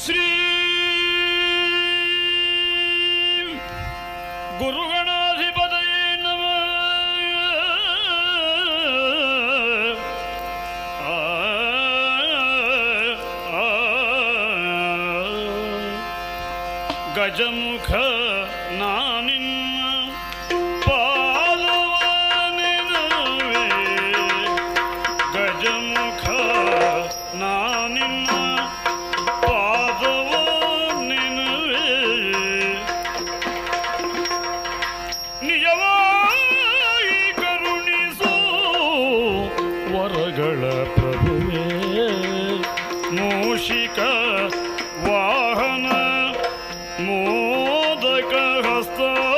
ಶ್ರೀ ಗುರುಗಣಾಧಿಪತಯೇ ನಮಃ ಆ, ಆ, ಗಜಮುಖ ನಾನಿನ್ನ ಪಾಲವ ನೆನವೆ ಗಜಮುಖ ನಾನಿನ್ನ ಪಾದವ ನೆನವೆ ನಿಜವಾಗಿ ಕರುಣಿಸು ವರಗಳ ಪ್ರಭುವೇ ಮೂಷಿಕ ವಾಹನ ಮೋದಕ ಹಸ್ತ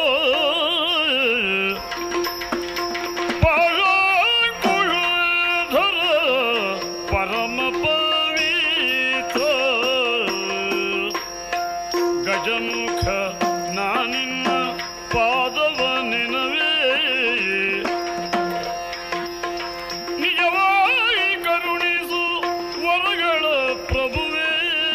ಪರಾಂಕುಶಧರ ಪರಮ ಪವಿತ್ರ ಗಜಮುಖ ನಾನಿನ್ನ ಪಾದವ ನೆನವೇ ನಿಜವಾಗಿ ಕರುಣಿಸು ವರಗಳ ಪ್ರಭುವೇ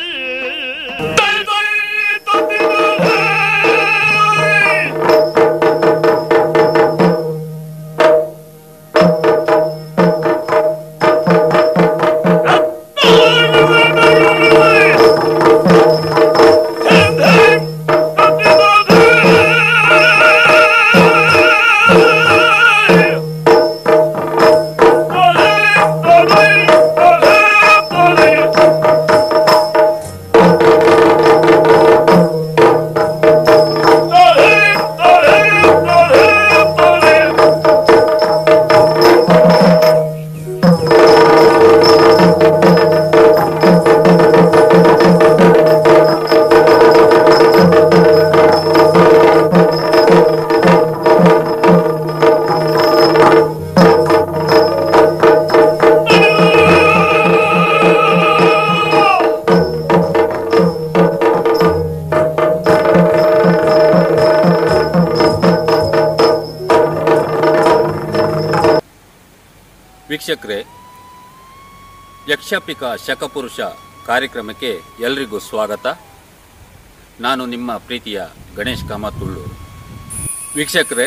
ವೀಕ್ಷಕರೇ ಯಕ್ಷಪಿಕ ಶಕಪುರುಷ ಕಾರ್ಯಕ್ರಮಕ್ಕೆ ಎಲ್ರಿಗೂ ಸ್ವಾಗತ ನಾನು ನಿಮ್ಮ ಪ್ರೀತಿಯ ಗಣೇಶ್ ಕಾಮತುಳ್ಳೂರು ವೀಕ್ಷಕರೇ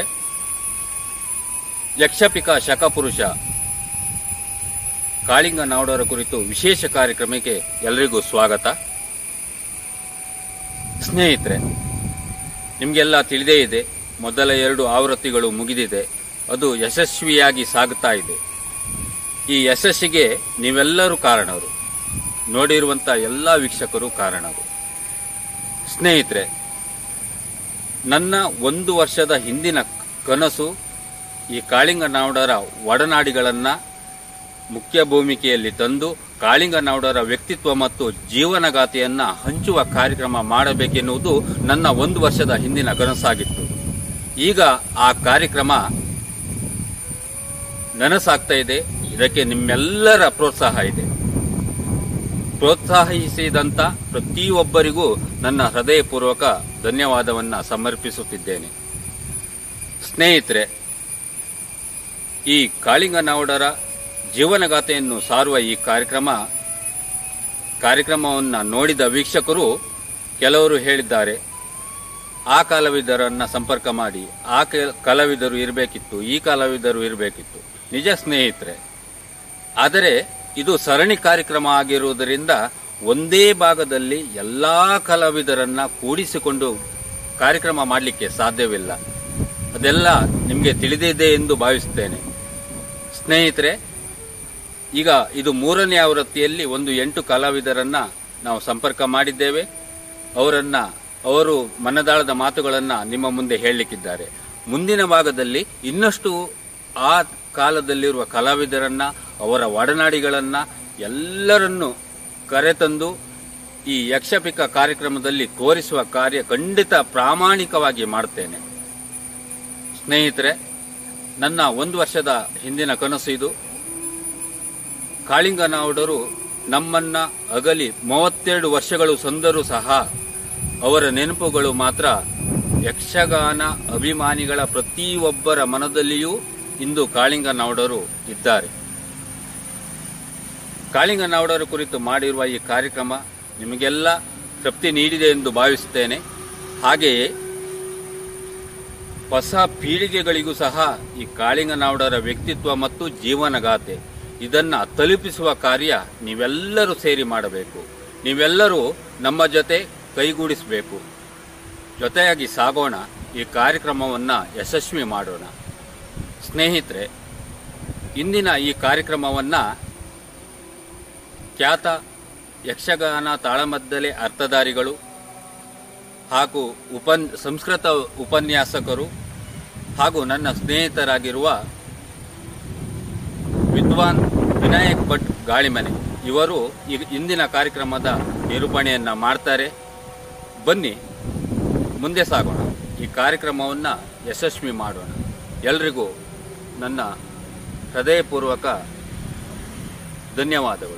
ಯಕ್ಷಪಿಕ ಶಕಪುರುಷ ಕಾಳಿಂಗ ನಾಡೋರ ಕುರಿತು ವಿಶೇಷ ಕಾರ್ಯಕ್ರಮಕ್ಕೆ ಎಲ್ರಿಗೂ ಸ್ವಾಗತ ಸ್ನೇಹಿತರೆ ನಿಮಗೆಲ್ಲ ತಿಳಿದೇ ಇದೆ ಮೊದಲ ಎರಡು ಆವೃತ್ತಿಗಳು ಮುಗಿದಿದೆ ಅದು ಯಶಸ್ವಿಯಾಗಿ ಸಾಗುತ್ತಾ ಇದೆ ಈ ಯಶಸ್ಸಿಗೆ ನೀವೆಲ್ಲರೂ ಕಾರಣರು ನೋಡಿರುವಂಥ ಎಲ್ಲ ವೀಕ್ಷಕರು ಕಾರಣರು ಸ್ನೇಹಿತರೆ ನನ್ನ ಒಂದು ವರ್ಷದ ಹಿಂದಿನ ಕನಸು ಈ ಕಾಳಿಂಗ ನಾವುಡರ ಒಡನಾಡಿಗಳನ್ನ ಮುಖ್ಯ ಭೂಮಿಕೆಯಲ್ಲಿ ತಂದು ಕಾಳಿಂಗ ನಾವುಡರ ವ್ಯಕ್ತಿತ್ವ ಮತ್ತು ಜೀವನಗಾಥೆಯನ್ನ ಹಂಚುವ ಕಾರ್ಯಕ್ರಮ ಮಾಡಬೇಕೆನ್ನುವುದು ನನ್ನ ಒಂದು ವರ್ಷದ ಹಿಂದಿನ ಕನಸಾಗಿತ್ತು ಈಗ ಆ ಕಾರ್ಯಕ್ರಮ ನನಸಾಗ್ತಾ ಇದೆ ಇದಕ್ಕೆ ನಿಮ್ಮೆಲ್ಲರ ಪ್ರೋತ್ಸಾಹ ಇದೆ ಪ್ರೋತ್ಸಾಹಿಸಿದಂತ ಪ್ರತಿಯೊಬ್ಬರಿಗೂ ನನ್ನ ಹೃದಯಪೂರ್ವಕ ಧನ್ಯವಾದವನ್ನ ಸಮರ್ಪಿಸುತ್ತಿದ್ದೇನೆ ಸ್ನೇಹಿತರೆ ಈ ಕಾಳಿಂಗ ನಾವುಡರ ಜೀವನಗಾಥೆಯನ್ನು ಸಾರುವ ಈ ಕಾರ್ಯಕ್ರಮ ಕಾರ್ಯಕ್ರಮವನ್ನು ನೋಡಿದ ವೀಕ್ಷಕರು ಕೆಲವರು ಹೇಳಿದ್ದಾರೆ ಆ ಕಲಾವಿದರನ್ನ ಸಂಪರ್ಕ ಮಾಡಿ ಆ ಕೆ- ಕಲಾವಿದರು ಇರಬೇಕಿತ್ತು ಈ ಕಲಾವಿದರು ಇರಬೇಕಿತ್ತು ನಿಜ ಸ್ನೇಹಿತರೆ ಆದರೆ ಇದು ಸರಣಿ ಕಾರ್ಯಕ್ರಮ ಆಗಿರುವುದರಿಂದ ಒಂದೇ ಭಾಗದಲ್ಲಿ ಎಲ್ಲಾ ಕಲಾವಿದರನ್ನ ಕೂಡಿಸಿಕೊಂಡು ಕಾರ್ಯಕ್ರಮ ಮಾಡಲಿಕ್ಕೆ ಸಾಧ್ಯವಿಲ್ಲ ಅದೆಲ್ಲ ನಿಮಗೆ ತಿಳಿದಿದೆ ಎಂದು ಭಾವಿಸುತ್ತೇನೆ ಸ್ನೇಹಿತರೆ ಈಗ ಇದು ಮೂರನೇ ಆವೃತ್ತಿಯಲ್ಲಿ ಒಂದು ಎಂಟು ಕಲಾವಿದರನ್ನ ನಾವು ಸಂಪರ್ಕ ಮಾಡಿದ್ದೇವೆ ಅವರನ್ನ ಅವರು ಮನದಾಳದ ಮಾತುಗಳನ್ನ ನಿಮ್ಮ ಮುಂದೆ ಹೇಳಲಿಕ್ಕಿದ್ದಾರೆ ಮುಂದಿನ ಭಾಗದಲ್ಲಿ ಇನ್ನಷ್ಟು ಆ ಕಾಲದಲ್ಲಿರುವ ಕಲಾವಿದರನ್ನ ಅವರ ಒಡನಾಡಿಗಳನ್ನ ಎಲ್ಲರನ್ನು ಕರೆತಂದು ಈ ಯಕ್ಷಪಿಕ ಕಾರ್ಯಕ್ರಮದಲ್ಲಿ ತೋರಿಸುವ ಕಾರ್ಯ ಖಂಡಿತ ಪ್ರಾಮಾಣಿಕವಾಗಿ ಮಾಡ್ತೇನೆ ಸ್ನೇಹಿತರೆ ನನ್ನ ಒಂದು ವರ್ಷದ ಹಿಂದಿನ ಕನಸು ಇದು ಕಾಳಿಂಗನಾವುಡರು ನಮ್ಮನ್ನ ಅಗಲಿ ಮೂವತ್ತೆರಡು ವರ್ಷಗಳು ಸಂದರೂ ಸಹ ಅವರ ನೆನಪುಗಳು ಮಾತ್ರ ಯಕ್ಷಗಾನ ಅಭಿಮಾನಿಗಳ ಪ್ರತಿಯೊಬ್ಬರ ಮನದಲ್ಲಿಯೂ ಇಂದು ಕಾಳಿಂಗನಾವುಡರು ಇದ್ದಾರೆ ಕಾಳಿಂಗನಾವುಡರ ಕುರಿತು ಮಾಡಿರುವ ಈ ಕಾರ್ಯಕ್ರಮ ನಿಮಗೆಲ್ಲ ತೃಪ್ತಿ ನೀಡಿದೆ ಎಂದು ಭಾವಿಸುತ್ತೇನೆ ಹಾಗೆಯೇ ಹೊಸ ಪೀಳಿಗೆಗಳಿಗೂ ಸಹ ಈ ಕಾಳಿಂಗನಾವುಡರ ವ್ಯಕ್ತಿತ್ವ ಮತ್ತು ಜೀವನಗಾಥೆ ಇದನ್ನು ತಲುಪಿಸುವ ಕಾರ್ಯ ನೀವೆಲ್ಲರೂ ಸೇರಿ ಮಾಡಬೇಕು ನೀವೆಲ್ಲರೂ ನಮ್ಮ ಜೊತೆ ಕೈಗೂಡಿಸಬೇಕು ಜೊತೆಯಾಗಿ ಸಾಗೋಣ ಈ ಕಾರ್ಯಕ್ರಮವನ್ನು ಯಶಸ್ವಿ ಮಾಡೋಣ ಸ್ನೇಹಿತರೆ ಇಂದಿನ ಈ ಕಾರ್ಯಕ್ರಮವನ್ನು ಖ್ಯಾತ ಯಕ್ಷಗಾನ ತಾಳಮದ್ದಲೆ ಅರ್ಥಧಾರಿಗಳು ಹಾಗೂ ಉಪನ್ ಸಂಸ್ಕೃತ ಉಪನ್ಯಾಸಕರು ಹಾಗೂ ನನ್ನ ಸ್ನೇಹಿತರಾಗಿರುವ ವಿದ್ವಾನ್ ವಿನಾಯಕ್ ಭಟ್ ಗಾಳಿಮನೆ ಇವರು ಈ ಇಂದಿನ ಕಾರ್ಯಕ್ರಮದ ನಿರೂಪಣೆಯನ್ನು ಮಾಡ್ತಾರೆ ಬನ್ನಿ ಮುಂದೆ ಸಾಗೋಣ ಈ ಕಾರ್ಯಕ್ರಮವನ್ನು ಯಶಸ್ವಿ ಮಾಡೋಣ ಎಲ್ರಿಗೂ ನನ್ನ ಹೃದಯಪೂರ್ವಕ ಧನ್ಯವಾದಗಳು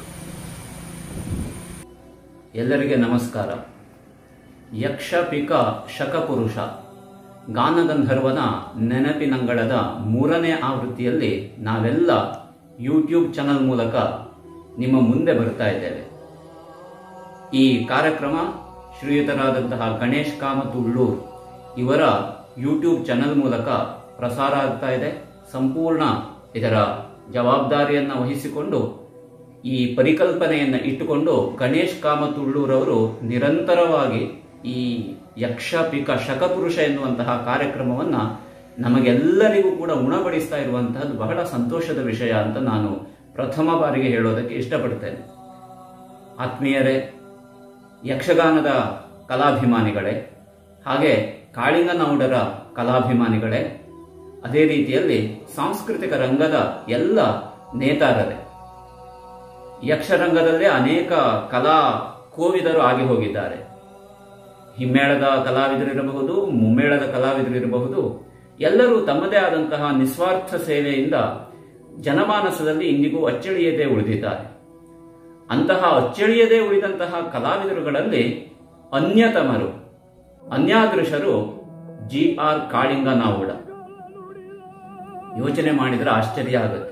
ಎಲ್ಲರಿಗೆ ನಮಸ್ಕಾರ ಯಕ್ಷ ಪಿಕ ಶಕಪುರುಷ ಗಾನಗಂಧರ್ವನ ನೆನಪಿನಂಗಳದ ಮೂರನೇ ಆವೃತ್ತಿಯಲ್ಲಿ ನಾವೆಲ್ಲ ಯೂಟ್ಯೂಬ್ ಚಾನಲ್ ಮೂಲಕ ನಿಮ್ಮ ಮುಂದೆ ಬರ್ತಾ ಇದ್ದೇವೆ ಈ ಕಾರ್ಯಕ್ರಮ ಶ್ರೀಯುತರಾದಂತಹ ಗಣೇಶ್ ಕಾಮತ್ ಉಳ್ಳೂರ್ ಇವರ ಯೂಟ್ಯೂಬ್ ಚಾನಲ್ ಮೂಲಕ ಪ್ರಸಾರ ಆಗ್ತಾ ಇದೆ ಸಂಪೂರ್ಣ ಇದರ ಜವಾಬ್ದಾರಿಯನ್ನ ವಹಿಸಿಕೊಂಡು ಈ ಪರಿಕಲ್ಪನೆಯನ್ನು ಇಟ್ಟುಕೊಂಡು ಗಣೇಶ್ ಕಾಮತ್ ಉಳ್ಳೂರವರು ನಿರಂತರವಾಗಿ ಈ ಯಕ್ಷ ಪಿಕ ಶಕಪುರುಷ ಎನ್ನುವಂತಹ ಕಾರ್ಯಕ್ರಮವನ್ನ ನಮಗೆಲ್ಲರಿಗೂ ಕೂಡ ಉಣಬಡಿಸ್ತಾ ಇರುವಂತಹದ್ದು ಬಹಳ ಸಂತೋಷದ ವಿಷಯ ಅಂತ ನಾನು ಪ್ರಥಮ ಬಾರಿಗೆ ಹೇಳೋದಕ್ಕೆ ಇಷ್ಟಪಡ್ತೇನೆ ಆತ್ಮೀಯರೇ ಯಕ್ಷಗಾನದ ಕಲಾಭಿಮಾನಿಗಳೇ ಹಾಗೆ ಕಾಳಿಂಗನೌಡರ ಕಲಾಭಿಮಾನಿಗಳೇ ಅದೇ ರೀತಿಯಲ್ಲಿ ಸಾಂಸ್ಕೃತಿಕ ರಂಗದ ಎಲ್ಲ ನೇತಾರರೇ ಯಕ್ಷರಂಗದಲ್ಲೇ ಅನೇಕ ಕಲಾ ಕೋವಿದರು ಆಗಿ ಹೋಗಿದ್ದಾರೆ ಹಿಮ್ಮೇಳದ ಕಲಾವಿದರಿರಬಹುದು ಮುಮ್ಮೇಳದ ಕಲಾವಿದರಿರಬಹುದು ಎಲ್ಲರೂ ತಮ್ಮದೇ ಆದಂತಹ ನಿಸ್ವಾರ್ಥ ಸೇವೆಯಿಂದ ಜನಮಾನಸದಲ್ಲಿ ಇಂದಿಗೂ ಅಚ್ಚಳಿಯದೆ ಉಳಿದಿದ್ದಾರೆ ಅಂತಹ ಅಚ್ಚಳಿಯದೆ ಉಳಿದಂತಹ ಕಲಾವಿದರುಗಳಲ್ಲಿ ಅನ್ಯತಮರು ಅನ್ಯಾದೃಶರು ಜಿ ಆರ್ ಕಾಳಿಂಗನಾವುಡ ಯೋಚನೆ ಮಾಡಿದ್ರೆ ಆಶ್ಚರ್ಯ ಆಗುತ್ತೆ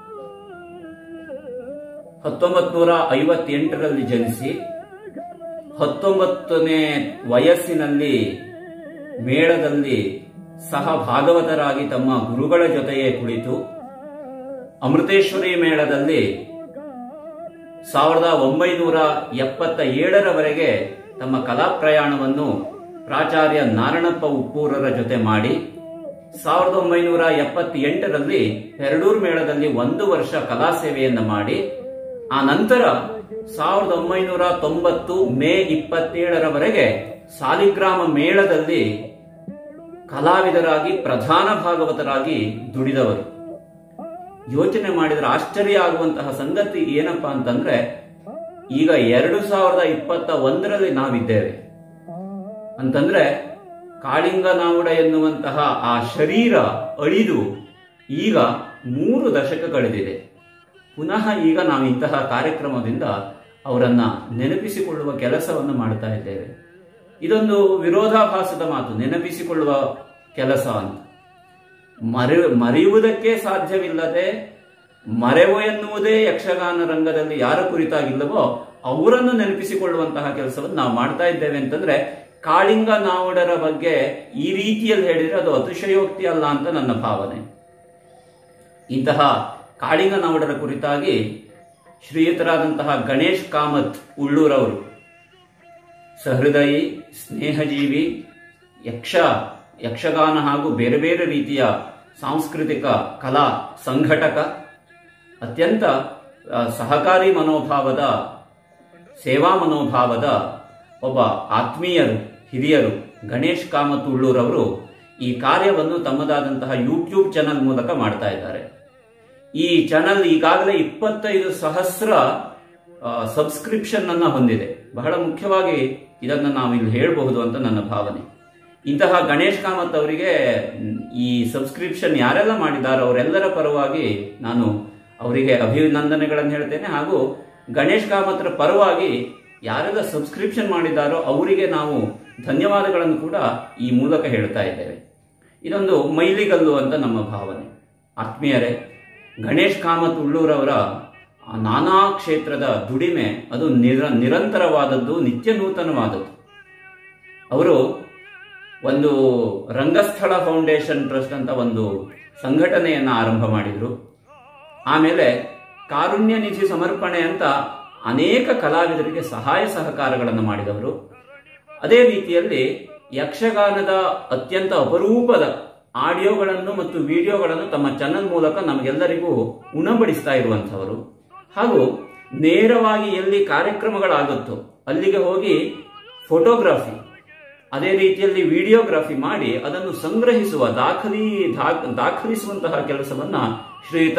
ಹತ್ತೊಂಬತ್ ನೂರ ಐವತ್ತೆಂಟರಲ್ಲಿ ಜನಿಸಿ ಹತ್ತೊಂಬತ್ತನೇ ವಯಸ್ಸಿನಲ್ಲಿ ಮೇಳದಲ್ಲಿ ಸಹ ಭಾಗವತರಾಗಿ ತಮ್ಮ ಗುರುಗಳ ಜೊತೆಯೇ ಕುಳಿತು ಅಮೃತೇಶ್ವರಿ ಮೇಳದಲ್ಲಿ ಸಾವಿರದ ಒಂಬೈನೂರ ಎಪ್ಪತ್ತ ಏಳರವರೆಗೆ ತಮ್ಮ ಕಲಾ ಪ್ರಯಾಣವನ್ನು ಪ್ರಾಚಾರ್ಯ ನಾರಣಪ್ಪ ಉಪ್ಪೂರರ ಜೊತೆ ಮಾಡಿ ಸಾವಿರದ ಒಂಬೈನೂರ ಎಪ್ಪತ್ತೆಂಟರಲ್ಲಿ ಪೆರಡೂರು ಮೇಳದಲ್ಲಿ ಒಂದು ವರ್ಷ ಕಲಾ ಸೇವೆಯನ್ನು ಮಾಡಿ ಆ ನಂತರ ಸಾವಿರದ ಒಂಬೈನೂರ ತೊಂಬತ್ತು ಮೇ ಇಪ್ಪತ್ತೇಳರವರೆಗೆ ಸಾಲಿಗ್ರಾಮ ಮೇಳದಲ್ಲಿ ಕಲಾವಿದರಾಗಿ ಪ್ರಧಾನ ಭಾಗವತರಾಗಿ ದುಡಿದವರು ಯೋಚನೆ ಮಾಡಿದ್ರೆ ಆಶ್ಚರ್ಯ ಆಗುವಂತಹ ಸಂಗತಿ ಏನಪ್ಪಾ ಅಂತಂದ್ರೆ ಈಗ ಎರಡು ಸಾವಿರದ ಇಪ್ಪತ್ತ ಒಂದರಲ್ಲಿ ನಾವಿದ್ದೇವೆ ಅಂತಂದ್ರೆ ಕಾಳಿಂಗನಾವುಡ ಎನ್ನುವಂತಹ ಆ ಶರೀರ ಅಳಿದು ಈಗ ಮೂರು ದಶಕ ಕಳೆದಿದೆ ಪುನಃ ಈಗ ನಾವು ಇಂತಹ ಕಾರ್ಯಕ್ರಮದಿಂದ ಅವರನ್ನ ನೆನಪಿಸಿಕೊಳ್ಳುವ ಕೆಲಸವನ್ನು ಮಾಡ್ತಾ ಇದ್ದೇವೆ ಇದೊಂದು ವಿರೋಧಾಭಾಸದ ಮಾತು ನೆನಪಿಸಿಕೊಳ್ಳುವ ಕೆಲಸ ಅಂತ ಮರೆ ಮರೆಯುವುದಕ್ಕೆ ಸಾಧ್ಯವಿಲ್ಲದೆ ಮರೆವು ಎನ್ನುವುದೇ ಯಕ್ಷಗಾನ ರಂಗದಲ್ಲಿ ಯಾರ ಕುರಿತಾಗಿಲ್ಲವೋ ಅವರನ್ನು ನೆನಪಿಸಿಕೊಳ್ಳುವಂತಹ ಕೆಲಸವನ್ನು ನಾವು ಮಾಡ್ತಾ ಇದ್ದೇವೆ ಅಂತಂದ್ರೆ ಕಾಳಿಂಗ ನಾವುಡರ ಬಗ್ಗೆ ಈ ರೀತಿಯಲ್ಲಿ ಹೇಳಿದ್ರೆ ಅದು ಅತಿಶಯೋಕ್ತಿ ಅಲ್ಲ ಅಂತ ನನ್ನ ಭಾವನೆ ಇಂತಹ ಕಾಳಿಂಗ ನಾವುಡರ ಕುರಿತಾಗಿ ಶ್ರೀಯುತರಾದಂತಹ ಗಣೇಶ್ ಕಾಮತ್ ಉಳ್ಳೂರವರು ಸಹೃದಯಿ ಸ್ನೇಹಜೀವಿ ಯಕ್ಷ ಯಕ್ಷಗಾನ ಹಾಗೂ ಬೇರೆ ಬೇರೆ ರೀತಿಯ ಸಾಂಸ್ಕೃತಿಕ ಕಲಾ ಸಂಘಟಕ ಅತ್ಯಂತ ಆ, ಸಹಕಾರಿ ಮನೋಭಾವದ ಸೇವಾ ಮನೋಭಾವದ ಒಬ್ಬ ಆತ್ಮೀಯರು ಹಿರಿಯರು ಗಣೇಶ್ ಕಾಮತ್ ಉಳ್ಳೂರವರು ಈ ಕಾರ್ಯವನ್ನು ತಮ್ಮದಾದಂತಹ ಯೂಟ್ಯೂಬ್ ಚಾನಲ್ ಮೂಲಕ ಮಾಡ್ತಾ ಇದ್ದಾರೆ ಈ ಚಾನಲ್ ಈಗಾಗಲೇ ಇಪ್ಪತ್ತೈದು ಸಹಸ್ರ ಸಬ್ಸ್ಕ್ರಿಪ್ಷನ್ ಅನ್ನ ಹೊಂದಿದೆ ಬಹಳ ಮುಖ್ಯವಾಗಿ ಇದನ್ನು ನಾವು ಇಲ್ಲಿ ಹೇಳಬಹುದು ಅಂತ ನನ್ನ ಭಾವನೆ ಇಂತಹ ಗಣೇಶ್ ಕಾಮತ್ ಅವರಿಗೆ ಮ್, ಈ ಸಬ್ಸ್ಕ್ರಿಪ್ಷನ್ ಯಾರೆಲ್ಲ ಮಾಡಿದ್ದಾರೋ ಅವರೆಲ್ಲರ ಪರವಾಗಿ ನಾನು ಅವರಿಗೆ ಅಭಿನಂದನೆಗಳನ್ನು ಹೇಳ್ತೇನೆ ಹಾಗೂ ಗಣೇಶ್ ಕಾಮತ್ರ ಪರವಾಗಿ ಯಾರೆಲ್ಲ ಸಬ್ಸ್ಕ್ರಿಪ್ಷನ್ ಮಾಡಿದ್ದಾರೋ ಅವರಿಗೆ ನಾವು ಧನ್ಯವಾದಗಳನ್ನು ಕೂಡ ಈ ಮೂಲಕ ಹೇಳ್ತಾ ಇದ್ದೇವೆ ಇದೊಂದು ಮೈಲಿಗಲ್ಲು ಅಂತ ನಮ್ಮ ಭಾವನೆ ಆತ್ಮೀಯರೇ ಗಣೇಶ್ ಕಾಮತ್ ಉಳ್ಳೂರವರ ಆ ನಾನಾ ಕ್ಷೇತ್ರದ ದುಡಿಮೆ ಅದು ನಿರ ನಿರಂತರವಾದದ್ದು ನಿತ್ಯ ನೂತನವಾದದ್ದು ಅವರು ಒಂದು ರಂಗಸ್ಥಳ ಫೌಂಡೇಶನ್ ಟ್ರಸ್ಟ್ ಅಂತ ಒಂದು ಸಂಘಟನೆಯನ್ನ ಆರಂಭ ಮಾಡಿದ್ರು ಆಮೇಲೆ ಕಾರುಣ್ಯ ನಿಧಿ ಸಮರ್ಪಣೆ ಅಂತ ಅನೇಕ ಕಲಾವಿದರಿಗೆ ಸಹಾಯ ಸಹಕಾರಗಳನ್ನು ಮಾಡಿದವರು ಅದೇ ರೀತಿಯಲ್ಲಿ ಯಕ್ಷಗಾನದ ಅತ್ಯಂತ ಅಪರೂಪದ ಆಡಿಯೋಗಳನ್ನು ಮತ್ತು ವಿಡಿಯೋಗಳನ್ನು ತಮ್ಮ ಚಾನೆಲ್ ಮೂಲಕ ನಮಗೆಲ್ಲರಿಗೂ ಉಣಬಡಿಸ್ತಾ ಇರುವಂಥವರು ಹಾಗೂ ನೇರವಾಗಿ ಎಲ್ಲಿ ಕಾರ್ಯಕ್ರಮಗಳಾಗುತ್ತೋ ಅಲ್ಲಿಗೆ ಹೋಗಿ ಫೋಟೋಗ್ರಫಿ ಅದೇ ರೀತಿಯಲ್ಲಿ ವಿಡಿಯೋಗ್ರಫಿ ಮಾಡಿ ಅದನ್ನು ಸಂಗ್ರಹಿಸುವ ದಾಖಲಿ ದಾ- ದಾಖಲಿಸುವಂತಹ ಕೆಲಸವನ್ನ ಶ್ರೀಯುತ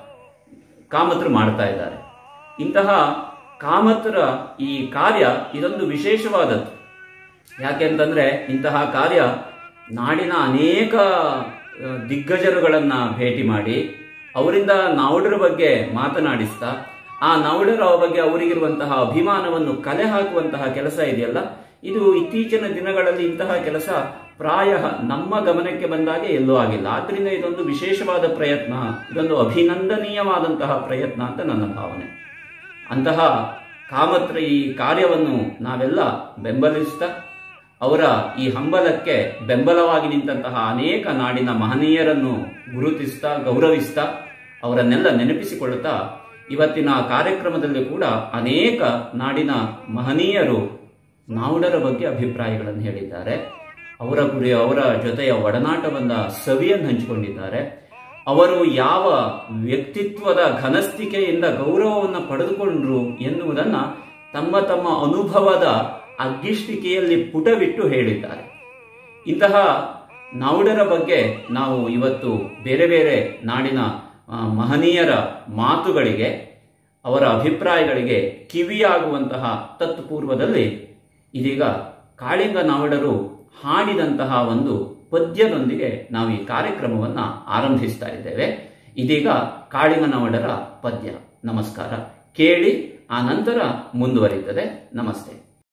ಕಾಮತ್ರು ಮಾಡ್ತಾ ಇದ್ದಾರೆ ಇಂತಹ ಕಾಮತ್ರ ಈ ಕಾರ್ಯ ಇದೊಂದು ವಿಶೇಷವಾದದ್ದು ಯಾಕೆಂತಂದ್ರೆ ಇಂತಹ ಕಾರ್ಯ ನಾಡಿನ ಅನೇಕ ಆ, ದಿಗ್ಗಜರುಗಳನ್ನ ಭೇಟಿ ಮಾಡಿ ಅವರಿಂದ ನಾವುಡರ ಬಗ್ಗೆ ಮಾತನಾಡಿಸ್ತಾ ಆ ನಾವುಡರ ಬಗ್ಗೆ ಅವರಿಗಿರುವಂತಹ ಅಭಿಮಾನವನ್ನು ಕಲೆ ಹಾಕುವಂತಹ ಕೆಲಸ ಇದೆಯಲ್ಲ ಇದು ಇತ್ತೀಚಿನ ದಿನಗಳಲ್ಲಿ ಇಂತಹ ಕೆಲಸ ಪ್ರಾಯ ನಮ್ಮ ಗಮನಕ್ಕೆ ಬಂದಾಗೆ ಎಲ್ಲೂ ಆಗಿಲ್ಲ ಆದ್ರಿಂದ ಇದೊಂದು ವಿಶೇಷವಾದ ಪ್ರಯತ್ನ ಇದೊಂದು ಅಭಿನಂದನೀಯವಾದಂತಹ ಪ್ರಯತ್ನ ಅಂತ ನನ್ನ ಭಾವನೆ ಅಂತಹ ಕಾಮತ್ರ ಈ ಕಾರ್ಯವನ್ನು ನಾವೆಲ್ಲ ಬೆಂಬಲಿಸ್ತಾ ಅವರ ಈ ಹಂಬಲಕ್ಕೆ ಬೆಂಬಲವಾಗಿ ನಿಂತಹ ಅನೇಕ ನಾಡಿನ ಮಹನೀಯರನ್ನು ಗುರುತಿಸ್ತಾ ಗೌರವಿಸ್ತಾ ಅವರನ್ನೆಲ್ಲ ನೆನಪಿಸಿಕೊಳ್ಳುತ್ತಾ ಇವತ್ತಿನ ಕಾರ್ಯಕ್ರಮದಲ್ಲಿ ಕೂಡ ಅನೇಕ ನಾಡಿನ ಮಹನೀಯರು ನಾವುಡರ ಬಗ್ಗೆ ಅಭಿಪ್ರಾಯಗಳನ್ನು ಹೇಳಿದ್ದಾರೆ ಅವರ ಗುರಿ ಅವರ ಜೊತೆಯ ಒಡನಾಟವನ್ನ ಸವಿಯನ್ನು ಹಂಚಿಕೊಂಡಿದ್ದಾರೆ ಅವರು ಯಾವ ವ್ಯಕ್ತಿತ್ವದ ಘನಸ್ತಿಕೆಯಿಂದ ಗೌರವವನ್ನು ಪಡೆದುಕೊಂಡ್ರು ಎನ್ನುವುದನ್ನ ತಮ್ಮ ತಮ್ಮ ಅನುಭವದ ಅಗ್ಗಿಷ್ಟಿಕೆಯಲ್ಲಿ ಪುಟವಿಟ್ಟು ಹೇಳಿದ್ದಾರೆ ಇಂತಹ ನಾವುಡರ ಬಗ್ಗೆ ನಾವು ಇವತ್ತು ಬೇರೆ ಬೇರೆ ನಾಡಿನ ಆ, ಮಹನೀಯರ ಮಾತುಗಳಿಗೆ ಅವರ ಅಭಿಪ್ರಾಯಗಳಿಗೆ ಕಿವಿಯಾಗುವಂತಹ ತತ್ಪೂರ್ವದಲ್ಲಿ ಇದೀಗ ಕಾಳಿಂಗ ನಾವುಡರು ಹಾಡಿದಂತಹ ಒಂದು ಪದ್ಯದೊಂದಿಗೆ ನಾವು ಈ ಕಾರ್ಯಕ್ರಮವನ್ನ ಆರಂಭಿಸ್ತಾ ಇದ್ದೇವೆ ಇದೀಗ ಕಾಳಿಂಗ ನಾವುಡರ ಪದ್ಯ ನಮಸ್ಕಾರ ಕೇಳಿ ಆ ನಂತರ ಮುಂದುವರಿಯುತ್ತದೆ ನಮಸ್ತೆ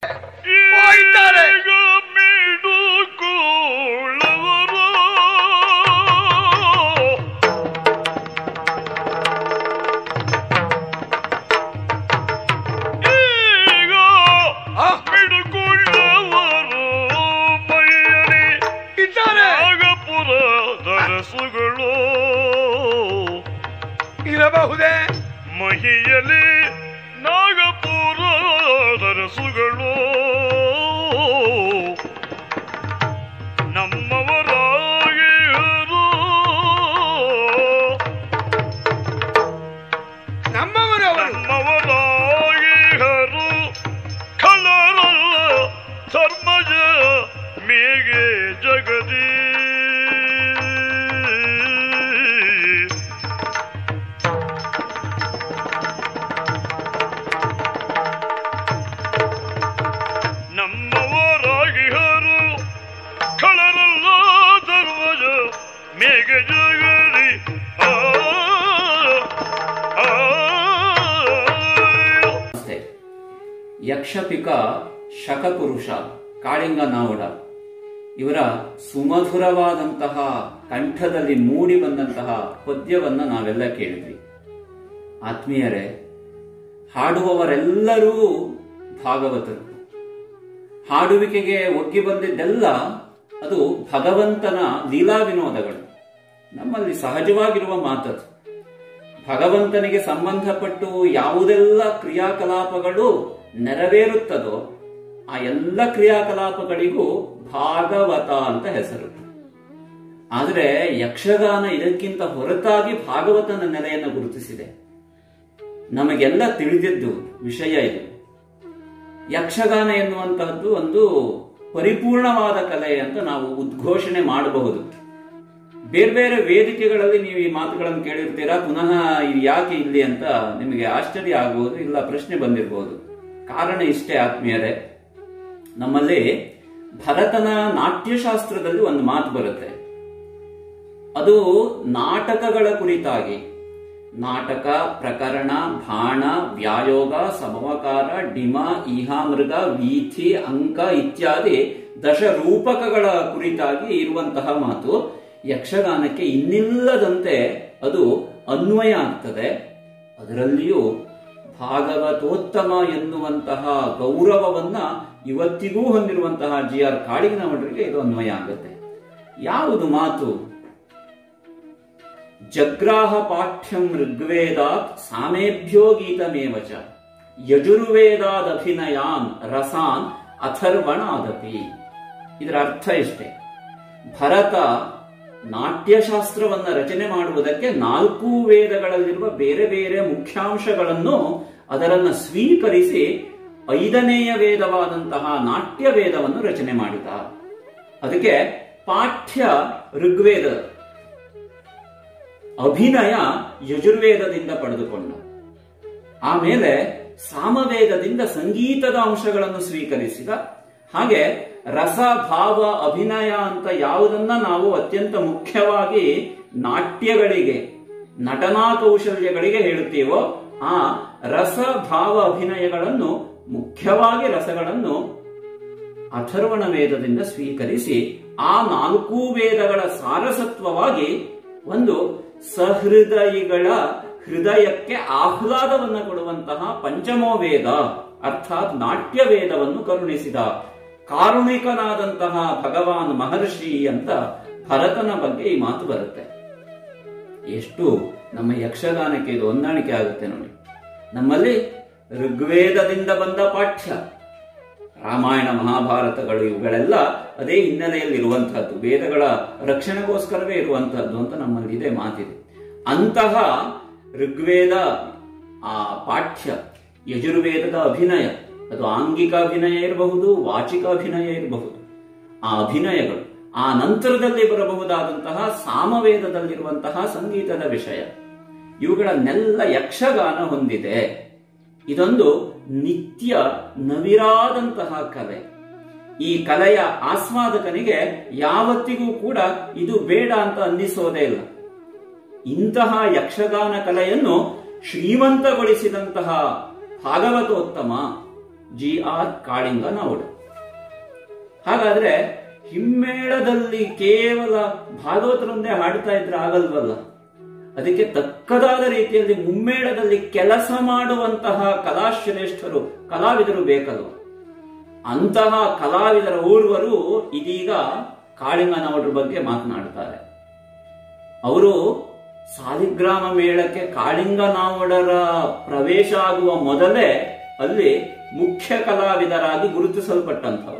ಹೋಗಿದ್ದಾರೆ ಮಿಡುಕುಳ್ಳವರು ಈಗ ಮಿಡುಕುಳ್ಳವರು ಬಯಲಿ ಇದ್ದಾರೆ ನಾಗಪುರ ದರಸುಗಳು ಇರಬಹುದೇ ಮಹಿಯಲಿ ನಾಗಪುರ ದರಸುಗಳು ನಮ್ಮವರಾಗಿರು ನಮ್ಮವರವರು ನಮ್ಮವರಾಗಿರು ಕಲರಲ್ಲ ಧರ್ಮಜ ಮೇಗೆ ಜಗದಿ ನಮ್ಮವರಾಗಿಹರು ಕಳರಲ್ಲ ಧರ್ಮಜ ಮೇಘ ಜಗರಿ ಆ, ಆ, ನಮಸ್ತೆ ಯಕ್ಷಪಿಕ ಶಕಪುರುಷ ಕಾಳಿಂಗ ನಾವುಡ ಇವರ ಸುಮಧುರವಾದಂತಹ ಕಂಠದಲ್ಲಿ ಮೂಡಿ ಬಂದಂತಹ ಪದ್ಯವನ್ನ ನಾವೆಲ್ಲ ಕೇಳಿದ್ವಿ ಆತ್ಮೀಯರೇ ಹಾಡುವವರೆಲ್ಲರೂ ಭಾಗವತರು ಹಾಡುವಿಕೆಗೆ ಒಗ್ಗಿ ಬಂದಿದ್ದೆಲ್ಲ ಅದು ಭಗವಂತನ ಲೀಲಾ ವಿನೋದಗಳು ನಮ್ಮಲ್ಲಿ ಸಹಜವಾಗಿರುವ ಮಾತದು ಭಗವಂತನಿಗೆ ಸಂಬಂಧಪಟ್ಟು ಯಾವುದೆಲ್ಲ ಕ್ರಿಯಾಕಲಾಪಗಳು ನೆರವೇರುತ್ತದೋ ಆ ಎಲ್ಲ ಕ್ರಿಯಾಕಲಾಪಗಳಿಗೂ ಭಾಗವತ ಅಂತ ಹೆಸರು ಆದರೆ ಯಕ್ಷಗಾನ ಇದಕ್ಕಿಂತ ಹೊರತಾಗಿ ಭಾಗವತನ ನೆಲೆಯನ್ನು ಗುರುತಿಸಿದೆ ನಮಗೆಲ್ಲ ತಿಳಿದಿದ್ದು ವಿಷಯ ಇದು ಯಕ್ಷಗಾನ ಎನ್ನುವಂತಹದ್ದು ಒಂದು ಪರಿಪೂರ್ಣವಾದ ಕಲೆ ಅಂತ ನಾವು ಉದ್ಘೋಷಣೆ ಮಾಡಬಹುದು ಬೇರೆ ಬೇರೆ ವೇದಿಕೆಗಳಲ್ಲಿ ನೀವು ಈ ಮಾತುಗಳನ್ನು ಕೇಳಿರ್ತೀರಾ ಪುನಃ ಇದು ಯಾಕೆ ಇಲ್ಲಿ ಅಂತ ನಿಮಗೆ ಆಶ್ಚರ್ಯ ಆಗಬಹುದು ಇಲ್ಲ ಪ್ರಶ್ನೆ ಬಂದಿರಬಹುದು ಕಾರಣ ಇಷ್ಟೇ ಆತ್ಮೀಯರೇ ನಮ್ಮಲ್ಲಿ ಭರತನ ನಾಟ್ಯಶಾಸ್ತ್ರದಲ್ಲಿ ಒಂದು ಮಾತು ಬರುತ್ತೆ ಅದು ನಾಟಕಗಳ ಕುರಿತಾಗಿ ನಾಟಕ ಪ್ರಕರಣ ಬಾಣ ವ್ಯಾಯೋಗ ಸಮವಕಾರ ಡಿಮ ಈಹಾಮೃಗ ವೀಥಿ ಅಂಕ ಇತ್ಯಾದಿ ದಶರೂಪಕಗಳ ಕುರಿತಾಗಿ ಇರುವಂತಹ ಮಾತು ಯಕ್ಷಗಾನಕ್ಕೆ ಇನ್ನಿಲ್ಲದಂತೆ ಅದು ಅನ್ವಯ ಆಗ್ತದೆ ಅದರಲ್ಲಿಯೂ ಭಾಗವತೋತ್ತಮ ಎನ್ನುವಂತಹ ಗೌರವವನ್ನ ಇವತ್ತಿಗೂ ಹೊಂದಿರುವಂತಹ ಜಿ ಆರ್ ಕಾಳಿಂಗನವರಿಗೆ ಇದು ಅನ್ವಯ ಆಗುತ್ತೆ ಯಾವುದು ಮಾತು ಜಗ್ರಾಹ ಪಾಠ್ಯಂ ಋಗ್ವೇದಾತ್ ಸಾಮೇಭ್ಯೋ ಗೀತಮೇವ ಚ ಯಜುರ್ವೇದಾದಭಿನಯಾನ್ ರಸಾನ್ ಅಥರ್ವಣಾದಪಿ ಇದರ ಅರ್ಥ ಇಷ್ಟೇ ಭರತ ನಾಟ್ಯಶಾಸ್ತ್ರವನ್ನ ರಚನೆ ಮಾಡುವುದಕ್ಕೆ ನಾಲ್ಕು ವೇದಗಳಲ್ಲಿರುವ ಬೇರೆ ಬೇರೆ ಮುಖ್ಯಾಂಶಗಳನ್ನು ಅದರನ್ನ ಸ್ವೀಕರಿಸಿ ಐದನೆಯ ವೇದವಾದಂತಹ ನಾಟ್ಯ ವೇದವನ್ನು ರಚನೆ ಮಾಡಿದ ಅದಕ್ಕೆ ಪಾಠ್ಯ ಋಗ್ವೇದ ಅಭಿನಯ ಯಜುರ್ವೇದದಿಂದ ಪಡೆದುಕೊಂಡ ಆಮೇಲೆ ಸಾಮವೇದದಿಂದ ಸಂಗೀತದ ಅಂಶಗಳನ್ನು ಸ್ವೀಕರಿಸಿದ ಹಾಗೆ ರಸ ಭಾವ ಅಭಿನಯ ಅಂತ ಯಾವುದನ್ನ ನಾವು ಅತ್ಯಂತ ಮುಖ್ಯವಾಗಿ ನಾಟ್ಯಗಳಿಗೆ ನಟನಾ ಕೌಶಲ್ಯಗಳಿಗೆ ಹೇಳುತ್ತೀವೋ ಆ ರಸ ಭಾವ ಅಭಿನಯಗಳನ್ನು ಮುಖ್ಯವಾಗಿ ರಸಗಳನ್ನು ಅಥರ್ವಣ ವೇದದಿಂದ ಸ್ವೀಕರಿಸಿ ಆ ನಾಲ್ಕು ವೇದಗಳ ಸಾರಸತ್ವವಾಗಿ ಒಂದು ಸಹೃದಯಿಗಳ ಹೃದಯಕ್ಕೆ ಆಹ್ಲಾದವನ್ನು ಕೊಡುವಂತಹ ಪಂಚಮೋ ವೇದ ಅರ್ಥಾತ್ ನಾಟ್ಯ ವೇದವನ್ನು ಕರುಣಿಸಿದ ಕಾರುಣಿಕನಾದಂತಹ ಭಗವಾನ್ ಮಹರ್ಷಿ ಅಂತ ಭರತನ ಬಗ್ಗೆ ಈ ಮಾತು ಬರುತ್ತೆ ಎಷ್ಟು ನಮ್ಮ ಯಕ್ಷಗಾನಕ್ಕೆ ಇದು ಹೊಂದಾಣಿಕೆ ಆಗುತ್ತೆ ನೋಡಿ ನಮ್ಮಲ್ಲಿ ಋಗ್ವೇದದಿಂದ ಬಂದ ಪಾಠ್ಯ ರಾಮಾಯಣ ಮಹಾಭಾರತಗಳು ಇವುಗಳೆಲ್ಲ ಅದೇ ಹಿನ್ನೆಲೆಯಲ್ಲಿ ಇರುವಂತಹದ್ದು ವೇದಗಳ ರಕ್ಷಣೆಗೋಸ್ಕರವೇ ಇರುವಂತಹದ್ದು ಅಂತ ನಮ್ಮಲ್ಲಿ ಇದೆ ಮಾತಿದೆ ಅಂತಹ ಋಗ್ವೇದ ಆ ಪಾಠ್ಯ ಯಜುರ್ವೇದದ ಅಭಿನಯ ಅದು ಆಂಗಿಕ ಅಭಿನಯ ಇರಬಹುದು ವಾಚಿಕ ಅಭಿನಯ ಇರಬಹುದು ಆ ಅಭಿನಯಗಳು ಆ ನಂತರದಲ್ಲಿ ಬರಬಹುದಾದಂತಹ ಸಾಮವೇದದಲ್ಲಿರುವಂತಹ ಸಂಗೀತದ ವಿಷಯ ಇವುಗಳನ್ನೆಲ್ಲ ಯಕ್ಷಗಾನ ಹೊಂದಿದೆ ಇದೊಂದು ನಿತ್ಯ ನವಿರಾದಂತಹ ಕಲೆ ಈ ಕಲೆಯ ಆಸ್ವಾದಕನಿಗೆ ಯಾವತ್ತಿಗೂ ಕೂಡ ಇದು ಬೇಡ ಅಂತ ಅನ್ನಿಸೋದೇ ಇಲ್ಲ ಇಂತಹ ಯಕ್ಷಗಾನ ಕಲೆಯನ್ನು ಶ್ರೀಮಂತಗೊಳಿಸಿದಂತಹ ಭಾಗವತೋತ್ತಮ ಜಿ ಆರ್ ಕಾಳಿಂಗನವರು ಹಾಗಾದ್ರೆ ಹಿಮ್ಮೇಳದಲ್ಲಿ ಕೇವಲ ಭಾಗವತರೊಂದೇ ಹಾಡ್ತಾ ಇದ್ರೆ ಆಗಲ್ವಲ್ಲ ಅದಕ್ಕೆ ತಕ್ಕದಾದ ರೀತಿಯಲ್ಲಿ ಮುಮ್ಮೇಳದಲ್ಲಿ ಕೆಲಸ ಮಾಡುವಂತಹ ಕಲಾಶ್ರೇಷ್ಠರು ಕಲಾವಿದರು ಬೇಕಲ್ವ ಅಂತಹ ಕಲಾವಿದರ ಓರ್ವರು ಇದೀಗ ಕಾಳಿಂಗನವರ ಬಗ್ಗೆ ಮಾತನಾಡ್ತಾರೆ ಅವರು ಸಾಲಿಗ್ರಾಮ ಮೇಳಕ್ಕೆ ಕಾಳಿಂಗನಾವಡರ ಪ್ರವೇಶ ಆಗುವ ಮೊದಲೇ ಅಲ್ಲಿ ಮುಖ್ಯ ಕಲಾವಿದರಾಗಿ ಗುರುತಿಸಲ್ಪಟ್ಟಂಥವರು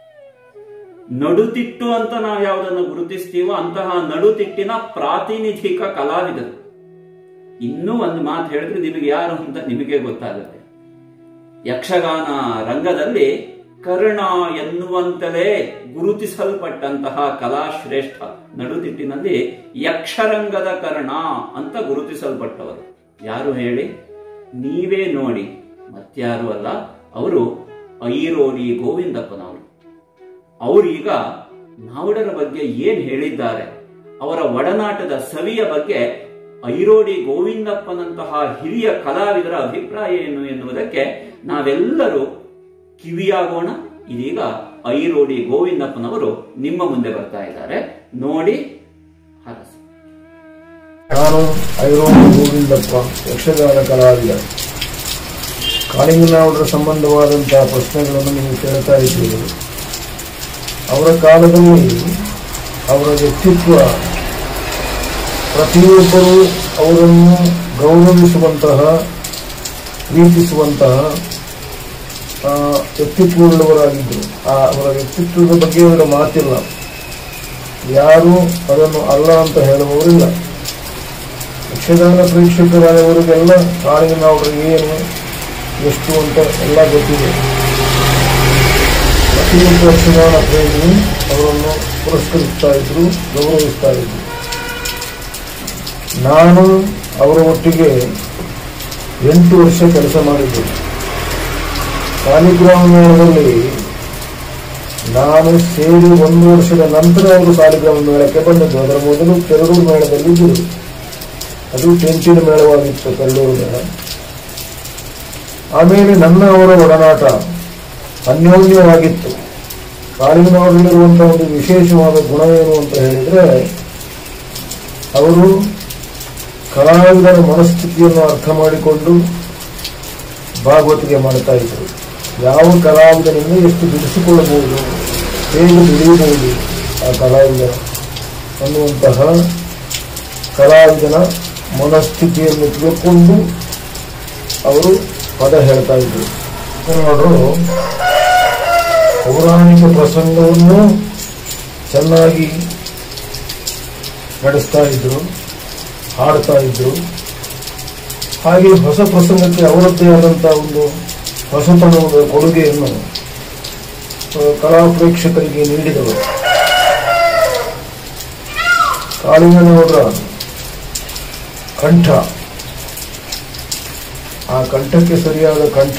ನಡುತಿಟ್ಟು ಅಂತ ನಾವು ಯಾವುದನ್ನು ಗುರುತಿಸ್ತೀವೋ ಅಂತಹ ನಡುತಿಟ್ಟಿನ ಪ್ರಾತಿನಿಧಿಕ ಕಲಾವಿದರು ಇನ್ನೂ ಒಂದು ಮಾತು ಹೇಳಿದ್ರೆ ನಿಮಗೆ ಯಾರು ಅಂತ ನಿಮಗೆ ಗೊತ್ತಾಗುತ್ತೆ ಯಕ್ಷಗಾನ ರಂಗದಲ್ಲಿ ಕರ್ಣ ಎನ್ನುವಂತಲೇ ಗುರುತಿಸಲ್ಪಟ್ಟಂತಹ ಕಲಾಶ್ರೇಷ್ಠ ನಡುತಿಟ್ಟಿನಲ್ಲಿ ಯಕ್ಷರಂಗದ ಕರ್ಣ ಅಂತ ಗುರುತಿಸಲ್ಪಟ್ಟವರು ಯಾರು ಹೇಳಿ ನೀವೇ ನೋಡಿ ಮತ್ಯಾರು ಅಲ್ಲ ಅವರು ಐರೋಡಿ ಗೋವಿಂದಪ್ಪನವರು ಅವರೀಗ ನಾವುಡರ ಬಗ್ಗೆ ಏನ್ ಹೇಳಿದ್ದಾರೆ ಅವರ ಒಡನಾಟದ ಸವಿಯ ಬಗ್ಗೆ ಐರೋಡಿ ಗೋವಿಂದಪ್ಪನಂತಹ ಹಿರಿಯ ಕಲಾವಿದರ ಅಭಿಪ್ರಾಯ ಏನು ಎನ್ನುವುದಕ್ಕೆ ನಾವೆಲ್ಲರೂ ಕಿವಿಯಾಗೋಣ ಇದೀಗ ಐರೋಡಿ ಗೋವಿಂದಪ್ಪನವರು ನಿಮ್ಮ ಮುಂದೆ ಬರ್ತಾ ಇದ್ದಾರೆ ನೋಡಿ ಹರಸಿ ನಾನು ಐರೋಣ ಗೋವಿಂದಪ್ಪ ಯಕ್ಷಗಾನ ಕಲಾವಿದ ಕಾಳಿಂಗನವರ ಸಂಬಂಧವಾದಂತಹ ಪ್ರಶ್ನೆಗಳನ್ನು ನೀವು ಕೇಳ್ತಾ ಇದ್ದೀರಿ ಅವರ ಕಾಲದಲ್ಲಿ ಅವರ ವ್ಯಕ್ತಿತ್ವ ಪ್ರತಿಯೊಬ್ಬರೂ ಅವರನ್ನು ಗೌರವಿಸುವಂತಹ ಪ್ರೀತಿಸುವಂತಹ ಆ, ವ್ಯಕ್ತಿತ್ವವುಳ್ಳವರಾಗಿದ್ದರು ಆ ಅವರ ವ್ಯಕ್ತಿತ್ವದ ಬಗ್ಗೆ ಅವರ ಮಾತಿಲ್ಲ ಯಾರು ಅದನ್ನು ಅಲ್ಲ ಅಂತ ಹೇಳುವವರಿಲ್ಲ ಯಕ್ಷಗಾನ ಪ್ರೇಕ್ಷಕರಾದವರಿಗೆಲ್ಲ ಕಾಳಿನ ಅವ್ರಿಗೆ ಏನು ಎಷ್ಟು ಅಂತ ಎಲ್ಲ ಗೊತ್ತಿದೆ ಪ್ರತಿಯೊಬ್ಬ ಯಕ್ಷಗಾನ ಪ್ರೇಮಿ ಅವರನ್ನು ಪುರಸ್ಕರಿಸ್ತಾ ಇದ್ರು ಗೌರವಿಸ್ತಾ ಇದ್ರು ನಾನು ಅವರ ಒಟ್ಟಿಗೆ ಎಂಟು ವರ್ಷ ಕೆಲಸ ಮಾಡಿದ್ದೆ ಸಾಲಿಗ್ರಾಮ ಮೇಳದಲ್ಲಿ ನಾನು ಸೇರಿ ಒಂದು ವರ್ಷದ ನಂತರ ಅವರು ಸಾಲಿಗ್ರಾಮ ಮೇಳಕ್ಕೆ ಬಂದದ್ದು ಅದರ ಮೊದಲು ಪೆರಡೂರು ಮೇಳದಲ್ಲಿ ಇದ್ದರು ಅದು ಟೆಂಟಿನ ಮೇಳವಾಗಿತ್ತು ಪೆರಡೂರು ಮೇಳ ಆಮೇಲೆ ನನ್ನ ಅವರ ಒಡನಾಟ ಅನ್ಯೋನ್ಯವಾಗಿತ್ತು ಕಾಳಿನವರಲ್ಲಿರುವಂತಹ ಒಂದು ವಿಶೇಷವಾದ ಗುಣ ಏನು ಅಂತ ಹೇಳಿದ್ರೆ ಅವರು ಕಲಾವಿದರ ಮನಸ್ಥಿತಿಯನ್ನು ಅರ್ಥ ಮಾಡಿಕೊಂಡು ಭಾಗವತಿಗೆ ಮಾಡ್ತಾ ಇದ್ರು ಯಾವ ಕಲಾವಿದನಿಂದ ಎಷ್ಟು ಬಿಡಿಸಿಕೊಳ್ಳಬಹುದು ಹೇಗೆ ದುಡಿಯಬಹುದು ಆ ಕಲಾವಿದ ಅನ್ನುವಂತಹ ಕಲಾವಿದನ ಮನಸ್ಥಿತಿಯನ್ನು ತಿಳ್ಕೊಂಡು ಅವರು ಪದ ಹೇಳ್ತಾ ಇದ್ರು ನೋಡ್ರು ಪೌರಾಣಿಕ ಪ್ರಸಂಗವನ್ನು ಚೆನ್ನಾಗಿ ನಡೆಸ್ತಾ ಇದ್ರು ಹಾಡ್ತಾ ಇದ್ರು ಹಾಗೆ ಹೊಸ ಪ್ರಸಂಗಕ್ಕೆ ಅವರದ್ದೇ ಆದಂತಹ ಒಂದು ಹೊಸತನದ ಕೊಡುಗೆಯನ್ನು ಆ, ಕಲಾ ಪ್ರೇಕ್ಷಕರಿಗೆ ನೀಡಿದರು ಕಾಳಿಂಗನವರ ಕಂಠ ಆ ಕಂಠಕ್ಕೆ ಸರಿಯಾದ ಕಂಠ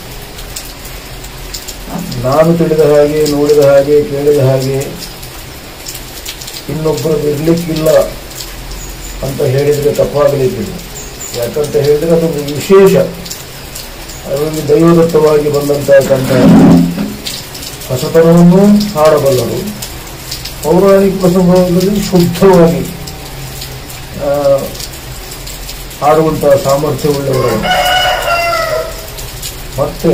ನಾನು ತಿಳಿದ ಹಾಗೆ ನೋಡಿದ ಹಾಗೆ ಕೇಳಿದ ಹಾಗೆ ಇನ್ನೊಬ್ಬರು ಇರ್ಲಿಕ್ಕಿಲ್ಲ ಅಂತ ಹೇಳಿದರೆ ತಪ್ಪಾಗಲಿಕ್ಕಿಲ್ಲ ಯಾಕಂತ ಹೇಳಿದ್ರೆ ಅದು ವಿಶೇಷ ಅವರಿಗೆ ದೈವದತ್ತವಾಗಿ ಬಂದಂತಹ ಕಂಠ ಹೊಸತನವನ್ನು ಹಾಡಬಲ್ಲರು ಪೌರಾಣಿಕ ಪ್ರಸಂಗದಲ್ಲಿ ಶುದ್ಧವಾಗಿ ಆ, ಹಾಡುವಂತಹ ಸಾಮರ್ಥ್ಯವುಳ್ಳವರು ಮತ್ತೆ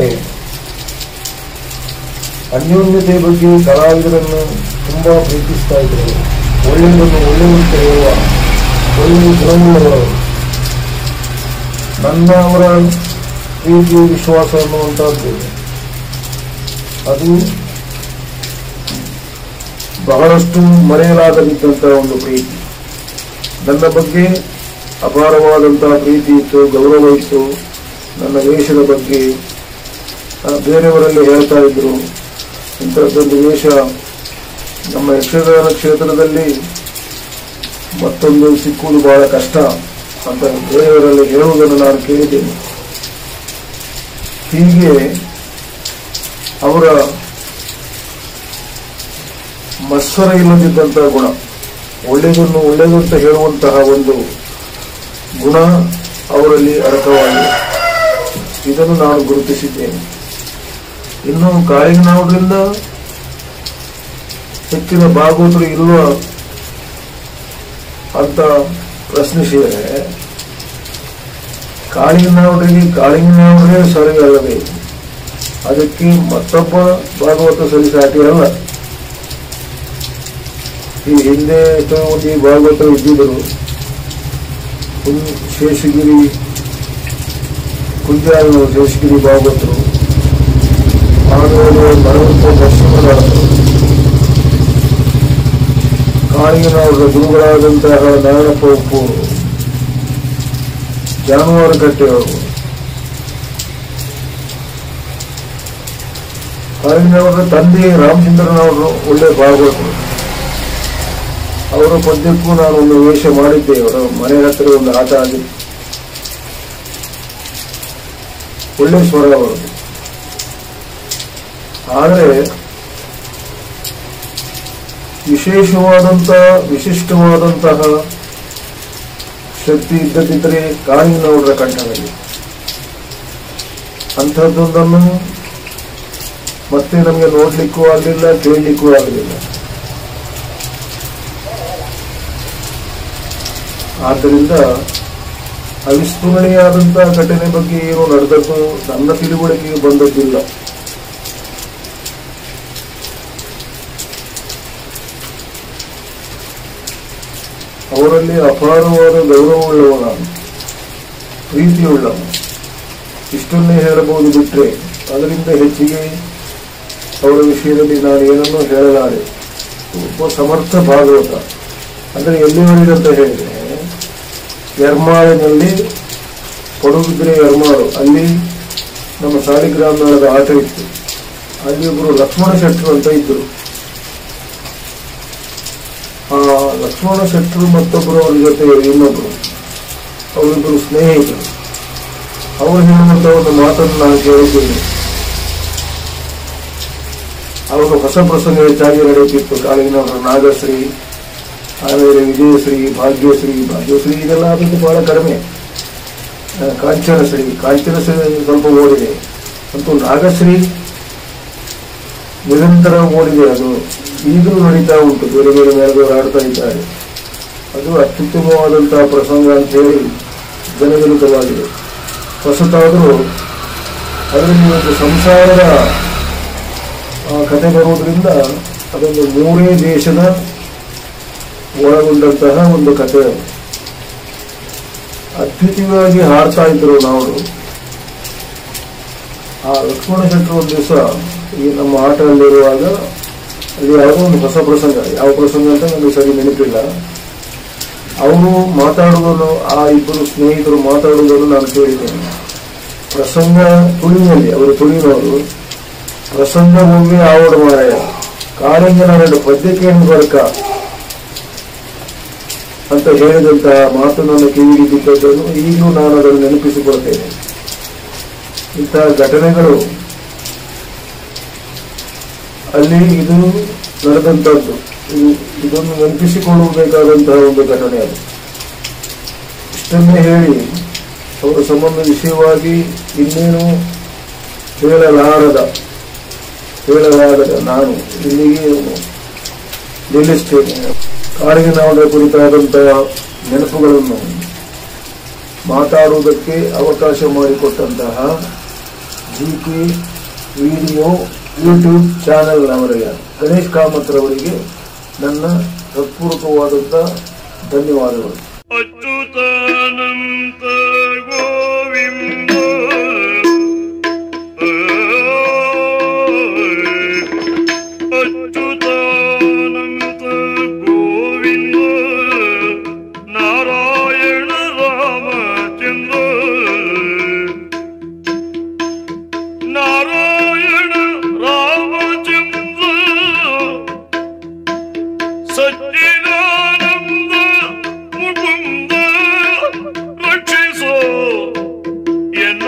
ಅನ್ಯೋನ್ಯತೆ ಬಗ್ಗೆ ಕಲಾವಿದರನ್ನು ತುಂಬಾ ಪ್ರೀತಿಸ್ತಾ ಇದ್ರು ಒಳ್ಳೆಯದನ್ನು ಒಳ್ಳೆಯದಂತ ಹೇಳುವ ಒಳ್ಳೆಯ ಗುಣವುಳ್ಳವರು ನನ್ನ ಅವರ ಪ್ರೀತಿ ವಿಶ್ವಾಸ ಅನ್ನುವಂಥದ್ದು ಅದು ಬಹಳಷ್ಟು ಮರೆಯಲಾಗದಿದ್ದಂತಹ ಒಂದು ಪ್ರೀತಿ ನನ್ನ ಬಗ್ಗೆ ಅಪಾರವಾದಂತಹ ಪ್ರೀತಿ ಇತ್ತು ಗೌರವ ಇತ್ತು ನನ್ನ ವೇಷದ ಬಗ್ಗೆ ಆ, ಬೇರೆಯವರಲ್ಲಿ ಹೇಳ್ತಾ ಇದ್ರು ಇಂಥದ್ದೊಂದು ವೇಷ ನಮ್ಮ ಯಕ್ಷಗಾನ ಕ್ಷೇತ್ರದಲ್ಲಿ ಮತ್ತೊಂದು ಸಿಕ್ಕುವುದು ಬಹಳ ಕಷ್ಟ ಅಂತ ಬೇರೆಯವರಲ್ಲಿ ಹೇಳುವುದನ್ನು ನಾನು ಕೇಳಿದ್ದೇನೆ ಹೀಗೆ ಅವರ ಮತ್ಸರ ಇಲ್ಲದಿದ್ದಂತಹ ಗುಣ ಒಳ್ಳೆಯದನ್ನು ಒಳ್ಳೆಯದು ಅಂತ ಹೇಳುವಂತಹ ಒಂದು ಗುಣ ಅವರಲ್ಲಿ ಅಡಕವಾಗಿದೆ ಇದನ್ನು ನಾನು ಗುರುತಿಸಿದ್ದೇನೆ ಇನ್ನು ಕಾಳಿಂಗನವರಿಂದ ಹೆಚ್ಚಿನ ಭಾಗವತರು ಇರುವ ಅಂತ ಪ್ರಶ್ನಿಸಿದರೆ ಕಾಳಿಂಗನವರಿಗೆ ಕಾಳಿಂಗನವರೇ ಸರಿ ಅಲ್ಲಬೇಕು ಅದಕ್ಕೆ ಮತ್ತೊಬ್ಬ ಭಾಗವತ ಸರಿಸಾಟಿ ಅಲ್ಲ ಈ ಹಿಂದೆ ಎಷ್ಟೋ ಮಂದಿ ಭಾಗವತರು ಇದ್ದಿದ್ದರು ಕುಂ- ಶೇಷಗಿರಿ ಕುಂಜಾಲ ಶೇಷಗಿರಿ ಭಾಗವತರು ಆಮೇಲೆ ಭಗವಂತ ನರಸಿಂಹರಾಜರು ಕಾಳಿಂಗನವರ ಗುರುಗಳಾದಂತಹ ನಾರಾಯಣಪ್ಪ ಉಪ್ಪು ಜಾನುವಾರು ಕಟ್ಟೆಯವರು ಕಾಳಿಂಗನವರ ತಂದೆ ರಾಮಚಂದ್ರನವರು ಒಳ್ಳೆ ಭಾಗವತರು ಅವರ ಪದ್ಯಕ್ಕೂ ನಾನು ಒಂದು ವೇಷ ಮಾಡಿದ್ದೆ ಅವರ ಮನೆ ಹತ್ತಿರ ಒಂದು ಆಟ ಆಗಿತ್ತು ಒಳ್ಳೆ ಸ್ವರ ಅವರು ಆದರೆ ವಿಶೇಷವಾದಂತಹ ವಿಶಿಷ್ಟವಾದಂತಹ ಶಕ್ತಿ ಇದ್ದದಿದ್ದರೆ ಕಾಳಿಂಗನವರ ಕಂಠದಲ್ಲಿ ಅಂಥದ್ದೊಂದನ್ನು ಮತ್ತೆ ನಮಗೆ ನೋಡ್ಲಿಕ್ಕೂ ಆಗಲಿಲ್ಲ ಕೇಳಲಿಕ್ಕೂ ಆಗಲಿಲ್ಲ ಆದ್ದರಿಂದ ಅವಿಸ್ಮರಣೀಯಾದಂತಹ ಘಟನೆ ಬಗ್ಗೆ ಏನು ನಡೆದದ್ದು ನನ್ನ ತಿಳುವಳಿಕೆಗೆ ಬಂದದ್ದಿಲ್ಲ ಅವರಲ್ಲಿ ಅಪಾರವಾದ ಗೌರವವುಳ್ಳವ ನಾನು ಪ್ರೀತಿಯುಳ್ಳವ ಇಷ್ಟನ್ನೇ ಹೇಳಬಹುದು ಬಿಟ್ರೆ ಅದರಿಂದ ಹೆಚ್ಚಿಗೆ ಅವರ ವಿಷಯದಲ್ಲಿ ನಾನು ಏನನ್ನೂ ಹೇಳಲಾರೆ ಒಬ್ಬ ಸಮರ್ಥ ಭಾಗವತ ಅಂದರೆ ಎಲ್ಲಿವರೆಗೆ ಅಂತ ಹೇಳಿದ್ರೆ ಎರ್ಮಾಳಿನಲ್ಲಿ ಪಡುಬಿದ್ರೆ ಎರ್ಮಾಳು ಅಲ್ಲಿ ನಮ್ಮ ಸಾಲಿಗ್ರಾಮ ಮೇಳದ ಆಟ ಇತ್ತು ಅಲ್ಲಿ ಒಬ್ಬರು ಲಕ್ಷ್ಮಣ ಶೆಟ್ಟರು ಅಂತ ಇದ್ದರು ಆ ಲಕ್ಷ್ಮಣ ಶೆಟ್ಟರು ಮತ್ತೊಬ್ಬರು ಅವ್ರ ಜೊತೆ ಇನ್ನೊಬ್ಬರು ಅವರಿಬ್ಬರು ಸ್ನೇಹಿತರು ಅವರು ಹೇಳುವಂತ ಒಂದು ಮಾತನ್ನು ನಾನು ಕೇಳಿದ್ದೇನೆ ಅವರು ಹೊಸ ಪ್ರಸಂಗ ಹೆಚ್ಚಾಗಿ ನಡೆಯುತ್ತಿತ್ತು ಕಾಳಿನವರ ನಾಗಶ್ರೀ ಆಮೇಲೆ ವಿಜಯಶ್ರೀ ಭಾಗ್ಯಶ್ರೀ ಭಾಗ್ಯಶ್ರೀ ಇದೆಲ್ಲ ಆದದ್ದು ಬಹಳ ಕಡಿಮೆ ಆ, ಕಾಂಚನಶ್ರೀ ಕಾಂಚನಶ್ರೀ ಸ್ವಲ್ಪ ಓಡಿದೆ ಅಂತೂ ನಾಗಶ್ರೀ ನಿರಂತರ ಓಡಿದೆ ಅದು ಈಗಲೂ ನಡೀತಾ ಉಂಟು ಬೇರೆ ಬೇರೆ ಮೇಳದವರು ಆಡ್ತಾ ಇದ್ದಾರೆ ಅದು ಅತ್ಯುತ್ತಮವಾದಂತಹ ಪ್ರಸಂಗ ಅಂತ ಹೇಳಿ ಜನವಿರುದ್ಧವಾಗಿದೆ ಹೊಸತಾದರೂ ಅದರಲ್ಲಿ ಒಂದು ಸಂಸಾರದ ಆ, ಕಥೆ ಬರುವುದರಿಂದ ಅದೊಂದು ಮೂರೇ ದೇಶದ ಒಳಗೊಂಡಂತಹ ಒಂದು ಕಥೆ ಅದು. ಅದ್ವಿತೀಯವಾಗಿ ಹಾಡ್ತಾ ಇದ್ರು ನಾವು ಆ ಲಕ್ಷ್ಮಣ ಶೆಟ್ಟರು ಒಂದು ದಿವಸ ಈ ನಮ್ಮ ಆಟದಲ್ಲಿರುವಾಗ ಅಲ್ಲಿ ಯಾವುದೋ ಒಂದು ಹೊಸ ಪ್ರಸಂಗ ಯಾವ ಪ್ರಸಂಗ ಅಂತ ನನಗೆ ಸರಿ ನೆನಪಿಲ್ಲ ಅವರು ಮಾತಾಡುವುದನ್ನು ಆ ಇಬ್ಬರು ಸ್ನೇಹಿತರು ಮಾತಾಡುವುದನ್ನು ನಾನು ಕೇಳಿದ್ದೇನೆ ಪ್ರಸಂಗ ತುಳಿನಲ್ಲಿ ಅವರು ತುಳಿನವರು ಪ್ರಸಂಗ ಒಮ್ಮೆ ಆವಡು ಮಾರಾಯ ಕಾಳಿಂಗನ ಎರಡು ಪದ್ಯಕ್ಕೆ ಬರ್ಕ ಅಂತ ಹೇಳಿದಂತಹ ಮಾತು ನನ್ನ ಕಿವಿಗೆ ಬಿದ್ದದ್ದನ್ನು ಈಗಲೂ ನಾನು ಅದನ್ನು ನೆನಪಿಸಿಕೊಳ್ತೇನೆ ಇಂತಹ ಘಟನೆಗಳು ಅಲ್ಲಿ ಇದು ನಡೆದಂತದ್ದು ಇದು ಇದನ್ನು ನೆನಪಿಸಿಕೊಳ್ಳಬೇಕಾದಂತಹ ಒಂದು ಘಟನೆ ಅದು ಇಷ್ಟನ್ನೇ ಹೇಳಿ ಅವರ ಸಂಬಂಧ ವಿಷಯವಾಗಿ ಇನ್ನೇನು ಹೇಳಲಾರದ ಹೇಳಲಾಗದ ನಾನು ಇಲ್ಲಿಗೆ ನಿಲ್ಲಿಸ್ತೇನೆ ಕಾಡಿಗೆ ನಾವದ ಕುರಿತಾದಂತಹ ನೆನಪುಗಳನ್ನು ಮಾತಾಡುವುದಕ್ಕೆ ಅವಕಾಶ ಮಾಡಿಕೊಟ್ಟಂತಹ G K video YouTube channel ಅವರಿಗೆ ಗಣೇಶ್ ಕಾಮತ್ರವರಿಗೆ ನನ್ನ ಹೃತ್ಪೂರ್ವಕವಾದಂಥ ಧನ್ಯವಾದಗಳು ಅಚ್ಯುತಾನಂತ ಗೋವಿಂದ ಅಚ್ಯುತಾನಂತ ಗೋವಿಂದ ನಾರಾಯಣ ರಾಮಚಂದ್ರ ನಾರಾಯಣ ರಾಮಚಂದ್ರ ಸಚ್ಚಿದಾನಂದ ಮುಕುಂದ ರಕ್ಷಿಸೋ ಎನ್ನ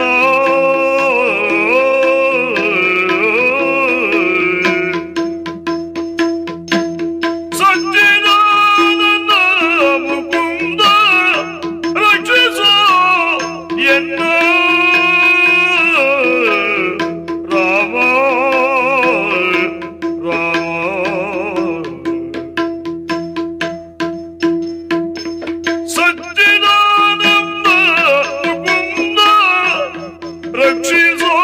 ಸಚ್ಚಿದಾನಂದ ಮುಕುಂದ ರಕ್ಷಿಸೋ ಎನ್ನ ರಾಮ ರಾಮ ಸಚ್ಚಿದಾನಂದ ಮುಕುಂದ ರಕ್ಷಿಸೋ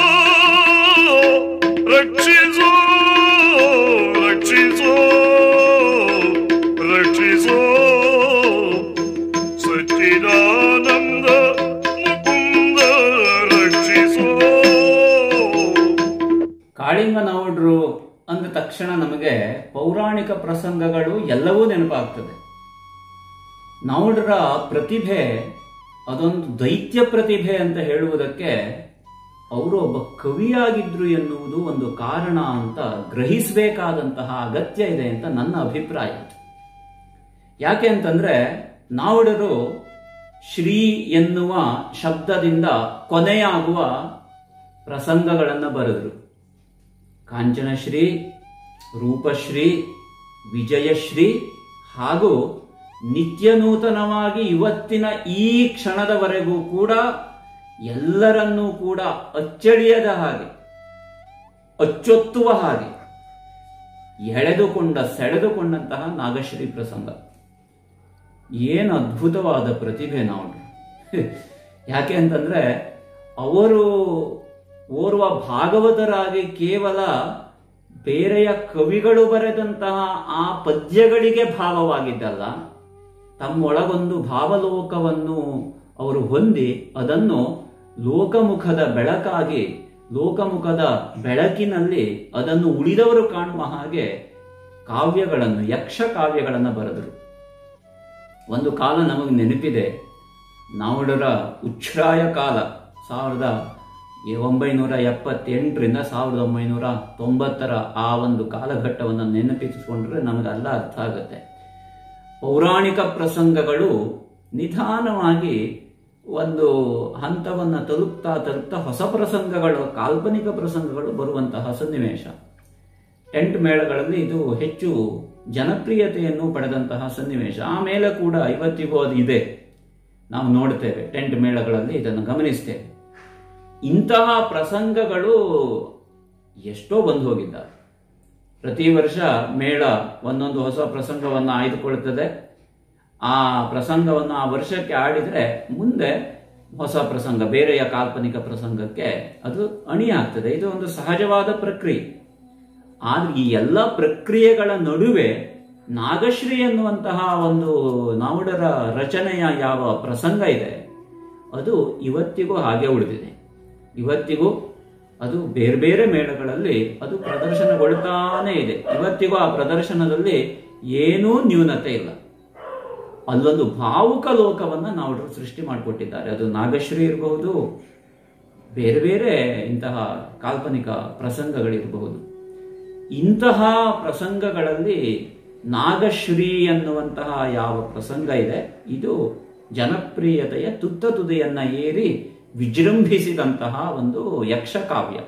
ರಕ್ಷಿಸೋ ರಕ್ಷಿಸೋ ರಕ್ಷಿಸೋ ಸಚ್ಚಿದಾನಂದ ಮುಕುಂದ ರಕ್ಷಿಸೋ ಕಾಳಿಂಗನೌಡ್ರು ಅಂದ ತಕ್ಷಣ ನಮಗೆ ಪೌರಾಣಿಕ ಪ್ರಸಂಗಗಳು ಎಲ್ಲವೂ ನೆನಪಾಗ್ತದೆ ನೌಡ್ರ ಪ್ರತಿಭೆ ಅದೊಂದು ದೈತ್ಯ ಪ್ರತಿಭೆ ಅಂತ ಹೇಳುವುದಕ್ಕೆ ಅವರು ಒಬ್ಬ ಕವಿಯಾಗಿದ್ರು ಎನ್ನುವುದು ಒಂದು ಕಾರಣ ಅಂತ ಗ್ರಹಿಸಬೇಕಾದಂತಹ ಅಗತ್ಯ ಇದೆ ಅಂತ ನನ್ನ ಅಭಿಪ್ರಾಯ ಯಾಕೆ ಅಂತಂದ್ರೆ ನಾವುಡರು ಶ್ರೀ ಎನ್ನುವ ಶಬ್ದದಿಂದ ಕೊನೆಯಾಗುವ ಪ್ರಸಂಗಗಳನ್ನು ಬರೆದರು ಕಾಂಚನಶ್ರೀ ರೂಪಶ್ರೀ ವಿಜಯಶ್ರೀ ಹಾಗೂ ನಿತ್ಯ ನೂತನವಾಗಿ ಇವತ್ತಿನ ಈ ಕ್ಷಣದವರೆಗೂ ಕೂಡ ಎಲ್ಲರನ್ನೂ ಕೂಡ ಅಚ್ಚಳಿಯದ ಹಾಗೆ ಅಚ್ಚೊತ್ತುವ ಹಾಗೆ ಎಳೆದುಕೊಂಡ ಸೆಳೆದುಕೊಂಡಂತಹ ನಾಗಶ್ರೀ ಪ್ರಸಂಗ ಏನು ಅದ್ಭುತವಾದ ಪ್ರತಿಭೆ ನಾವು ಯಾಕೆ ಅಂತಂದ್ರೆ ಅವರು ಓರ್ವ ಭಾಗವತರಾಗಿ ಕೇವಲ ಬೇರೆಯ ಕವಿಗಳು ಬರೆದಂತಹ ಆ ಪದ್ಯಗಳಿಗೆ ಭಾವವಾಗಿದ್ದಲ್ಲ ತಮ್ಮೊಳಗೊಂದು ಭಾವಲೋಕವನ್ನು ಅವರು ಹೊಂದಿ ಅದನ್ನು ಲೋಕಮುಖದ ಬೆಳಕಾಗಿ ಲೋಕಮುಖದ ಬೆಳಕಿನಲ್ಲಿ ಅದನ್ನು ಉಳಿದವರು ಕಾಣುವ ಹಾಗೆ ಕಾವ್ಯಗಳನ್ನು ಯಕ್ಷ ಕಾವ್ಯಗಳನ್ನು ಬರೆದರು ಒಂದು ಕಾಲ ನಮಗೆ ನೆನಪಿದೆ ನಾವುಡರ ಉಚ್ಛ್ರಾಯ ಕಾಲ ಸಾವಿರದ ಒಂಬೈನೂರ ಎಪ್ಪತ್ತೆಂಟರಿಂದ ಸಾವಿರದ ಒಂಬೈನೂರ ತೊಂಬತ್ತರ ಆ ಒಂದು ಕಾಲಘಟ್ಟವನ್ನು ನೆನಪಿಸಿಕೊಂಡ್ರೆ ನಮಗೆ ಎಲ್ಲ ಅರ್ಥ ಆಗುತ್ತೆ ಪೌರಾಣಿಕ ಪ್ರಸಂಗಗಳು ನಿಧಾನವಾಗಿ ಒಂದು ಹಂತವನ್ನು ತಲುಪ್ತಾ ತಲುಪ್ತಾ ಹೊಸ ಪ್ರಸಂಗಗಳು ಕಾಲ್ಪನಿಕ ಪ್ರಸಂಗಗಳು ಬರುವಂತಹ ಸನ್ನಿವೇಶ ಟೆಂಟ್ ಮೇಳಗಳಲ್ಲಿ ಇದು ಹೆಚ್ಚು ಜನಪ್ರಿಯತೆಯನ್ನು ಪಡೆದಂತಹ ಸನ್ನಿವೇಶ ಆಮೇಲೆ ಕೂಡ ಇವತ್ತಿಗೂ ಅದು ಇದೆ ನಾವು ನೋಡ್ತೇವೆ ಟೆಂಟ್ ಮೇಳಗಳಲ್ಲಿ ಇದನ್ನು ಗಮನಿಸ್ತೇವೆ ಇಂತಹ ಪ್ರಸಂಗಗಳು ಎಷ್ಟೋ ಬಂದು ಹೋಗಿದ್ದಾರೆ ಪ್ರತಿ ವರ್ಷ ಮೇಳ ಒಂದೊಂದು ಹೊಸ ಪ್ರಸಂಗವನ್ನು ಆಯ್ದುಕೊಳ್ಳುತ್ತದೆ ಆ ಪ್ರಸಂಗವನ್ನು ಆ ವರ್ಷಕ್ಕೆ ಆಡಿದರೆ ಮುಂದೆ ಹೊಸ ಪ್ರಸಂಗ ಬೇರೆಯ ಕಾಲ್ಪನಿಕ ಪ್ರಸಂಗಕ್ಕೆ ಅದು ಅಣಿಯಾಗ್ತದೆ ಇದು ಒಂದು ಸಹಜವಾದ ಪ್ರಕ್ರಿಯೆ ಆದ್ರೆ ಈ ಎಲ್ಲ ಪ್ರಕ್ರಿಯೆಗಳ ನಡುವೆ ನಾಗಶ್ರೀ ಎನ್ನುವಂತಹ ಒಂದು ನಾವುಡರ ರಚನೆಯ ಯಾವ ಪ್ರಸಂಗ ಇದೆ ಅದು ಇವತ್ತಿಗೂ ಹಾಗೆ ಉಳಿದಿದೆ ಇವತ್ತಿಗೂ ಅದು ಬೇರೆ ಬೇರೆ ಮೇಳಗಳಲ್ಲಿ ಅದು ಪ್ರದರ್ಶನಗೊಳ್ತಾನೇ ಇದೆ ಇವತ್ತಿಗೂ ಆ ಪ್ರದರ್ಶನದಲ್ಲಿ ಏನೂ ನ್ಯೂನತೆ ಇಲ್ಲ ಅಲ್ಲೊಂದು ಭಾವುಕ ಲೋಕವನ್ನ ನಾವು ಸೃಷ್ಟಿ ಮಾಡಿಕೊಟ್ಟಿದ್ದಾರೆ ಅದು ನಾಗಶ್ರೀ ಇರಬಹುದು ಬೇರೆ ಬೇರೆ ಇಂತಹ ಕಾಲ್ಪನಿಕ ಪ್ರಸಂಗಗಳಿರಬಹುದು ಇಂತಹ ಪ್ರಸಂಗಗಳಲ್ಲಿ ನಾಗಶ್ರೀ ಅನ್ನುವಂತಹ ಯಾವ ಪ್ರಸಂಗ ಇದೆ ಇದು ಜನಪ್ರಿಯತೆಯ ತುತ್ತ ತುದಿಯನ್ನ ಏರಿ ವಿಜೃಂಭಿಸಿದಂತಹ ಒಂದು ಯಕ್ಷಕಾವ್ಯ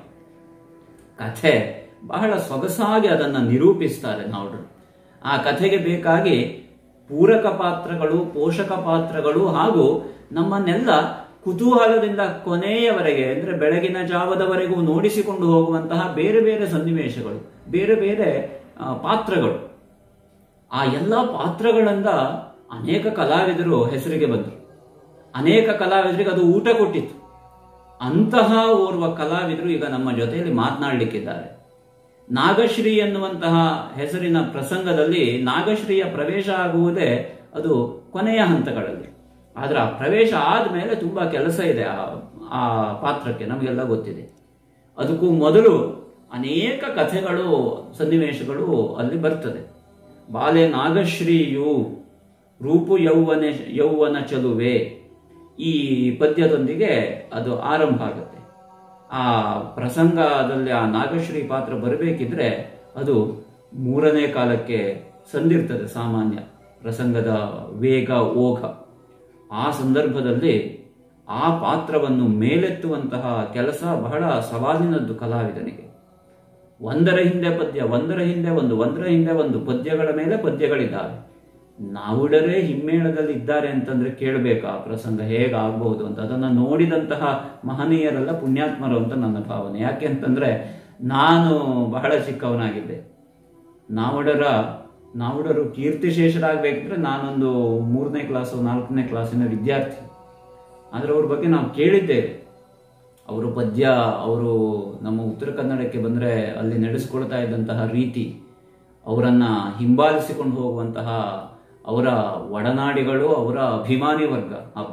ಕಥೆ ಬಹಳ ಸೊಗಸಾಗಿ ಅದನ್ನು ನಿರೂಪಿಸ್ತಾರೆ ನಾವುಗಳು ಆ ಕಥೆಗೆ ಬೇಕಾಗಿ ಪೂರಕ ಪಾತ್ರಗಳು ಪೋಷಕ ಪಾತ್ರಗಳು ಹಾಗೂ ನಮ್ಮನ್ನೆಲ್ಲ ಕುತೂಹಲದಿಂದ ಕೊನೆಯವರೆಗೆ ಅಂದ್ರೆ ಬೆಳಗಿನ ಜಾವದವರೆಗೂ ನೋಡಿಸಿಕೊಂಡು ಹೋಗುವಂತಹ ಬೇರೆ ಬೇರೆ ಸನ್ನಿವೇಶಗಳು ಬೇರೆ ಬೇರೆ ಆ, ಪಾತ್ರಗಳು ಆ ಎಲ್ಲ ಪಾತ್ರಗಳಿಂದ ಅನೇಕ ಕಲಾವಿದರು ಹೆಸರಿಗೆ ಬಂದರು ಅನೇಕ ಕಲಾವಿದರಿಗೆ ಅದು ಊಟ ಕೊಟ್ಟಿತ್ತು ಅಂತಹ ಓರ್ವ ಕಲಾವಿದರು ಈಗ ನಮ್ಮ ಜೊತೆಯಲ್ಲಿ ಮಾತನಾಡಲಿಕ್ಕಿದ್ದಾರೆ ನಾಗಶ್ರೀ ಎನ್ನುವಂತಹ ಹೆಸರಿನ ಪ್ರಸಂಗದಲ್ಲಿ ನಾಗಶ್ರೀಯ ಪ್ರವೇಶ ಆಗುವುದೇ ಅದು ಕೊನೆಯ ಹಂತಗಳಲ್ಲಿ ಆದ್ರೆ ಆ ಪ್ರವೇಶ ಆದ್ಮೇಲೆ ತುಂಬಾ ಕೆಲಸ ಇದೆ ಆ ಆ ಪಾತ್ರಕ್ಕೆ ನಮಗೆಲ್ಲ ಗೊತ್ತಿದೆ ಅದಕ್ಕೂ ಮೊದಲು ಅನೇಕ ಕಥೆಗಳು ಸನ್ನಿವೇಶಗಳು ಅಲ್ಲಿ ಬರ್ತದೆ ಬಾಲೆ ನಾಗಶ್ರೀಯು ರೂಪು ಯೌವನ ಯೌವನ ಚಲುವೆ ಈ ಪದ್ಯದೊಂದಿಗೆ ಅದು ಆರಂಭ ಆಗುತ್ತೆ ಆ ಪ್ರಸಂಗದಲ್ಲಿ ಆ ನಾಗಶ್ರೀ ಪಾತ್ರ ಬರಬೇಕಿದ್ರೆ ಅದು ಮೂರನೇ ಕಾಲಕ್ಕೆ ಸಂದಿರ್ತದೆ ಸಾಮಾನ್ಯ ಪ್ರಸಂಗದ ವೇಗ ಓಘ ಆ ಸಂದರ್ಭದಲ್ಲಿ ಆ ಪಾತ್ರವನ್ನು ಮೇಲೆತ್ತುವಂತಹ ಕೆಲಸ ಬಹಳ ಸವಾಲಿನದ್ದು ಕಲಾವಿದನಿಗೆ ಒಂದರ ಹಿಂದೆ ಪದ್ಯ ಒಂದರ ಹಿಂದೆ ಒಂದು ಒಂದರ ಹಿಂದೆ ಒಂದು ಪದ್ಯಗಳ ಮೇಲೆ ಪದ್ಯಗಳಿದ್ದಾವೆ ನಾವುಡರೇ ಹಿಮ್ಮೇಳದಲ್ಲಿ ಇದ್ದಾರೆ ಅಂತಂದ್ರೆ ಕೇಳಬೇಕು ಆ ಪ್ರಸಂಗ ಹೇಗಾಗಬಹುದು ಅಂತ ಅದನ್ನ ನೋಡಿದಂತಹ ಮಹನೀಯರೆಲ್ಲ ಪುಣ್ಯಾತ್ಮರು ಅಂತ ನನ್ನ ಭಾವನೆ ಯಾಕೆ ಅಂತಂದ್ರೆ ನಾನು ಬಹಳ ಚಿಕ್ಕವನಾಗಿದ್ದೆ ನಾವುಡರ ನಾವುಡರು ಕೀರ್ತಿಶೇಷರಾಗಬೇಕಿದ್ರೆ ನಾನೊಂದು ಮೂರನೇ ಕ್ಲಾಸು ನಾಲ್ಕನೇ ಕ್ಲಾಸಿನ ವಿದ್ಯಾರ್ಥಿ ಆದ್ರೆ ಅವ್ರ ಬಗ್ಗೆ ನಾವು ಕೇಳಿದ್ದೇವೆ ಅವರು ಪದ್ಯ ಅವರು ನಮ್ಮ ಉತ್ತರ ಕನ್ನಡಕ್ಕೆ ಬಂದರೆ ಅಲ್ಲಿ ನಡೆಸ್ಕೊಳ್ತಾ ಇದ್ದಂತಹ ರೀತಿ ಅವರನ್ನ ಹಿಂಬಾಲಿಸಿಕೊಂಡು ಹೋಗುವಂತಹ ಅವರ ಒಡನಾಡಿಗಳು ಅವರ ಅಭಿಮಾನಿ ವರ್ಗ ಹಬ್ಬ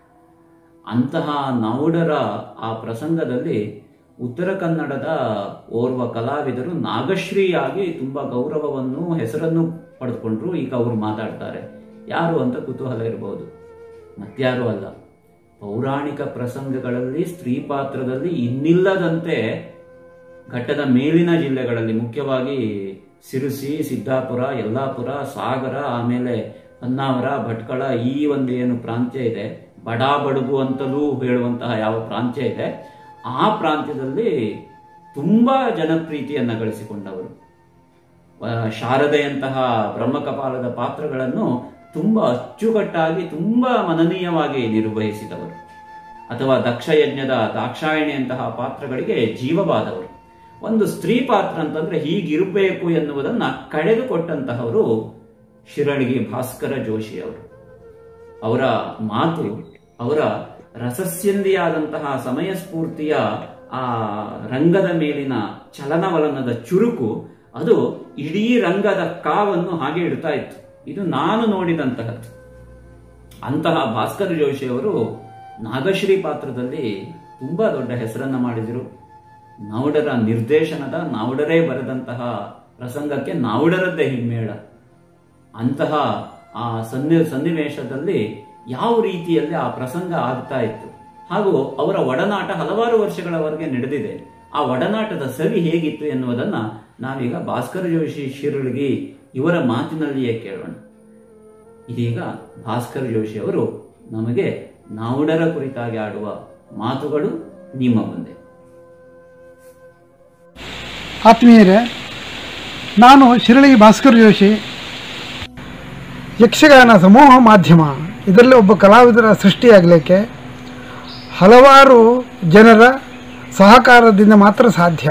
ಅಂತಹ ನಾವುಡರ ಆ ಪ್ರಸಂಗದಲ್ಲಿ ಉತ್ತರ ಕನ್ನಡದ ಓರ್ವ ಕಲಾವಿದರು ನಾಗಶ್ರೀಯಾಗಿ ತುಂಬಾ ಗೌರವವನ್ನು ಹೆಸರನ್ನು ಪಡೆದುಕೊಂಡ್ರು ಈಗ ಅವರು ಮಾತಾಡ್ತಾರೆ ಯಾರು ಅಂತ ಕುತೂಹಲ ಇರಬಹುದು ಮತ್ಯಾರು ಅಲ್ಲ ಪೌರಾಣಿಕ ಪ್ರಸಂಗಗಳಲ್ಲಿ ಸ್ತ್ರೀ ಪಾತ್ರದಲ್ಲಿ ಇನ್ನಿಲ್ಲದಂತೆ ಘಟ್ಟದ ಮೇಲಿನ ಜಿಲ್ಲೆಗಳಲ್ಲಿ ಮುಖ್ಯವಾಗಿ ಸಿರುಸಿ ಸಿದ್ದಾಪುರ ಯಲ್ಲಾಪುರ ಸಾಗರ ಆಮೇಲೆ ಹೊನ್ನಾವರ ಭಟ್ಕಳ ಈ ಒಂದು ಏನು ಪ್ರಾಂತ್ಯ ಇದೆ ಬಡಾ ಬಡುಗು ಅಂತಲೂ ಹೇಳುವಂತಹ ಯಾವ ಪ್ರಾಂತ್ಯ ಇದೆ ಆ ಪ್ರಾಂತ್ಯದಲ್ಲಿ ತುಂಬಾ ಜನಪ್ರೀತಿಯನ್ನ ಗಳಿಸಿಕೊಂಡವರು ಆ, ಶಾರದೆಯಂತಹ ಬ್ರಹ್ಮಕಪಾಲದ ಪಾತ್ರಗಳನ್ನು ತುಂಬಾ ಅಚ್ಚುಕಟ್ಟಾಗಿ ತುಂಬಾ ಮನನೀಯವಾಗಿ ನಿರ್ವಹಿಸಿದವರು ಅಥವಾ ದಕ್ಷ ಯಜ್ಞದ ದಾಕ್ಷಾಯಣಿಯಂತಹ ಪಾತ್ರಗಳಿಗೆ ಜೀವವಾದವರು ಒಂದು ಸ್ತ್ರೀ ಪಾತ್ರ ಅಂತಂದ್ರೆ ಹೀಗಿರಬೇಕು ಎನ್ನುವುದನ್ನ ಕಳೆದುಕೊಟ್ಟಂತಹವರು ಶಿರಳಿಗೆ ಭಾಸ್ಕರ ಜೋಶಿ ಅವರು ಅವರ ಮಾತು ಅವರ ರಸಸ್ಯಂದಿಯಾದಂತಹ ಸಮಯ ಸ್ಫೂರ್ತಿಯ ಆ ರಂಗದ ಮೇಲಿನ ಚಲನವಲನದ ಚುರುಕು ಅದು ಇಡೀ ರಂಗದ ಕಾವನ್ನು ಹಾಗೆ ಇಡ್ತಾ ಇತ್ತು ಇದು ನಾನು ನೋಡಿದಂತಹದ್ದು ಅಂತಹ ಭಾಸ್ಕರ ಜೋಶಿ ಅವರು ನಾಗಶ್ರೀ ಪಾತ್ರದಲ್ಲಿ ತುಂಬಾ ದೊಡ್ಡ ಹೆಸರನ್ನ ಮಾಡಿದರು ನಾವುಡರ ನಿರ್ದೇಶನದ ನಾವುಡರೇ ಬರೆದಂತಹ ಪ್ರಸಂಗಕ್ಕೆ ನಾವುಡರದ್ದೇ ಹಿಮ್ಮೇಳ ಅಂತಹ ಆ ಸನ್ನಿ ಸನ್ನಿವೇಶದಲ್ಲಿ ಯಾವ ರೀತಿಯಲ್ಲಿ ಆ ಪ್ರಸಂಗ ಆಗ್ತಾ ಇತ್ತು ಹಾಗೂ ಅವರ ಒಡನಾಟ ಹಲವಾರು ವರ್ಷಗಳವರೆಗೆ ನಡೆದಿದೆ ಆ ಒಡನಾಟದ ಸವಿ ಹೇಗಿತ್ತು ಎನ್ನುವುದನ್ನ ನಾವೀಗ ಭಾಸ್ಕರ ಜೋಶಿ ಶಿರಳ್ಗಿ ಇವರ ಮಾತಿನಲ್ಲಿಯೇ ಕೇಳೋಣ ಇದೀಗ ಭಾಸ್ಕರ್ ಜೋಶಿ ಅವರು ನಮಗೆ ನಾವುಡರ ಕುರಿತಾಗಿ ಆಡುವ ಮಾತುಗಳು ನಿಮ್ಮ ಮುಂದೆ ಆತ್ಮೀಯರೇ ನಾನು ಶಿರಳಿ ಭಾಸ್ಕರ್ ಜೋಶಿ ಯಕ್ಷಗಾನ ಸಮೂಹ ಮಾಧ್ಯಮ ಇದರಲ್ಲಿ ಒಬ್ಬ ಕಲಾವಿದರ ಸೃಷ್ಟಿಯಾಗಲಿಕ್ಕೆ ಹಲವಾರು ಜನರ ಸಹಕಾರದಿಂದ ಮಾತ್ರ ಸಾಧ್ಯ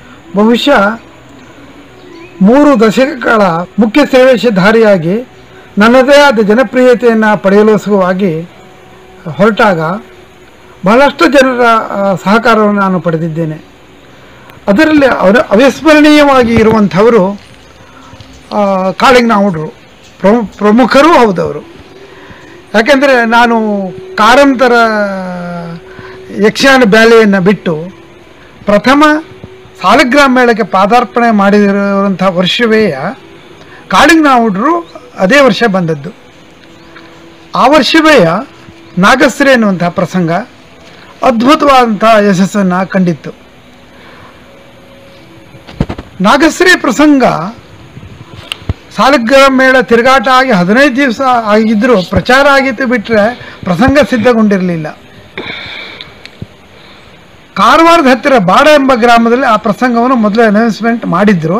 ಬಹುಶಃ ಮೂರು ದಶಕಗಳ ಮುಖ್ಯ ಸೇವೇಶಧಾರಿಯಾಗಿ ನನ್ನದೇ ಆದ ಜನಪ್ರಿಯತೆಯನ್ನು ಪಡೆಯಲೋಸುವಾಗಿ ಹೊರಟಾಗ ಬಹಳಷ್ಟು ಜನರ ಆ, ಸಹಕಾರವನ್ನು ನಾನು ಪಡೆದಿದ್ದೇನೆ ಅದರಲ್ಲಿ ಅವರ ಅವಿಸ್ಮರಣೀಯವಾಗಿ ಇರುವಂಥವರು ಆ, ಕಾಳಿಂಗನಹುಡ್ರು ಪ್ರಮು ಪ್ರಮುಖರೂ ಹೌದವರು ಯಾಕೆಂದರೆ ನಾನು ಕಾರಂತರ ಯಕ್ಷಗಾನ ಬ್ಯಾಲೆಯನ್ನು ಬಿಟ್ಟು ಪ್ರಥಮ ಸಾಲಿಗ್ರಾಮ ಮೇಳಕ್ಕೆ ಪಾದಾರ್ಪಣೆ ಮಾಡಿರುವಂಥ ವರ್ಷವೇ ಕಾಳಿಂಗನಹುಡ್ರು ಅದೇ ವರ್ಷ ಬಂದದ್ದು ಆ ವರ್ಷವೇ ನಾಗಶ್ರೀ ಎನ್ನುವಂಥ ಪ್ರಸಂಗ ಅದ್ಭುತವಾದಂಥ ಯಶಸ್ಸನ್ನು ಕಂಡಿತ್ತು ನಾಗಶ್ರೀ ಪ್ರಸಂಗ ಸಾಲಿಗ್ರಾಮ ಮೇಳ ತಿರುಗಾಟ ಆಗಿ ಹದಿನೈದು ದಿವಸ ಆಗಿದ್ದರೂ ಪ್ರಚಾರ ಆಗಿತ್ತು ಬಿಟ್ಟರೆ ಪ್ರಸಂಗ ಸಿದ್ಧಗೊಂಡಿರಲಿಲ್ಲ ಕಾರವಾರದ ಹತ್ತಿರ ಬಾಡ ಎಂಬ ಗ್ರಾಮದಲ್ಲಿ ಆ ಪ್ರಸಂಗವನ್ನು ಮೊದಲು ಅನೌನ್ಸ್ಮೆಂಟ್ ಮಾಡಿದ್ರು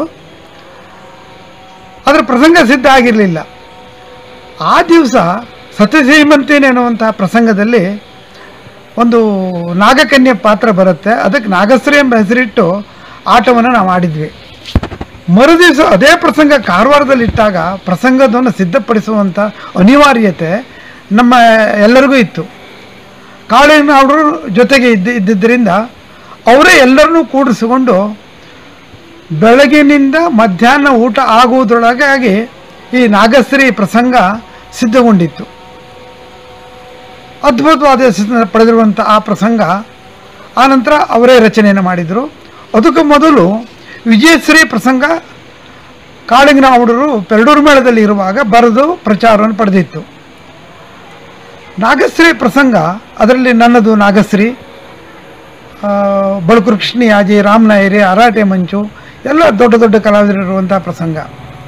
ಅದರ ಪ್ರಸಂಗ ಸಿದ್ಧ ಆಗಿರಲಿಲ್ಲ ಆ ದಿವಸ ಸತ್ಯಶ್ರೀಮಂತೇನೆ ಅನ್ನುವಂತಹ ಪ್ರಸಂಗದಲ್ಲಿ ಒಂದು ನಾಗಕನ್ಯೆ ಪಾತ್ರ ಬರುತ್ತೆ ಅದಕ್ಕೆ ನಾಗಶ್ರೀ ಎಂಬ ಹೆಸರಿಟ್ಟು ಆಟವನ್ನು ನಾವು ಆಡಿದ್ವಿ ಮರುದಿವಸ ಅದೇ ಪ್ರಸಂಗ ಕಾರವಾರದಲ್ಲಿ ಇಟ್ಟಾಗ ಪ್ರಸಂಗದವನ್ನು ಸಿದ್ಧಪಡಿಸುವಂಥ ಅನಿವಾರ್ಯತೆ ನಮ್ಮ ಎಲ್ಲರಿಗೂ ಇತ್ತು ಕಾಳಿನ ಅವರು ಜೊತೆಗೆ ಇದ್ದ ಇದ್ದಿದ್ದರಿಂದ ಅವರೇ ಎಲ್ಲರನ್ನೂ ಕೂಡಿಸಿಕೊಂಡು ಬೆಳಗಿನಿಂದ ಮಧ್ಯಾಹ್ನ ಊಟ ಆಗುವುದರೊಳಗಾಗಿ ಈ ನಾಗಶ್ರೀ ಪ್ರಸಂಗ ಸಿದ್ಧಗೊಂಡಿತ್ತು ಅದ್ಭುತವಾದ ಯಶಸ್ಸನ್ನು ಪಡೆದಿರುವಂಥ ಆ ಪ್ರಸಂಗ ಆನಂತರ ಅವರೇ ರಚನೆಯನ್ನು ಮಾಡಿದರು ಅದಕ್ಕೂ ಮೊದಲು ವಿಜಯಶ್ರೀ ಪ್ರಸಂಗ ಕಾಳಿಂಗನಹುಡರು ಪೆರಡೂರು ಮೇಳದಲ್ಲಿ ಇರುವಾಗ ಬರೆದು ಪ್ರಚಾರವನ್ನು ಪಡೆದಿತ್ತು ನಾಗಶ್ರೀ ಪ್ರಸಂಗ ಅದರಲ್ಲಿ ನನ್ನದು ನಾಗಶ್ರೀ ಆ, ಬಳುಕುರು ಕೃಷ್ಣಿಯಾಜಿ ರಾಮನಾಯರಿ ಅರಾಟೆ ಮಂಚು ಎಲ್ಲ ದೊಡ್ಡ ದೊಡ್ಡ ಕಲಾವಿದರಿರುವಂಥ ಪ್ರಸಂಗ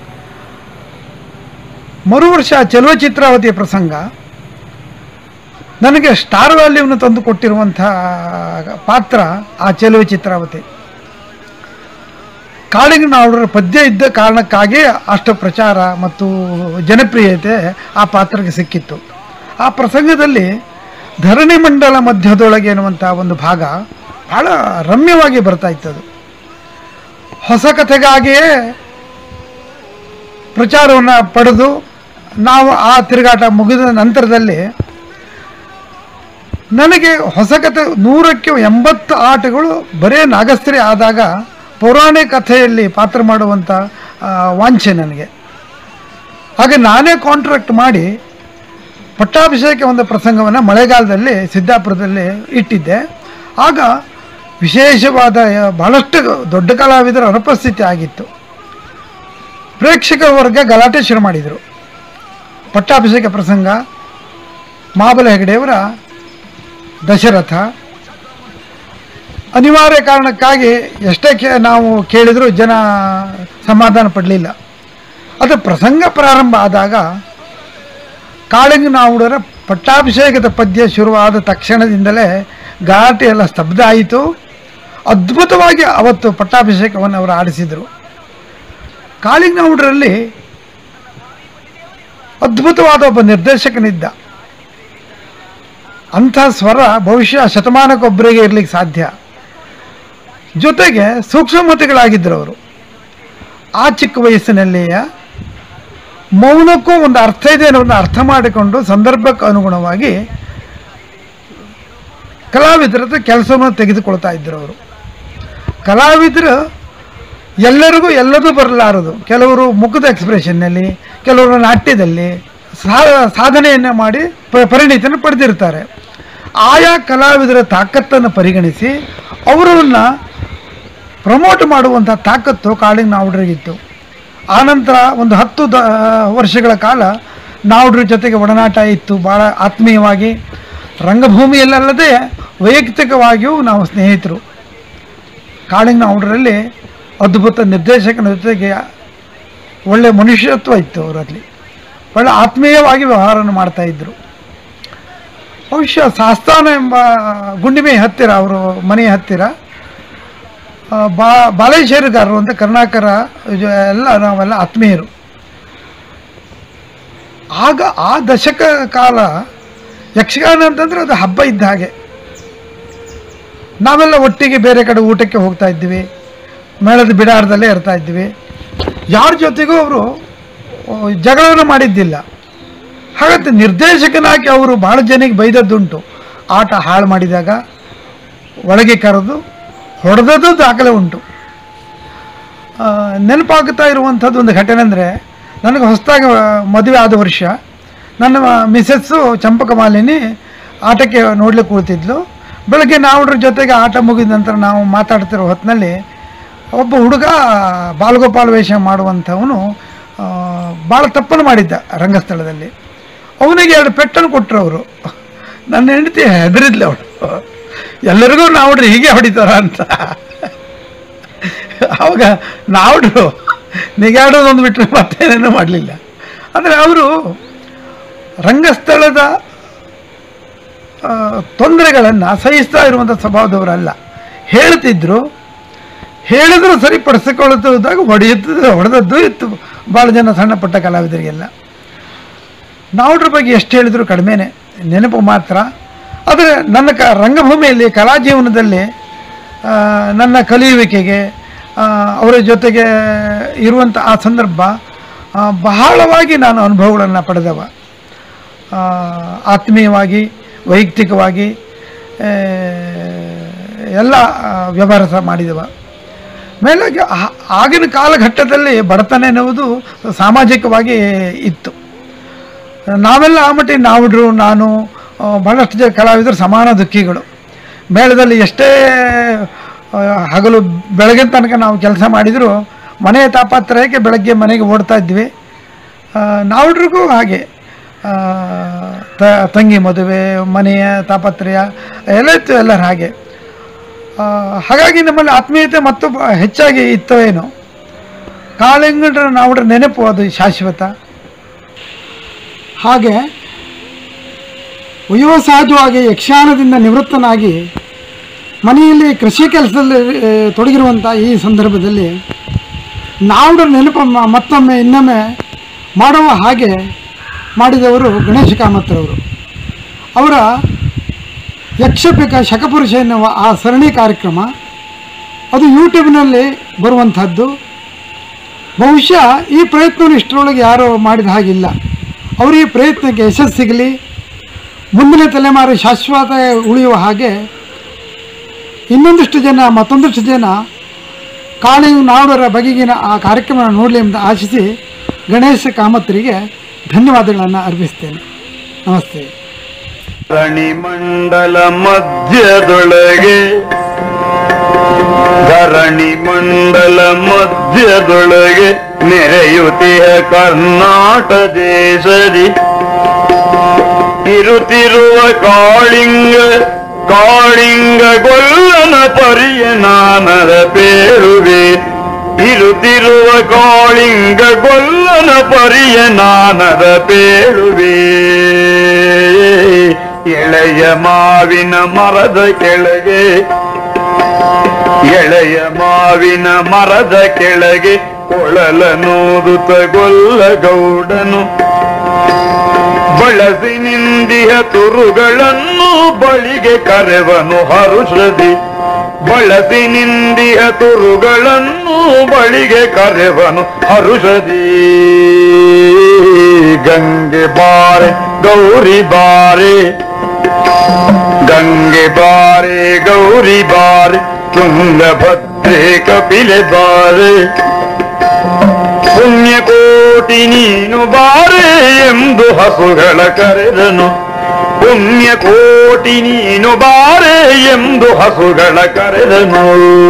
ಮರು ವರ್ಷ ಚಲನಚಿತ್ರಾವತಿಯ ಪ್ರಸಂಗ ನನಗೆ ಸ್ಟಾರ್ ವ್ಯಾಲ್ಯೂವನ್ನು ತಂದು ಕೊಟ್ಟಿರುವಂಥ ಪಾತ್ರ ಆ ಚೆಲುವೆ ಚಿತ್ರಾವತಿ ಕಾಳಿಂಗನವರ ಪದ್ಯ ಇದ್ದ ಕಾರಣಕ್ಕಾಗಿ ಅಷ್ಟು ಪ್ರಚಾರ ಮತ್ತು ಜನಪ್ರಿಯತೆ ಆ ಪಾತ್ರಕ್ಕೆ ಸಿಕ್ಕಿತ್ತು ಆ ಪ್ರಸಂಗದಲ್ಲಿ ಧರಣಿ ಮಂಡಲ ಮಧ್ಯದೊಳಗೆ ಎನ್ನುವಂಥ ಒಂದು ಭಾಗ ಬಹಳ ರಮ್ಯವಾಗಿ ಬರ್ತಾ ಇತ್ತದು ಹೊಸ ಕಥೆಗಾಗಿಯೇ ಪ್ರಚಾರವನ್ನು ಪಡೆದು ನಾವು ಆ ತಿರುಗಾಟ ಮುಗಿದ ನಂತರದಲ್ಲಿ ನನಗೆ ಹೊಸ ಕಥೆ ನೂರಕ್ಕೆ ಎಂಬತ್ತು ಆಟಗಳು ಬರೇ ನಾಗಸ್ತ್ರಿ ಆದಾಗ ಪೌರಾಣಿಕ ಕಥೆಯಲ್ಲಿ ಪಾತ್ರ ಮಾಡುವಂಥ ಆ, ವಾಂಛೆ ನನಗೆ ಹಾಗೆ ನಾನೇ ಕಾಂಟ್ರಾಕ್ಟ್ ಮಾಡಿ ಪಟ್ಟಾಭಿಷೇಕ ಒಂದು ಪ್ರಸಂಗವನ್ನು ಮಳೆಗಾಲದಲ್ಲಿ ಸಿದ್ದಾಪುರದಲ್ಲಿ ಇಟ್ಟಿದ್ದೆ ಆಗ ವಿಶೇಷವಾದ ಆ, ಬಹಳಷ್ಟು ದೊಡ್ಡ ಕಲಾವಿದರ ಅನುಪಸ್ಥಿತಿ ಆಗಿತ್ತು ಪ್ರೇಕ್ಷಕ ವರ್ಗ ಗಲಾಟೆ ಶುರು ಮಾಡಿದರು ಪಟ್ಟಾಭಿಷೇಕ ಪ್ರಸಂಗ ಮಹಾಬಲ ಹೆಗಡೆಯವರ ದಶರಥ ಅನಿವಾರ್ಯ ಕಾರಣಕ್ಕಾಗಿ ಎಷ್ಟೇ ಕೇ ನಾವು ಕೇಳಿದರೂ ಜನ ಸಮಾಧಾನ ಪಡಲಿಲ್ಲ ಅದು ಪ್ರಸಂಗ ಪ್ರಾರಂಭ ಆದಾಗ ಕಾಳಿಂಗನಾವುಡರ ಪಟ್ಟಾಭಿಷೇಕದ ಪದ್ಯ ಶುರುವಾದ ತಕ್ಷಣದಿಂದಲೇ ಗಲಾಟೆ ಎಲ್ಲ ಸ್ತಬ್ಧ ಆಯಿತು ಅದ್ಭುತವಾಗಿ ಅವತ್ತು ಪಟ್ಟಾಭಿಷೇಕವನ್ನು ಅವರು ಆಡಿಸಿದರು ಕಾಳಿಂಗನವುಡರಲ್ಲಿ ಅದ್ಭುತವಾದ ಒಬ್ಬ ನಿರ್ದೇಶಕನಿದ್ದ ಅಂಥ ಸ್ವರ ಬಹುಶಃ ಶತಮಾನಕ್ಕೊಬ್ಬರಿಗೆ ಇರಲಿಕ್ಕೆ ಸಾಧ್ಯ ಜೊತೆಗೆ ಸೂಕ್ಷ್ಮಮತಿಗಳಾಗಿದ್ದರು ಅವರು ಆ ಚಿಕ್ಕ ವಯಸ್ಸಿನಲ್ಲಿಯೇ ಮೌನಕ್ಕೂ ಒಂದು ಅರ್ಥ ಇದೆ ಅನ್ನೋದನ್ನ ಅರ್ಥ ಮಾಡಿಕೊಂಡು ಸಂದರ್ಭಕ್ಕೆ ಅನುಗುಣವಾಗಿ ಕಲಾವಿದರ ಹತ್ರ ಕೆಲಸವನ್ನು ತೆಗೆದುಕೊಳ್ತಾ ಇದ್ದರು ಅವರು ಕಲಾವಿದರು ಎಲ್ಲರಿಗೂ ಎಲ್ಲದೂ ಬರಲಾರದು ಕೆಲವರು ಮುಖದ ಎಕ್ಸ್ಪ್ರೆಷನ್ನಲ್ಲಿ ಕೆಲವರು ನಾಟ್ಯದಲ್ಲಿ ಸಾ ಸಾಧನೆಯನ್ನು ಮಾಡಿ ಪ ಪರಿಣಿತಿಯನ್ನು ಪಡೆದಿರ್ತಾರೆ ಆಯಾ ಕಲಾವಿದರ ತಾಕತ್ತನ್ನು ಪರಿಗಣಿಸಿ ಅವರನ್ನು ಪ್ರಮೋಟ್ ಮಾಡುವಂಥ ತಾಕತ್ತು ಕಾಳಿಂಗ್ ನಾವುಡ್ರಿಗಿತ್ತು ಆನಂತರ ಒಂದು ಹತ್ತು ದ ವರ್ಷಗಳ ಕಾಲ ನಾವುಡ್ರ ಜೊತೆಗೆ ಒಡನಾಟ ಇತ್ತು ಭಾಳ ಆತ್ಮೀಯವಾಗಿ ರಂಗಭೂಮಿಯಲ್ಲಲ್ಲದೆ ವೈಯಕ್ತಿಕವಾಗಿಯೂ ನಾವು ಸ್ನೇಹಿತರು ಕಾಳಿಂಗ್ ನಾವುಡ್ರಲ್ಲಿ ಅದ್ಭುತ ನಿರ್ದೇಶಕನ ಜೊತೆಗೆ ಒಳ್ಳೆಯ ಮನುಷ್ಯತ್ವ ಇತ್ತು ಅವರಲ್ಲಿ ಒಳ್ಳೆ ಆತ್ಮೀಯವಾಗಿ ವ್ಯವಹಾರವನ್ನು ಮಾಡ್ತಾ ಇದ್ದರು ಬಹುಶಃ ಸಾಸ್ತಾನ ಎಂಬ ಗುಂಡಿಮೆ ಹತ್ತಿರ ಅವರು ಮನೆಯ ಹತ್ತಿರ ಆ, ಬಾ ಬಾಲೇಶ್ವರಿಗಾರರು ಅಂತ ಕರ್ನಾಟಕರ ಇದು ಎಲ್ಲ ನಾವೆಲ್ಲ ಆತ್ಮೀಯರು ಆಗ ಆ ದಶಕ ಕಾಲ ಯಕ್ಷಗಾನ ಅಂತಂದರೆ ಅದು ಹಬ್ಬ ಇದ್ದ ಹಾಗೆ ನಾವೆಲ್ಲ ಒಟ್ಟಿಗೆ ಬೇರೆ ಕಡೆ ಊಟಕ್ಕೆ ಹೋಗ್ತಾ ಇದ್ವಿ ಮೇಳದ ಬಿಡಾರದಲ್ಲೇ ಇರ್ತಾ ಇದ್ವಿ ಯಾರ ಜೊತೆಗೂ ಅವರು ಜಗಳವನ್ನು ಮಾಡಿದ್ದಿಲ್ಲ ಹಾಗಂತ ನಿರ್ದೇಶಕನಾಗಿ ಅವರು ಬಹಳ ಜನಕ್ಕೆ ಬೈದದ್ದುಂಟು ಆಟ ಹಾಳು ಮಾಡಿದಾಗ ಒಳಗೆ ಕರೆದು ಹೊಡೆದದ್ದು ದಾಖಲೆ ಉಂಟು ಆ, ನೆನಪಾಗುತ್ತಾ ಇರುವಂಥದ್ದು ಒಂದು ಘಟನೆ ಅಂದರೆ ನನಗೆ ಹೊಸದಾಗಿ ಮದುವೆ ಆದ ವರ್ಷ ನನ್ನ ಮಿಸಸ್ಸು ಚಂಪಕಮಾಲಿನಿ ಆಟಕ್ಕೆ ನೋಡ್ಲಿಕ್ಕೆ ಕೂಳ್ತಿದ್ಲು ಬೆಳಗ್ಗೆ ನಾವುಡ್ರ ಜೊತೆಗೆ ಆಟ ಮುಗಿದ ನಂತರ ನಾವು ಮಾತಾಡ್ತಿರೋ ಹೊತ್ತಿನಲ್ಲಿ ಒಬ್ಬ ಹುಡುಗ ಬಾಲಗೋಪಾಲ ವೇಷ ಮಾಡುವಂಥವನು ಭಾಳ ತಪ್ಪನ್ನು ಮಾಡಿದ್ದ ರಂಗಸ್ಥಳದಲ್ಲಿ ಅವನಿಗೆ ಎರಡು ಪೆಟ್ಟನ್ನು ಕೊಟ್ಟರು ಅವರು ನನ್ನ ಹೆಂಡತಿ ಹೆದರಿದ್ಲು ಅವಳು ಎಲ್ಲರಿಗೂ ನಾವುಡ್ರಿ ಹೀಗೆ ಹೊಡಿತಾರ ಅಂತ ಅವಾಗ ನಾವುಡ್ರು ನಿಗಾಡೋದೊಂದು ಬಿಟ್ಟರೆ ಮತ್ತೇನೇನೂ ಮಾಡಲಿಲ್ಲ ಅಂದರೆ ಅವರು ರಂಗಸ್ಥಳದ ತೊಂದರೆಗಳನ್ನು ಸಹಿಸ್ತಾ ಇರುವಂಥ ಸ್ವಭಾವದವರಲ್ಲ ಹೇಳ್ತಿದ್ರು ಹೇಳಿದ್ರು ಸರಿಪಡಿಸಿಕೊಳ್ಳುತ್ತಿದ್ದಾಗ ಹೊಡೆಯುತ್ತದೆ ಹೊಡೆದದ್ದು ಇತ್ತು ಭಾಳ ಜನ ಸಣ್ಣ ಪುಟ್ಟ ಕಲಾವಿದರಿಗೆಲ್ಲ ನಾವುಡ್ರ ಬಗ್ಗೆ ಎಷ್ಟು ಹೇಳಿದ್ರು ಕಡಿಮೆನೆ ನೆನಪು ಮಾತ್ರ ಆದರೆ ನನ್ನ ಕ ರಂಗಭೂಮಿಯಲ್ಲಿ ಕಲಾ ಜೀವನದಲ್ಲಿ ಆ, ನನ್ನ ಕಲಿಯುವಿಕೆಗೆ ಆ, ಅವರ ಜೊತೆಗೆ ಇರುವಂಥ ಆ ಸಂದರ್ಭ ಆ, ಬಹಳವಾಗಿ ನಾನು ಅನುಭವಗಳನ್ನು ಪಡೆದವ ಆ, ಆತ್ಮೀಯವಾಗಿ ವೈಯಕ್ತಿಕವಾಗಿ ಆ, ಎಲ್ಲ ಆ, ವ್ಯವಹಾರ ಸಹ ಮಾಡಿದವ ಮೇಲಾಗಿ ಆ- ಆಗಿನ ಕಾಲಘಟ್ಟದಲ್ಲಿ ಬಡತನ ಎನ್ನುವುದು ಸಾಮಾಜಿಕವಾಗಿ ಇತ್ತು ನಾವೆಲ್ಲ ಆ ಮಟ್ಟಿಗೆ ನಾವುಡ್ರು ನಾನು ಆ, ಬಹಳಷ್ಟು ಜನ ಕಲಾವಿದರು ಸಮಾನ ದುಃಖಿಗಳು ಮೇಳದಲ್ಲಿ ಎಷ್ಟೇ ಆ, ಹಗಲು ಬೆಳಗಿನ ತನಕ ನಾವು ಕೆಲಸ ಮಾಡಿದರೂ ಮನೆಯ ತಾಪತ್ರಯಕ್ಕೆ ಬೆಳಗ್ಗೆ ಮನೆಗೆ ಓಡ್ತಾ ಇದ್ವಿ ಆ, ನಾವುಡ್ರಿಗೂ ಹಾಗೆ ಆ, ತ- ತಂಗಿ ಮದುವೆ ಮನೆಯ ತಾಪತ್ರಯ ಎಲ್ಲ ಇತ್ತು ಎಲ್ಲರ ಹಾಗೆ ಆ, ಹಾಗಾಗಿ ನಮ್ಮಲ್ಲಿ ಆತ್ಮೀಯತೆ ಮತ್ತು ಬ- ಹೆಚ್ಚಾಗಿ ಇತ್ತೋ ಏನೋ ಕಾಳಿಂಗಡ್ರ ನಾವುಡ್ರ ನೆನಪು ಅದು ಶಾಶ್ವತ ಹಾಗೆ ವಯೋ ಸಹಜವಾಗಿ ಯಕ್ಷಗಾನದಿಂದ ನಿವೃತ್ತನಾಗಿ ಮನೆಯಲ್ಲಿ ಕೃಷಿ ಕೆಲಸದಲ್ಲಿ ಆ, ತೊಡಗಿರುವಂಥ ಈ ಸಂದರ್ಭದಲ್ಲಿ ನಾವುಡ್ರ ನೆನಪು ಮ- ಮತ್ತೊಮ್ಮೆ ಇನ್ನೊಮ್ಮೆ ಮಾಡುವ ಹಾಗೆ ಮಾಡಿದವರು ಗಣೇಶ ಕಾಮತ್ರವರು ಅವರ ಯಕ್ಷಪಿಕ ಶಕಪುರುಷ ಎನ್ನುವ ಆ ಸರಣಿ ಕಾರ್ಯಕ್ರಮ ಅದು ಯೂಟ್ಯೂಬ್ನಲ್ಲಿ ಬರುವಂಥದ್ದು ಬಹುಶಃ ಈ ಪ್ರಯತ್ನವನ್ನು ಇಷ್ಟರೊಳಗೆ ಯಾರೂ ಮಾಡಿದ ಹಾಗಿಲ್ಲ ಅವರು ಈ ಪ್ರಯತ್ನಕ್ಕೆ ಯಶಸ್ಸು ಸಿಗಲಿ ಮುಂದಿನ ತಲೆಮಾರು ಶಾಶ್ವತ ಉಳಿಯುವ ಹಾಗೆ ಇನ್ನೊಂದಿಷ್ಟು ಜನ ಮತ್ತೊಂದಿಷ್ಟು ಜನ ಕಾಳಿ ನಾಡರ ಬಗೆಗಿನ ಆ ಕಾರ್ಯಕ್ರಮ ನೋಡಲಿ ಎಂದು ಆಶಿಸಿ ಗಣೇಶ ಕಾಮತ್ರಿಗೆ ಧನ್ಯವಾದಗಳನ್ನು ಅರ್ಪಿಸ್ತೇನೆ ನಮಸ್ತೆ ಧರಣಿಮಂಡಲ ಮಧ್ಯದೊಳಗೆ ಧರಣಿ ಮಂಡಲ ಮಧ್ಯದೊಳಗೆ ನೆರೆಯುತ್ತಿಯ ಕರ್ನಾಟ ದೇಶದಿ ಇರುತ್ತಿರುವ ಕಾಳಿಂಗ ಕಾಳಿಂಗ ಗೊಲ್ಲನ ಪರಿಯ ನಾನದ ಪೇರುವೆ ಇರುತ್ತಿರುವ ಕಾಳಿಂಗ ಗೊಲ್ಲನ ಪರಿಯ ನಾನದ ಪೇಳುವೆ ಎಳೆಯ ಮಾವಿನ ಮರದ ಕೆಳಗೆ ಎಳೆಯ ಮಾವಿನ ಮರದ ಕೆಳಗೆ ಕೊಳಲನೂದುತ್ತ ಗೊಲ್ಲ ಗೌಡನು ಬಳಸಿ ನಿಂದಿಯ ತುರುಗಳನ್ನು ಬಳಿಗೆ ಕರೆವನು ಹರುಷದಿ ಬಳಸಿ ನಿಂದಿಯ ತುರುಗಳನ್ನು ಬಳಿಗೆ ಕರೆವನು ಹರುಷದಿ ಗಂಗೆ ಬಾರೆ ಗೌರಿ ಬಾರೆ ಗಂಗೆ ಬಾರೆ ಗೌರಿ ಬಾರೆ ತುಂಗಭದ್ರೆ ಕಪಿಲೆ ಬಾರೆ ಪುಣ್ಯಕೋಟಿ ನೀನು ಬಾರೆ ಎಂದು ಹಸುಗಳ ಕರೆದನು ಪುಣ್ಯಕೋಟಿ ನೀನು ಬಾರೆ ಎಂದು ಹಸುಗಳ ಕರೆದನು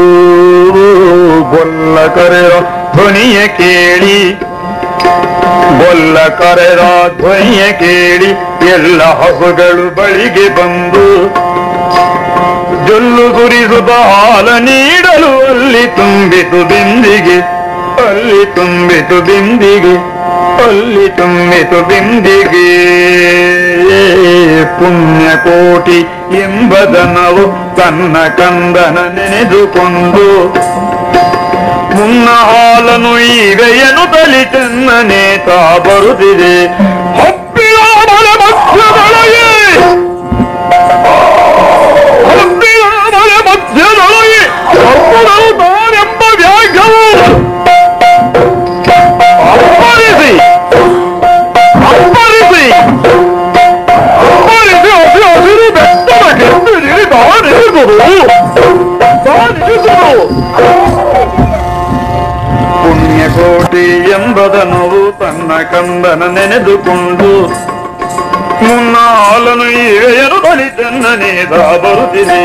ಗೊಲ್ಲ ಕರೆದ ಧ್ವನಿಯ ಕೇಳಿ ಗೊಲ್ಲ ಕರೆದ ಧ್ವನಿಯ ಕೇಳಿ ಎಲ್ಲ ಹಸುಗಳು ಬಳಿಗೆ ಬಂದು ಜೊಲ್ಲು ಸುರಿಸುತ್ತ ಹಾಲ ನೀಡಲು ಅಲ್ಲಿ ತುಂಬಿತು ಬಿಂದಿಗೆ ಅಲ್ಲಿ ತುಂಬಿತು ಬಿಂದಿಗೆ ಅಲ್ಲಿ ತುಂಬಿತು ಬಿಂದಿಗೆ ಪುಣ್ಯಕೋಟಿ ಎಂಬದನವು ತನ್ನ ಕಂದನ ನೆನೆದುಕೊಂಡು ಮುನ್ನ ಹಾಲನು ಈಗ ಎನ್ನುತ್ತಲಿ ಚೆನ್ನ ನೇತ ಬರುತ್ತಿದೆ ಹಬ್ಬಿನ ಮಲೆ ಮಧ್ಯದೊಳಗೆ ಹಬ್ಬಿನ ಮಲೆ ಮಧ್ಯದೊಳಗೆ ಹಬ್ಬಗಳು ತಾನೆಂಬ ವ್ಯಾಘ್ಯವು ಅಪ್ಪರಿಸಿ ಅಪ್ಪರಿಸಿ ಪುಣ್ಯಕೋಟಿ ಎಂಬದನು ತನ್ನ ಕಂದನ ನೆನೆದುಕೊಂಡು ಮುನ್ನಾಲನು ಈವೆಯನು ಬಲಿತೆನ್ನನೇದ ಬರುತ್ತಿದೆ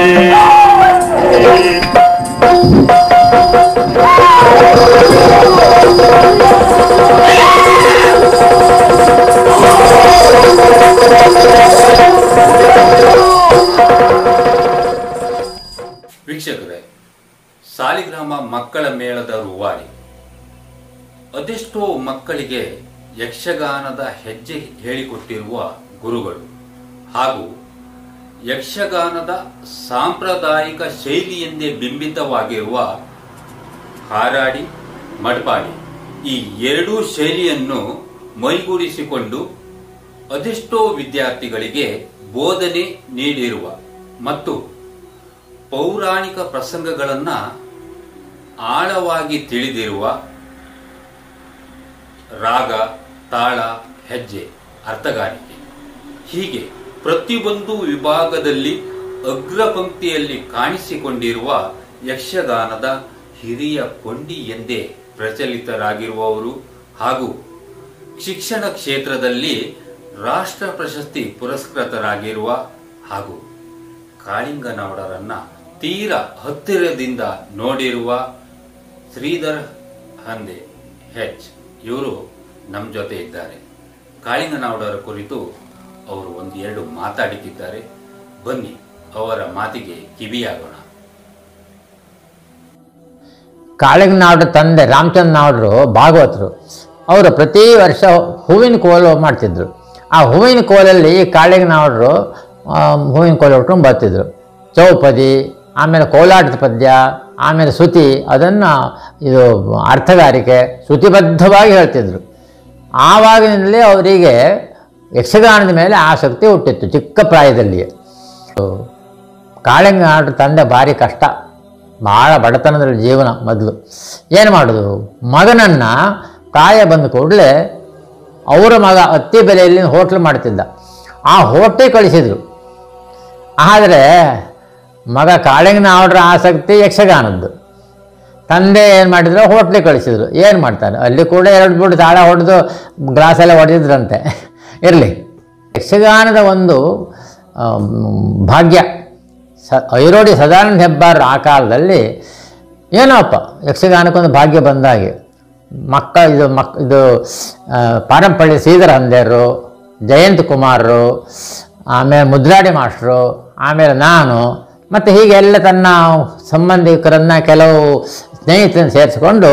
ವೀಕ್ಷಕರೇ ಸಾಲಿಗ್ರಾಮ ಮಕ್ಕಳ ಮೇಳದ ರೂವಾರಿ ಅದೆಷ್ಟೋ ಮಕ್ಕಳಿಗೆ ಯಕ್ಷಗಾನದ ಹೆಜ್ಜೆ ಹೇಳಿಕೊಟ್ಟಿರುವ ಗುರುಗಳು ಹಾಗೂ ಯಕ್ಷಗಾನದ ಸಾಂಪ್ರದಾಯಿಕ ಶೈಲಿಯೆಂದೇ ಬಿಂಬಿತವಾಗಿರುವ ಹಾರಾಡಿ ಮಡ್ಪಾಡಿ ಈ ಎರಡೂ ಶೈಲಿಯನ್ನು ಮೈಗೂಡಿಸಿಕೊಂಡು ಅದೆಷ್ಟೋ ವಿದ್ಯಾರ್ಥಿಗಳಿಗೆ ಬೋಧನೆ ನೀಡಿರುವ ಮತ್ತು ಪೌರಾಣಿಕ ಪ್ರಸಂಗಗಳನ್ನ ಆಳವಾಗಿ ತಿಳಿದಿರುವ ರಾಗ ತಾಳ ಹೆಜ್ಜೆ ಅರ್ಥಗಾರಿಕೆ ಹೀಗೆ ಪ್ರತಿಯೊಂದು ವಿಭಾಗದಲ್ಲಿ ಅಗ್ರಪಂಕ್ತಿಯಲ್ಲಿ ಕಾಣಿಸಿಕೊಂಡಿರುವ ಯಕ್ಷಗಾನದ ಹಿರಿಯ ಕೊಂಡಿ ಎಂದೇ ಪ್ರಚಲಿತರಾಗಿರುವವರು ಹಾಗೂ ಶಿಕ್ಷಣ ಕ್ಷೇತ್ರದಲ್ಲಿ ರಾಷ್ಟ್ರ ಪ್ರಶಸ್ತಿ ಪುರಸ್ಕೃತರಾಗಿರುವ ಹಾಗೂ ಕಾಳಿಂಗನವರನ್ನ ತೀರ ಹತ್ತಿರದಿಂದ ನೋಡಿರುವ ಶ್ರೀಧರ್ ಹಂದೆ ಹೆಚ್ ಇವರು ನಮ್ಮ ಜೊತೆ ಇದ್ದಾರೆ ಕಾಳಿಂಗನವರ ಕುರಿತು ಅವರು ಒಂದು ಎರಡು ಮಾತಾಡಿದ್ದಾರೆ ಬನ್ನಿ ಅವರ ಮಾತಿಗೆ ಕಿವಿಯಾಗೋಣ ಕಾಳಿಂಗನಾಡ್ರ ತಂದೆ ರಾಮಚಂದ್ರ ನಾಡ್ರು ಭಾಗವತರು ಅವರು ಪ್ರತಿ ವರ್ಷ ಹೂವಿನ ಕೋಲು ಮಾಡ್ತಿದ್ರು ಆ ಹೂವಿನ ಕೋಲಲ್ಲಿ ಕಾಳಿಂಗನಾಡ್ರು ಆ, ಹೂವಿನ ಕೋಲು ಉಟ್ಕೊಂಡು ಬರ್ತಿದ್ರು ಚೌಪದಿ ಆಮೇಲೆ ಕೋಲಾಟದ ಪದ್ಯ ಆಮೇಲೆ ಶ್ರುತಿ ಅದನ್ನು ಇದು ಅರ್ಥಗಾರಿಕೆ ಶ್ರುತಿಬದ್ಧವಾಗಿ ಹೇಳ್ತಿದ್ರು ಆವಾಗಿನಿಂದಲೇ ಅವರಿಗೆ ಯಕ್ಷಗಾನದ ಮೇಲೆ ಆಸಕ್ತಿ ಹುಟ್ಟಿತ್ತು ಚಿಕ್ಕ ಪ್ರಾಯದಲ್ಲಿಯೇ ಕಾಳಿಂಗನಾಡ್ರ ತಂದೆ ಭಾರಿ ಕಷ್ಟ ಭಾಳ ಬಡತನದಲ್ಲಿ ಜೀವನ ಮೊದಲು ಏನು ಮಾಡೋದು ಮಗನನ್ನು ಪ್ರಾಯ ಬಂದ ಕೂಡಲೇ ಅವರ ಮಗ ಅತ್ತಿ ಬೆಲೆಯಲ್ಲಿ ಹೋಟ್ಲ್ ಮಾಡ್ತಿದ್ದ ಆ ಹೋಟ್ಲಿಗೆ ಕಳಿಸಿದ್ರು ಆದರೆ ಮಗ ಕಾಳಿಂಗನ ಆರ್ಡ್ರ್ ಆಸಕ್ತಿ ಯಕ್ಷಗಾನದ್ದು ತಂದೆ ಏನು ಮಾಡಿದ್ರು ಹೋಟ್ಲಿಗೆ ಕಳಿಸಿದ್ರು ಏನು ಮಾಡ್ತಾರೆ ಅಲ್ಲಿ ಕೂಡ ಎರಡು ಬಿಟ್ಟು ತಾಳ ಹೊಡೆದು ಗ್ಲಾಸೆಲ್ಲ ಹೊಡೆದಿದ್ರಂತೆ ಇರಲಿ ಯಕ್ಷಗಾನದ ಒಂದು ಆಮ್, ಭಾಗ್ಯ ಸ ಐರೋಡಿ ಸದಾನಂದ ಹೆಬ್ಬಾರ್ ಆ ಕಾಲದಲ್ಲಿ ಏನೋಪ್ಪ ಯಕ್ಷಗಾನಕ್ಕೊಂದು ಭಾಗ್ಯ ಬಂದಾಗೆ ಮಕ್ಕ ಇದು ಮಕ್ ಇದು ಆ, ಪಾರಂಪಳ್ಳಿ ಶ್ರೀಧರ ಹಂದೇರು ಜಯಂತ್ ಕುಮಾರರು ಆಮೇಲೆ ಮುದ್ರಾಡಿ ಮಾಸ್ಟ್ರು ಆಮೇಲೆ ನಾನು ಮತ್ತು ಹೀಗೆ ಎಲ್ಲ ತನ್ನ ಸಂಬಂಧಿಕರನ್ನು ಕೆಲವು ಸ್ನೇಹಿತರನ್ನು ಸೇರಿಸಿಕೊಂಡು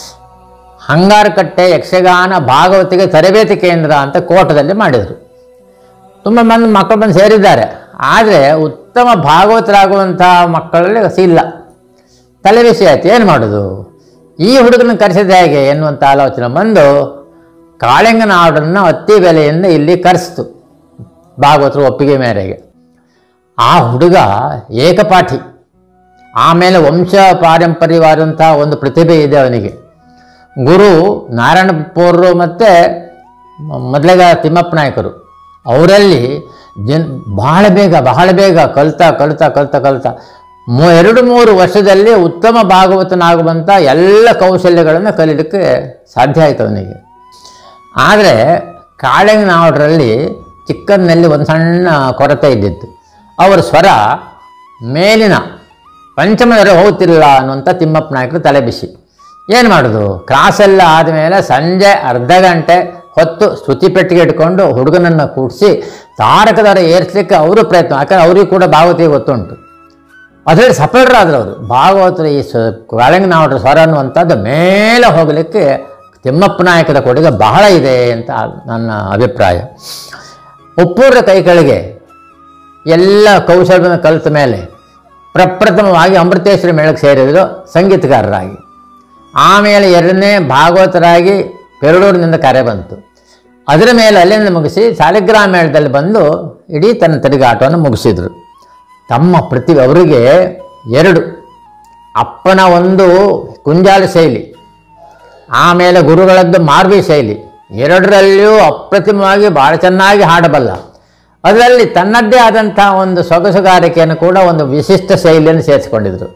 ಹಂಗಾರಕಟ್ಟೆ ಯಕ್ಷಗಾನ ಭಾಗವತಿಗೆ ತರಬೇತಿ ಕೇಂದ್ರ ಅಂತ ಕೋಟದಲ್ಲಿ ಮಾಡಿದರು ತುಂಬ ಮಂದಿ ಮಕ್ಕಳು ಬಂದು ಸೇರಿದ್ದಾರೆ ಆದರೆ ಉತ್ತಮ ಭಾಗವತರಾಗುವಂಥ ಮಕ್ಕಳಲ್ಲಿ ಇಲ್ಲ ತಲೆ ಬಿಸಿ ಆಯ್ತು ಏನು ಮಾಡೋದು ಈ ಹುಡುಗನ ಕರೆಸಿದ ಹೇಗೆ ಎನ್ನುವಂಥ ಆಲೋಚನೆ ಬಂದು ಕಾಳಿಂಗನ ಆರ್ಡರನ್ನು ಅತ್ತಿ ಬೆಲೆಯಿಂದ ಇಲ್ಲಿ ಕರೆಸಿತು ಭಾಗವತರು ಒಪ್ಪಿಗೆ ಮೇರೆಗೆ ಆ ಹುಡುಗ ಏಕಪಾಠಿ ಆಮೇಲೆ ವಂಶ ಪಾರಂಪರ್ಯವಾದಂಥ ಒಂದು ಪ್ರತಿಭೆ ಇದೆ ಅವನಿಗೆ ಗುರು ನಾರಾಯಣಪುರರು ಮತ್ತು ಮೊದಲಿಗ ತಿಮ್ಮಪ್ಪ ನಾಯಕರು ಅವರಲ್ಲಿ ಜನ್ ಬಹಳ ಬೇಗ ಬಹಳ ಬೇಗ ಕಲ್ತಾ ಕಲ್ತಾ ಕಲ್ತಾ ಕಲ್ತಾ ಮೂ ಎರಡು ಮೂರು ವರ್ಷದಲ್ಲಿ ಉತ್ತಮ ಭಾಗವತನಾಗುವಂಥ ಎಲ್ಲ ಕೌಶಲ್ಯಗಳನ್ನು ಕಲೀಲಿಕ್ಕೆ ಸಾಧ್ಯ ಆಯಿತು ಅವನಿಗೆ ಆದರೆ ಕಾಳಿಂಗನಾವಡ್ರಲ್ಲಿ ಚಿಕ್ಕಂದಿನಲ್ಲಿ ಒಂದು ಸಣ್ಣ ಕೊರತೆ ಇದ್ದಿತ್ತು ಅವರ ಸ್ವರ ಮೇಲಿನ ಪಂಚಮದರ ಹೋಗ್ತಿಲ್ಲ ಅನ್ನುವಂಥ ತಿಮ್ಮಪ್ಪ ನಾಯಕರು ತಲೆ ಬಿಸಿ ಏನು ಮಾಡೋದು ಕ್ರಾಸೆಲ್ಲ ಆದಮೇಲೆ ಸಂಜೆ ಅರ್ಧ ಗಂಟೆ ಹೊತ್ತು ಶ್ರುತಿ ಪೆಟ್ಟಿಗೆ ಇಟ್ಕೊಂಡು ಹುಡುಗನನ್ನು ಕೂಡಿಸಿ ತಾರಕದರ ಏರಿಸಲಿಕ್ಕೆ ಅವರು ಪ್ರಯತ್ನ ಯಾಕಂದ್ರೆ ಅವರಿಗೂ ಕೂಡ ಭಾಗವತಿಗೆ ಗೊತ್ತುಂಟು ಅದರಲ್ಲಿ ಸಫಲರಾದರು ಅವರು ಭಾಗವತರ ಈ ಸ ಕಾಳಿಂಗನಾವಡ್ರ ಸ್ವರ ಅನ್ನುವಂಥದ್ದು ಮೇಲೆ ಹೋಗಲಿಕ್ಕೆ ತಿಮ್ಮಪ್ಪ ನಾಯಕರ ಕೊಡುಗೆ ಬಹಳ ಇದೆ ಅಂತ ನನ್ನ ಅಭಿಪ್ರಾಯ ಉಪ್ಪೂರ ಕೈಗಳಿಗೆ ಎಲ್ಲ ಕೌಶಲ್ಯವನ್ನು ಕಲಿತ ಮೇಲೆ ಪ್ರಪ್ರಥಮವಾಗಿ ಅಮೃತೇಶ್ವರಿ ಮೇಳಕ್ಕೆ ಸೇರಿದರು ಸಂಗೀತಗಾರರಾಗಿ ಆಮೇಲೆ ಎರಡನೇ ಭಾಗವತರಾಗಿ ಪೆರಡೂರಿನಿಂದ ಕರೆ ಬಂತು ಅದರ ಮೇಲೆ ಅಲ್ಲಿಂದ ಮುಗಿಸಿ ಸಾಲಿಗ್ರಾಮ ಮೇಳದಲ್ಲಿ ಬಂದು ಇಡೀ ತನ್ನ ತಿರುಗಾಟವನ್ನು ಮುಗಿಸಿದರು ತಮ್ಮ ಪ್ರತಿಭೆ ಅವರಿಗೆ ಎರಡು ಅಪ್ಪನ ಒಂದು ಕುಂಜಾಲ ಶೈಲಿ ಆಮೇಲೆ ಗುರುಗಳದ್ದು ಮಾರ್ವಿ ಶೈಲಿ ಎರಡರಲ್ಲಿಯೂ ಅಪ್ರತಿಮವಾಗಿ ಭಾಳ ಚೆನ್ನಾಗಿ ಹಾಡಬಲ್ಲ ಅದರಲ್ಲಿ ತನ್ನದ್ದೇ ಆದಂಥ ಒಂದು ಸೊಗಸುಗಾರಿಕೆಯನ್ನು ಕೂಡ ಒಂದು ವಿಶಿಷ್ಟ ಶೈಲಿಯನ್ನು ಸೇರಿಸಿಕೊಂಡಿದ್ರು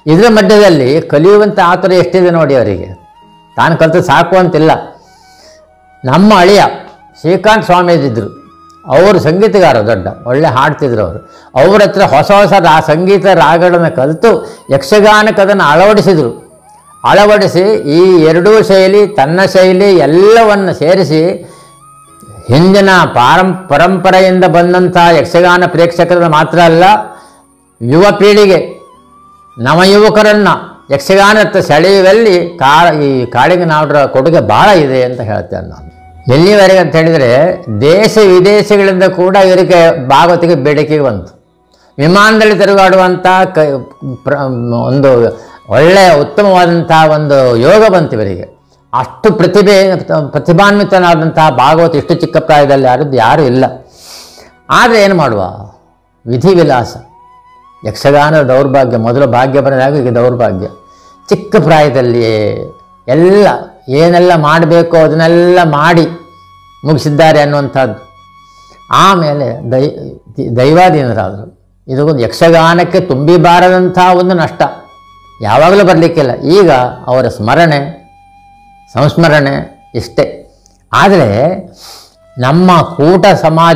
ಇದರ ಮಧ್ಯದಲ್ಲಿ ಕಲಿಯುವಂಥ ಆತುರ ಎಷ್ಟಿದೆ ನೋಡಿ ಅವರಿಗೆ ತಾನು ಕಲಿತು ಸಾಕು ಅಂತಿಲ್ಲ ನಮ್ಮ ಅಳಿಯ ಶ್ರೀಕಾಂತ್ ಸ್ವಾಮೀಜಿದ್ರು ಅವರು ಸಂಗೀತಗಾರ ದೊಡ್ಡ ಒಳ್ಳೆ ಹಾಡ್ತಿದ್ರು ಅವರು ಅವ್ರ ಹತ್ರ ಹೊಸ ಹೊಸ ರಾ ಸಂಗೀತ ರಾಗಗಳನ್ನು ಕಲಿತು ಯಕ್ಷಗಾನಕ್ಕೆ ಅದನ್ನು ಅಳವಡಿಸಿದರು ಅಳವಡಿಸಿ ಈ ಎರಡೂ ಶೈಲಿ ತನ್ನ ಶೈಲಿ ಎಲ್ಲವನ್ನು ಸೇರಿಸಿ ಹಿಂದಿನ ಪಾರಂ ಪರಂಪರೆಯಿಂದ ಬಂದಂಥ ಯಕ್ಷಗಾನ ಪ್ರೇಕ್ಷಕರನ್ನು ಮಾತ್ರ ಅಲ್ಲ ಯುವ ಪೀಳಿಗೆ ನವಯುವಕರನ್ನು ಯಕ್ಷಗಾನತ್ತ ಸೆಳೆಯುವಲ್ಲಿ ಕಾ ಈ ಕಾಳಿಂಗನಾಡರ ಕೊಡುಗೆ ಭಾಳ ಇದೆ ಅಂತ ಹೇಳ್ತೇನೆ ನಾನು ಎಲ್ಲಿವರೆಗೆ ಅಂತ ಹೇಳಿದರೆ ದೇಶ ವಿದೇಶಗಳಿಂದ ಕೂಡ ಇವರಿಗೆ ಭಾಗವತಿಗೆ ಬೇಡಿಕೆಗೆ ಬಂತು ವಿಮಾನದಲ್ಲಿ ತಿರುಗಾಡುವಂಥ ಕ ಪ್ರ ಒಂದು ಒಳ್ಳೆಯ ಉತ್ತಮವಾದಂಥ ಒಂದು ಯೋಗ ಬಂತು ಇವರಿಗೆ ಅಷ್ಟು ಪ್ರತಿಭೆ ಪ್ರತಿಭಾನ್ವಿತನಾದಂತಹ ಭಾಗವತ ಇಷ್ಟು ಚಿಕ್ಕ ಪ್ರಾಯದಲ್ಲಿ ಯಾರದ್ದು ಯಾರೂ ಇಲ್ಲ ಆದರೆ ಏನು ಮಾಡುವ ವಿಧಿವಿಲಾಸ ಯಕ್ಷಗಾನದ ದೌರ್ಭಾಗ್ಯ ಮೊದಲು ಭಾಗ್ಯ ಬಂದಾಗ ಈಗ ದೌರ್ಭಾಗ್ಯ ಚಿಕ್ಕ ಪ್ರಾಯದಲ್ಲಿಯೇ ಎಲ್ಲ ಏನೆಲ್ಲ ಮಾಡಬೇಕು ಅದನ್ನೆಲ್ಲ ಮಾಡಿ ಮುಗಿಸಿದ್ದಾರೆ ಅನ್ನುವಂಥದ್ದು ಆಮೇಲೆ ದೈ ದೈವಾಧೀನರಾದರು ಇದು ಒಂದು ಯಕ್ಷಗಾನಕ್ಕೆ ತುಂಬಿ ಬಾರದಂಥ ಒಂದು ನಷ್ಟ ಯಾವಾಗಲೂ ಬರಲಿಕ್ಕಿಲ್ಲ ಈಗ ಅವರ ಸ್ಮರಣೆ ಸಂಸ್ಮರಣೆ ಇಷ್ಟೇ ಆದರೆ ನಮ್ಮ ಕೂಟ ಸಮಾಜ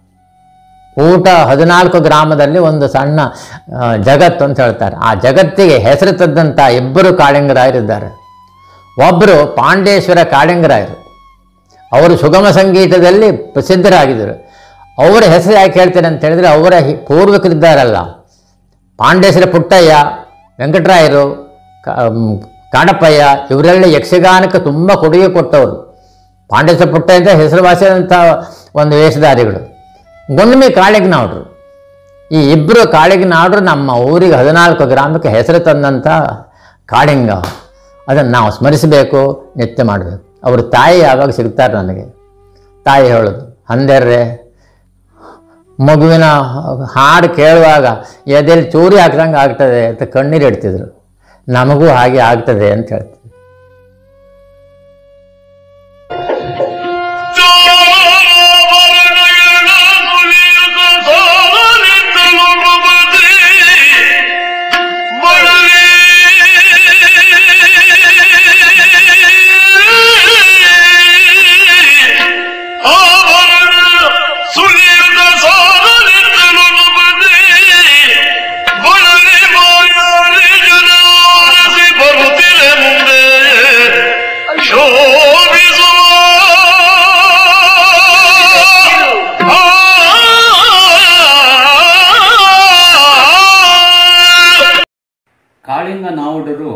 ಕೂಟ ಹದಿನಾಲ್ಕು ಗ್ರಾಮದಲ್ಲಿ ಒಂದು ಸಣ್ಣ ಆ, ಜಗತ್ತು ಅಂತ ಹೇಳ್ತಾರೆ ಆ ಜಗತ್ತಿಗೆ ಹೆಸರು ತಂದಂಥ ಇಬ್ಬರು ಕಾಳಿಂಗರಾಯರಿದ್ದಾರೆ ಒಬ್ಬರು ಪಾಂಡೇಶ್ವರ ಕಾಳಿಂಗರಾಯರು ಅವರು ಸುಗಮ ಸಂಗೀತದಲ್ಲಿ ಪ್ರಸಿದ್ಧರಾಗಿದ್ದರು ಅವರ ಹೆಸರು ಯಾಕೆ ಹೇಳ್ತೇನೆ ಅಂತ ಹೇಳಿದ್ರೆ ಅವರ ಹಿ- ಪೂರ್ವಿಕರಿದ್ದಾರಲ್ಲ ಪಾಂಡೇಶ್ವರ ಪುಟ್ಟಯ್ಯ ವೆಂಕಟರಾಯರು ಕ- ಮ್, ಕಾಡಪ್ಪಯ್ಯ ಇವರೆಲ್ಲ ಯಕ್ಷಗಾನಕ್ಕೆ ತುಂಬ ಕೊಡುಗೆ ಕೊಟ್ಟವರು ಪಾಂಡೇಶ್ವರ ಪುಟ್ಟಯ್ಯ ಅಂತ ಹೆಸರುವಾಸಿಯಾದಂಥ ಒಂದು ವೇಷಧಾರಿಗಳು ಗುಂಡ್ಮಿ ಕಾಳಿಗನವ್ರು ಈ ಇಬ್ಬರು ಕಾಳಿಗನವ್ರು ನಮ್ಮ ಊರಿಗೆ ಹದಿನಾಲ್ಕು ಗ್ರಾಮಕ್ಕೆ ಹೆಸರು ತಂದಂಥ ಕಾಳಿಂಗ ಅದನ್ನು ನಾವು ಸ್ಮರಿಸಬೇಕು ನಿತ್ಯ ಮಾಡಬೇಕು ಅವ್ರ ತಾಯಿ ಯಾವಾಗ ಸಿಗ್ತಾರೆ ನನಗೆ ತಾಯಿ ಹೇಳೋದು ಅಂದರ್ರೆ ಮಗುವಿನ ಹಾಡು ಕೇಳುವಾಗ ಎದೆಲ್ಲಿ ಚೂರಿ ಹಾಕ್ದಂಗೆ ಆಗ್ತದೆ ಅಂತ ಕಣ್ಣೀರು ಇಡ್ತಿದ್ರು ನಮಗೂ ಹಾಗೆ ಆಗ್ತದೆ ಅಂತ ಹೇಳ್ತೀವಿ ಕಾಳಿಂಗ ನಾವುಡರು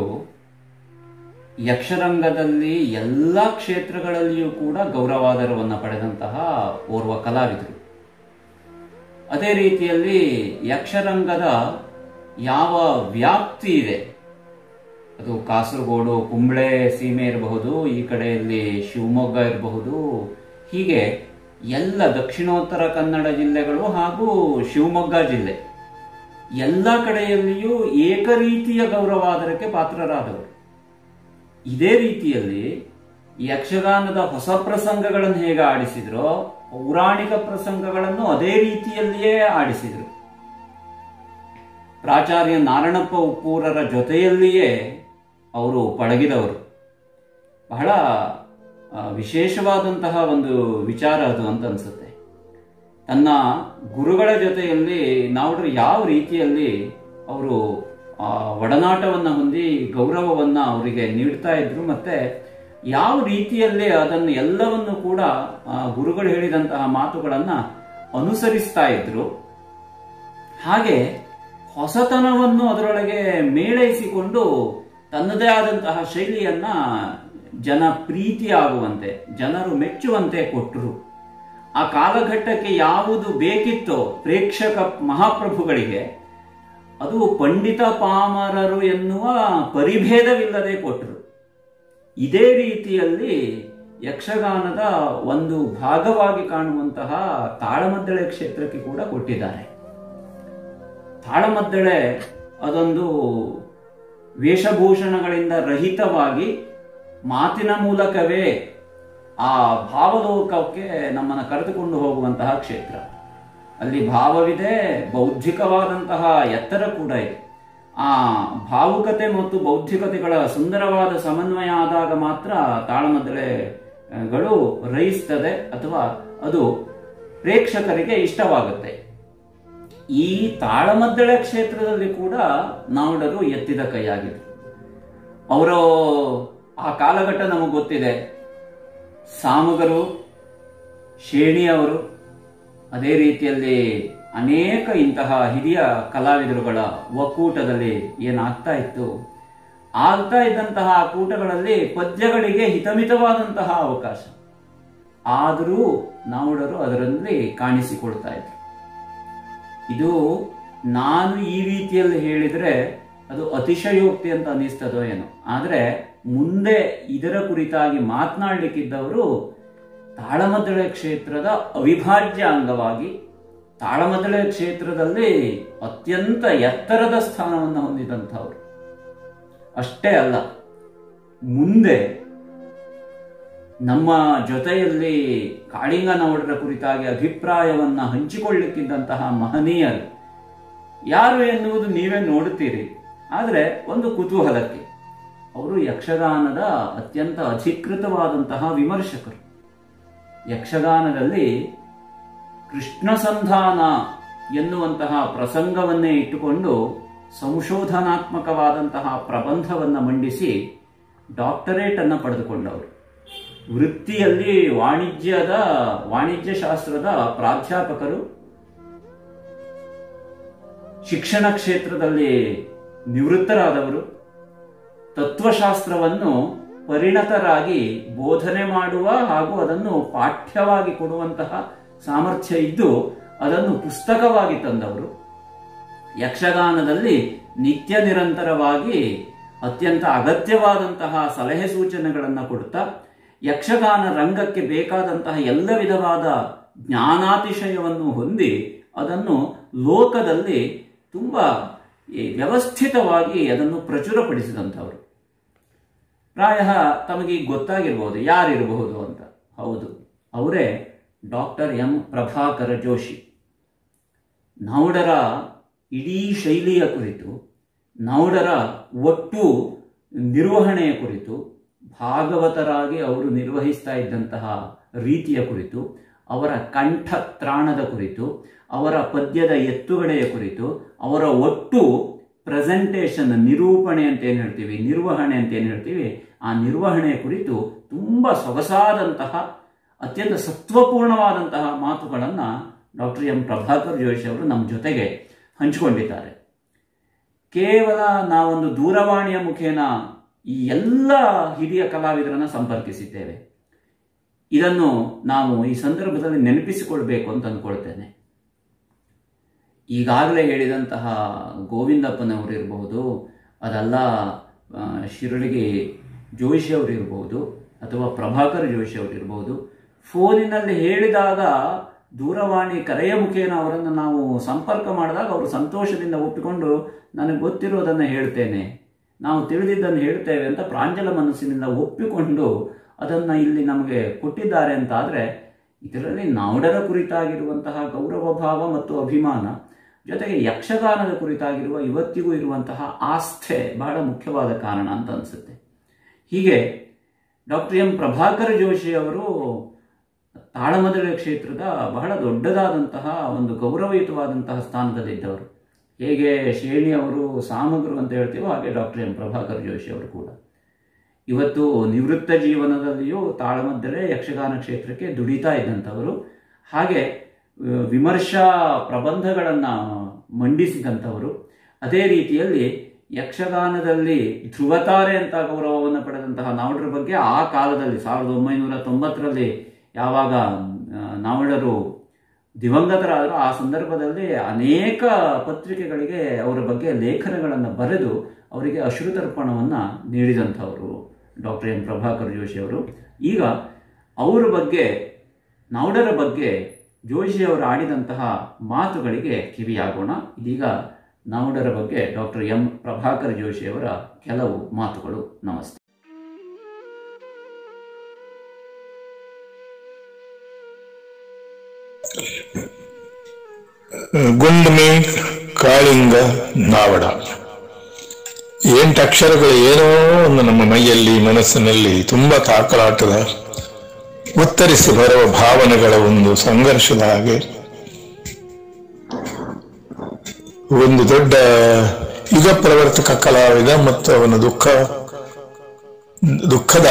ಯಕ್ಷರಂಗದಲ್ಲಿ ಎಲ್ಲ ಕ್ಷೇತ್ರಗಳಲ್ಲಿಯೂ ಕೂಡ ಗೌರವಾಧಾರವನ್ನು ಪಡೆದಂತಹ ಓರ್ವ ಕಲಾವಿದರು ಅದೇ ರೀತಿಯಲ್ಲಿ ಯಕ್ಷರಂಗದ ಯಾವ ವ್ಯಾಪ್ತಿ ಇದೆ ಅದು ಕಾಸರಗೋಡು ಕುಂಬಳೆ ಸೀಮೆ ಇರಬಹುದು ಈ ಕಡೆಯಲ್ಲಿ ಶಿವಮೊಗ್ಗ ಇರಬಹುದು ಹೀಗೆ ಎಲ್ಲ ದಕ್ಷಿಣೋತ್ತರ ಕನ್ನಡ ಜಿಲ್ಲೆಗಳು ಹಾಗೂ ಶಿವಮೊಗ್ಗ ಜಿಲ್ಲೆ ಎಲ್ಲ ಕಡೆಯಲ್ಲಿಯೂ ಏಕರೀತಿಯ ಗೌರವಾಧಾರಕ್ಕೆ ಪಾತ್ರರಾದವರು ಇದೇ ರೀತಿಯಲ್ಲಿ ಯಕ್ಷಗಾನದ ಹೊಸ ಪ್ರಸಂಗಗಳನ್ನು ಹೇಗೆ ಆಡಿಸಿದ್ರೋ ಪೌರಾಣಿಕ ಪ್ರಸಂಗಗಳನ್ನು ಅದೇ ರೀತಿಯಲ್ಲಿಯೇ ಆಡಿಸಿದ್ರು ಪ್ರಾಚಾರ್ಯ ನಾರಾಯಣಪ್ಪ ಉಪ್ಪೂರರ ಜೊತೆಯಲ್ಲಿಯೇ ಅವರು ಪಳಗಿದವರು ಬಹಳ ಆ, ವಿಶೇಷವಾದಂತಹ ಒಂದು ವಿಚಾರ ಅದು ಅಂತ ಅನ್ಸುತ್ತೆ ತನ್ನ ಗುರುಗಳ ಜೊತೆಯಲ್ಲಿ ನಾವುಡ್ರು ಯಾವ ರೀತಿಯಲ್ಲಿ ಅವರು ಆ, ಒಡನಾಟವನ್ನ ಹೊಂದಿ ಗೌರವವನ್ನ ಅವರಿಗೆ ನೀಡ್ತಾ ಇದ್ರು ಮತ್ತೆ ಯಾವ ರೀತಿಯಲ್ಲಿ ಅದನ್ನು ಎಲ್ಲವನ್ನು ಕೂಡ ಆ, ಗುರುಗಳು ಹೇಳಿದಂತಹ ಮಾತುಗಳನ್ನ ಅನುಸರಿಸ್ತಾ ಇದ್ರು ಹಾಗೆ ಹೊಸತನವನ್ನು ಅದರೊಳಗೆ ಮೇಳೈಸಿಕೊಂಡು ತನ್ನದೇ ಆದಂತಹ ಶೈಲಿಯನ್ನ ಜನ ಪ್ರೀತಿಯಾಗುವಂತೆ ಜನರು ಮೆಚ್ಚುವಂತೆ ಕೊಟ್ಟರು ಆ ಕಾಲಘಟ್ಟಕ್ಕೆ ಯಾವುದು ಬೇಕಿತ್ತೋ ಪ್ರೇಕ್ಷಕ ಮಹಾಪ್ರಭುಗಳಿಗೆ ಅದು ಪಂಡಿತ ಪಾಮರರು ಎನ್ನುವ ಪರಿಭೇದವಿಲ್ಲದೆ ಕೊಟ್ಟರು ಇದೇ ರೀತಿಯಲ್ಲಿ ಯಕ್ಷಗಾನದ ಒಂದು ಭಾಗವಾಗಿ ಕಾಣುವಂತಹ ತಾಳಮದ್ದಳೆ ಕ್ಷೇತ್ರಕ್ಕೆ ಕೂಡ ಕೊಟ್ಟಿದ್ದಾರೆ ತಾಳಮದ್ದಳೆ ಅದೊಂದು ವೇಷಭೂಷಣಗಳಿಂದ ರಹಿತವಾಗಿ ಮಾತಿನ ಮೂಲಕವೇ ಆ ಭಾವಲೋಕಕ್ಕೆ ನಮ್ಮನ್ನು ಕರೆದುಕೊಂಡು ಹೋಗುವಂತಹ ಕ್ಷೇತ್ರ ಅಲ್ಲಿ ಭಾವವಿದೆ ಬೌದ್ಧಿಕವಾದಂತಹ ಎತ್ತರ ಕೂಡ ಇದೆ ಆ ಭಾವುಕತೆ ಮತ್ತು ಬೌದ್ಧಿಕತೆಗಳ ಸುಂದರವಾದ ಸಮನ್ವಯ ಆದಾಗ ಮಾತ್ರ ತಾಳಮದ್ದಳೆಗಳು ರೈಸ್ತದೆ ಅಥವಾ ಅದು ಪ್ರೇಕ್ಷಕರಿಗೆ ಇಷ್ಟವಾಗುತ್ತೆ ಈ ತಾಳಮದ್ದಳೆ ಕ್ಷೇತ್ರದಲ್ಲಿ ಕೂಡ ನಾವುಡರು ಎತ್ತಿದ ಕೈಯಾಗಿದೆ ಅವರು ಆ ಕಾಲಘಟ್ಟ ನಮಗೆ ಗೊತ್ತಿದೆ ಸಾಮಗರು ಶೇಣಿಯವರು ಅದೇ ರೀತಿಯಲ್ಲಿ ಅನೇಕ ಇಂತಹ ಹಿರಿಯ ಕಲಾವಿದರುಗಳ ಒಕ್ಕೂಟದಲ್ಲಿ ಏನಾಗ್ತಾ ಇತ್ತು ಆಗ್ತಾ ಇದ್ದಂತಹ ಆ ಕೂಟಗಳಲ್ಲಿ ಪದ್ಯಗಳಿಗೆ ಹಿತಮಿತವಾದಂತಹ ಅವಕಾಶ ಆದರೂ ನಾವುಡರು ಅದರಲ್ಲಿ ಕಾಣಿಸಿಕೊಳ್ತಾ ಇದ್ರು ಇದು ನಾನು ಈ ರೀತಿಯಲ್ಲಿ ಹೇಳಿದ್ರೆ ಅದು ಅತಿಶಯೋಕ್ತಿ ಅಂತ ಅನಿಸ್ತದೋ ಏನೋ ಆದ್ರೆ ಮುಂದೆ ಇದರ ಕುರಿತಾಗಿ ಮಾತನಾಡಲಿಕ್ಕಿದ್ದವರು ತಾಳಮದ್ದಳೆ ಕ್ಷೇತ್ರದ ಅವಿಭಾಜ್ಯ ಅಂಗವಾಗಿ ತಾಳಮದ್ದಳೆ ಕ್ಷೇತ್ರದಲ್ಲಿ ಅತ್ಯಂತ ಎತ್ತರದ ಸ್ಥಾನವನ್ನು ಹೊಂದಿದಂಥವ್ರು ಅಷ್ಟೇ ಅಲ್ಲ ಮುಂದೆ ನಮ್ಮ ಜೊತೆಯಲ್ಲಿ ಕಾಳಿಂಗನವಡರ ಕುರಿತಾಗಿ ಅಭಿಪ್ರಾಯವನ್ನ ಹಂಚಿಕೊಳ್ಳಿಕ್ಕಿದ್ದಂತಹ ಮಹನೀಯರು ಯಾರು ಎನ್ನುವುದು ನೀವೇ ನೋಡುತ್ತೀರಿ ಆದರೆ ಒಂದು ಕುತೂಹಲಕ್ಕೆ ಅವರು ಯಕ್ಷಗಾನದ ಅತ್ಯಂತ ಅಧಿಕೃತವಾದಂತಹ ವಿಮರ್ಶಕರು ಯಕ್ಷಗಾನದಲ್ಲಿ ಕೃಷ್ಣ ಸಂಧಾನ ಎನ್ನುವಂತಹ ಪ್ರಸಂಗವನ್ನೇ ಇಟ್ಟುಕೊಂಡು ಸಂಶೋಧನಾತ್ಮಕವಾದಂತಹ ಪ್ರಬಂಧವನ್ನು ಮಂಡಿಸಿ ಡಾಕ್ಟರೇಟ್ ಅನ್ನು ಪಡೆದುಕೊಂಡವರು ವೃತ್ತಿಯಲ್ಲಿ ವಾಣಿಜ್ಯದ ವಾಣಿಜ್ಯ ಶಾಸ್ತ್ರದ ಪ್ರಾಧ್ಯಾಪಕರು ಶಿಕ್ಷಣ ಕ್ಷೇತ್ರದಲ್ಲಿ ನಿವೃತ್ತರಾದವರು ತತ್ವಶಾಸ್ತ್ರವನ್ನು ಪರಿಣತರಾಗಿ ಬೋಧನೆ ಮಾಡುವ ಹಾಗೂ ಅದನ್ನು ಪಾಠ್ಯವಾಗಿ ಕೊಡುವಂತಹ ಸಾಮರ್ಥ್ಯ ಇದ್ದು ಅದನ್ನು ಪುಸ್ತಕವಾಗಿ ತಂದವರು ಯಕ್ಷಗಾನದಲ್ಲಿ ನಿತ್ಯ ನಿರಂತರವಾಗಿ ಅತ್ಯಂತ ಅಗತ್ಯವಾದಂತಹ ಸಲಹೆ ಸೂಚನೆಗಳನ್ನು ಕೊಡುತ್ತಾ ಯಕ್ಷಗಾನ ರಂಗಕ್ಕೆ ಬೇಕಾದಂತಹ ಎಲ್ಲ ವಿಧವಾದ ಜ್ಞಾನಾತಿಶಯವನ್ನು ಹೊಂದಿ ಅದನ್ನು ಲೋಕದಲ್ಲಿ ತುಂಬ ಈ ವ್ಯವಸ್ಥಿತವಾಗಿ ಅದನ್ನು ಪ್ರಚುರಪಡಿಸಿದಂಥವರು ಪ್ರಾಯ ತಮಗೆ ಗೊತ್ತಾಗಿರಬಹುದು ಯಾರಿರಬಹುದು ಅಂತ ಹೌದು ಅವರೇ ಡಾಕ್ಟರ್ ಎಂ ಪ್ರಭಾಕರ ಜೋಶಿ ನೌಡರ ಇಡೀ ಶೈಲಿಯ ಕುರಿತು ನೌಡರ ಒಟ್ಟು ನಿರ್ವಹಣೆಯ ಕುರಿತು ಭಾಗವತರಾಗಿ ಅವರು ನಿರ್ವಹಿಸ್ತಾ ಇದ್ದಂತಹ ರೀತಿಯ ಕುರಿತು ಅವರ ಕಂಠ ತ್ರಾಣದ ಕುರಿತು ಅವರ ಪದ್ಯದ ಎತ್ತುಗಡೆಯ ಕುರಿತು ಅವರ ಒಟ್ಟು ಪ್ರೆಸೆಂಟೇಷನ್ ನಿರೂಪಣೆ ಅಂತ ಏನು ಹೇಳ್ತೀವಿ ನಿರ್ವಹಣೆ ಅಂತ ಏನು ಹೇಳ್ತೀವಿ ಆ ನಿರ್ವಹಣೆಯ ಕುರಿತು ತುಂಬ ಸೊಗಸಾದಂತಹ ಅತ್ಯಂತ ಸತ್ವಪೂರ್ಣವಾದಂತಹ ಮಾತುಗಳನ್ನು ಡಾಕ್ಟರ್ ಎಂ ಪ್ರಭಾಕರ್ ಜೋಶಿ ಅವರು ನಮ್ಮ ಜೊತೆಗೆ ಹಂಚಿಕೊಂಡಿದ್ದಾರೆ ಕೇವಲ ನಾವೊಂದು ದೂರವಾಣಿಯ ಮುಖೇನ ಈ ಎಲ್ಲ ಹಿರಿಯ ಕಲಾವಿದರನ್ನು ಸಂಪರ್ಕಿಸಿದ್ದೇವೆ ಇದನ್ನು ನಾವು ಈ ಸಂದರ್ಭದಲ್ಲಿ ನೆನಪಿಸಿಕೊಳ್ಬೇಕು ಅಂತ ಅಂದ್ಕೊಳ್ತೇನೆ ಈಗಾಗಲೇ ಹೇಳಿದಂತಹ ಗೋವಿಂದಪ್ಪನವರು ಇರಬಹುದು ಅದಲ್ಲ ಆ, ಶಿರಳಿಗೆ ಜೋಶಿ ಅವರು ಇರಬಹುದು ಅಥವಾ ಪ್ರಭಾಕರ್ ಜೋಶಿ ಅವರು ಇರಬಹುದು ಫೋನಿನಲ್ಲಿ ಹೇಳಿದಾಗ ದೂರವಾಣಿ ಕರೆಯ ಮುಖೇನ ಅವರನ್ನು ನಾವು ಸಂಪರ್ಕ ಮಾಡಿದಾಗ ಅವರು ಸಂತೋಷದಿಂದ ಒಪ್ಪಿಕೊಂಡು ನನಗೆ ಗೊತ್ತಿರೋದನ್ನು ಹೇಳ್ತೇನೆ ನಾವು ತಿಳಿದಿದ್ದನ್ನು ಹೇಳ್ತೇವೆ ಅಂತ ಪ್ರಾಂಜಲ ಮನಸ್ಸಿನಿಂದ ಒಪ್ಪಿಕೊಂಡು ಅದನ್ನು ಇಲ್ಲಿ ನಮಗೆ ಕೊಟ್ಟಿದ್ದಾರೆ ಅಂತ ಆದರೆ ಇದರಲ್ಲಿ ನಾವುಡರ ಕುರಿತಾಗಿರುವಂತಹ ಗೌರವ ಭಾವ ಮತ್ತು ಅಭಿಮಾನ ಜೊತೆಗೆ ಯಕ್ಷಗಾನದ ಕುರಿತಾಗಿರುವ ಇವತ್ತಿಗೂ ಇರುವಂತಹ ಆಸ್ಥೆ ಬಹಳ ಮುಖ್ಯವಾದ ಕಾರಣ ಅಂತ ಅನಿಸುತ್ತೆ ಹೀಗೆ ಡಾಕ್ಟರ್ ಎಂ ಪ್ರಭಾಕರ ಜೋಶಿ ಅವರು ತಾಳಮದಳೆ ಕ್ಷೇತ್ರದ ಬಹಳ ದೊಡ್ಡದಾದಂತಹ ಒಂದು ಗೌರವಯುತವಾದಂತಹ ಸ್ಥಾನದಲ್ಲಿದ್ದವರು ಹೇಗೆ ಶೇಣಿ ಅವರು ಸಾಮಗ್ರು ಅಂತ ಹೇಳ್ತೀವೋ ಹಾಗೆ ಡಾಕ್ಟರ್ ಎಂ ಪ್ರಭಾಕರ್ ಜೋಶಿ ಅವರು ಕೂಡ ಇವತ್ತು ನಿವೃತ್ತ ಜೀವನದಲ್ಲಿಯೂ ತಾಳಮದ್ದಳೆ ಯಕ್ಷಗಾನ ಕ್ಷೇತ್ರಕ್ಕೆ ದುಡಿತಾ ಇದ್ದಂಥವರು ಹಾಗೆ ಆ, ವಿಮರ್ಶಾ ಪ್ರಬಂಧಗಳನ್ನು ಮಂಡಿಸಿದಂಥವರು ಅದೇ ರೀತಿಯಲ್ಲಿ ಯಕ್ಷಗಾನದಲ್ಲಿ ಧ್ರುವತಾರೆ ಅಂತ ಗೌರವವನ್ನು ಪಡೆದಂತಹ ನಾವುಡರ ಬಗ್ಗೆ ಆ ಕಾಲದಲ್ಲಿ ಸಾವಿರದ ಒಂಬೈನೂರ ತೊಂಬತ್ತರಲ್ಲಿ ಯಾವಾಗ ಆ, ನಾವುಡರು ದಿವಂಗತರಾದರು ಆ ಸಂದರ್ಭದಲ್ಲಿ ಅನೇಕ ಪತ್ರಿಕೆಗಳಿಗೆ ಅವರ ಬಗ್ಗೆ ಲೇಖನಗಳನ್ನು ಬರೆದು ಅವರಿಗೆ ಅಶ್ರುತರ್ಪಣವನ್ನು ನೀಡಿದಂಥವರು ಡಾಕ್ಟರ್ ಎಂ ಪ್ರಭಾಕರ್ ಜೋಶಿ ಅವರು ಈಗ ಅವರ ಬಗ್ಗೆ ನಾವುಡರ ಬಗ್ಗೆ ಜೋಶಿ ಅವರು ಆಡಿದಂತಹ ಮಾತುಗಳಿಗೆ ಕಿವಿಯಾಗೋಣ ಇದೀಗ ನಾವುಡರ ಬಗ್ಗೆ ಡಾಕ್ಟರ್ ಎಂ ಪ್ರಭಾಕರ್ ಜೋಶಿ ಅವರ ಕೆಲವು ಮಾತುಗಳು ನಮಸ್ತೆ ಗುಂಡ್ಮಿ ಕಾಳಿಂಗ ನಾವಡ ಎಂಟು ಅಕ್ಷರಗಳು ಏನೋ ಒಂದು ನಮ್ಮ ಮೈಯಲ್ಲಿ ಮನಸ್ಸಿನಲ್ಲಿ ತುಂಬಾ ತಾಕಲಾಟದ ಉತ್ತರಿಸಿ ಬರುವ ಭಾವನೆಗಳ ಒಂದು ಸಂಘರ್ಷದ ಹಾಗೆ ಒಂದು ದೊಡ್ಡ ಯುಗ ಪ್ರವರ್ತಕ ಕಲಾವಿದ ಮತ್ತು ಅವನ ದುಃಖ ದುಃಖದ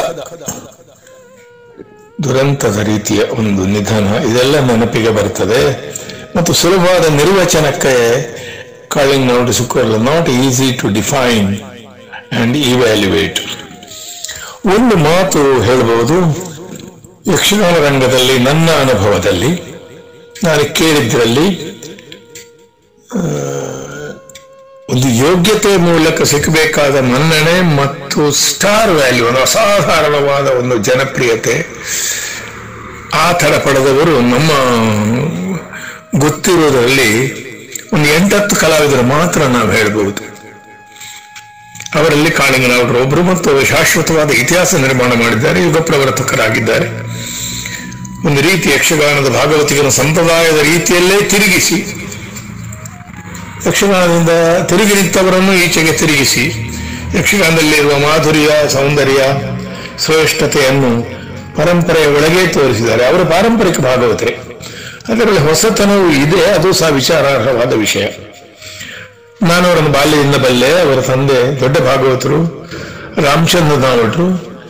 ದುರಂತದ ರೀತಿಯ ಒಂದು ನಿಧನ ಇದೆಲ್ಲ ನೆನಪಿಗೆ ಬರ್ತದೆ ಮತ್ತು ಸುಲಭವಾದ ನಿರ್ವಚನಕ್ಕೆ ಕಾಳಿಂಗ್ ನೋಟಿಸಿಕೊಳ್ಳಲು not easy to define and evaluate ಒಂದು ಮಾತು ಹೇಳಬಹುದು ಯಕ್ಷಗಾನ ರಂಗದಲ್ಲಿ ನನ್ನ ಅನುಭವದಲ್ಲಿ ನಾನು ಕೇಳಿದ್ರಲ್ಲಿ ಆ, ಒಂದು ಯೋಗ್ಯತೆ ಮೂಲಕ ಸಿಕ್ಕಬೇಕಾದ ಮನ್ನಣೆ ಮತ್ತು ಸ್ಟಾರ್ ವ್ಯಾಲ್ಯೂ ಒಂದು ಅಸಾಧಾರಣವಾದ ಒಂದು ಜನಪ್ರಿಯತೆ ಆ ಥರ ಪಡೆದವರು ನಮ್ಮ ಗೊತ್ತಿರೋದ್ರಲ್ಲಿ ಒಂದು ಎಂಟತ್ತು ಕಲಾವಿದರು ಮಾತ್ರ ನಾವು ಹೇಳ್ಬಹುದು ಅವರಲ್ಲಿ ಕಾಳಿಂಗನವರು ಒಬ್ಬರು ಮತ್ತು ಅವರು ಶಾಶ್ವತವಾದ ಇತಿಹಾಸ ನಿರ್ಮಾಣ ಮಾಡಿದ್ದಾರೆ ಯುಗ ಪ್ರವರ್ತಕರಾಗಿದ್ದಾರೆ ಒಂದು ರೀತಿ ಯಕ್ಷಗಾನದ ಭಾಗವತಿಗನ ಸಂಪ್ರದಾಯದ ರೀತಿಯಲ್ಲೇ ತಿರುಗಿಸಿ ಯಕ್ಷಗಾನದಿಂದ ತಿರುಗಿ ನಿಂತವರನ್ನು ಈಚೆಗೆ ತಿರುಗಿಸಿ ಯಕ್ಷಗಾನದಲ್ಲಿರುವ ಮಾಧುರ್ಯ ಸೌಂದರ್ಯ ಶ್ರೇಷ್ಠತೆಯನ್ನು ಪರಂಪರೆಯ ಒಳಗೆ ತೋರಿಸಿದ್ದಾರೆ ಅವರು ಪಾರಂಪರಿಕ ಭಾಗವತರೆ ಅದರಲ್ಲಿ ಹೊಸತನವೂ ಇದೆ ಅದು ಸಹ ವಿಚಾರಾರ್ಹವಾದ ವಿಷಯ ನಾನು ಅವರನ್ನು ಬಾಲ್ಯದಿಂದ ಬಲ್ಲೆ ಅವರ ತಂದೆ ದೊಡ್ಡ ಭಾಗವತರು ರಾಮಚಂದ್ರ ನಾವಟ್ರು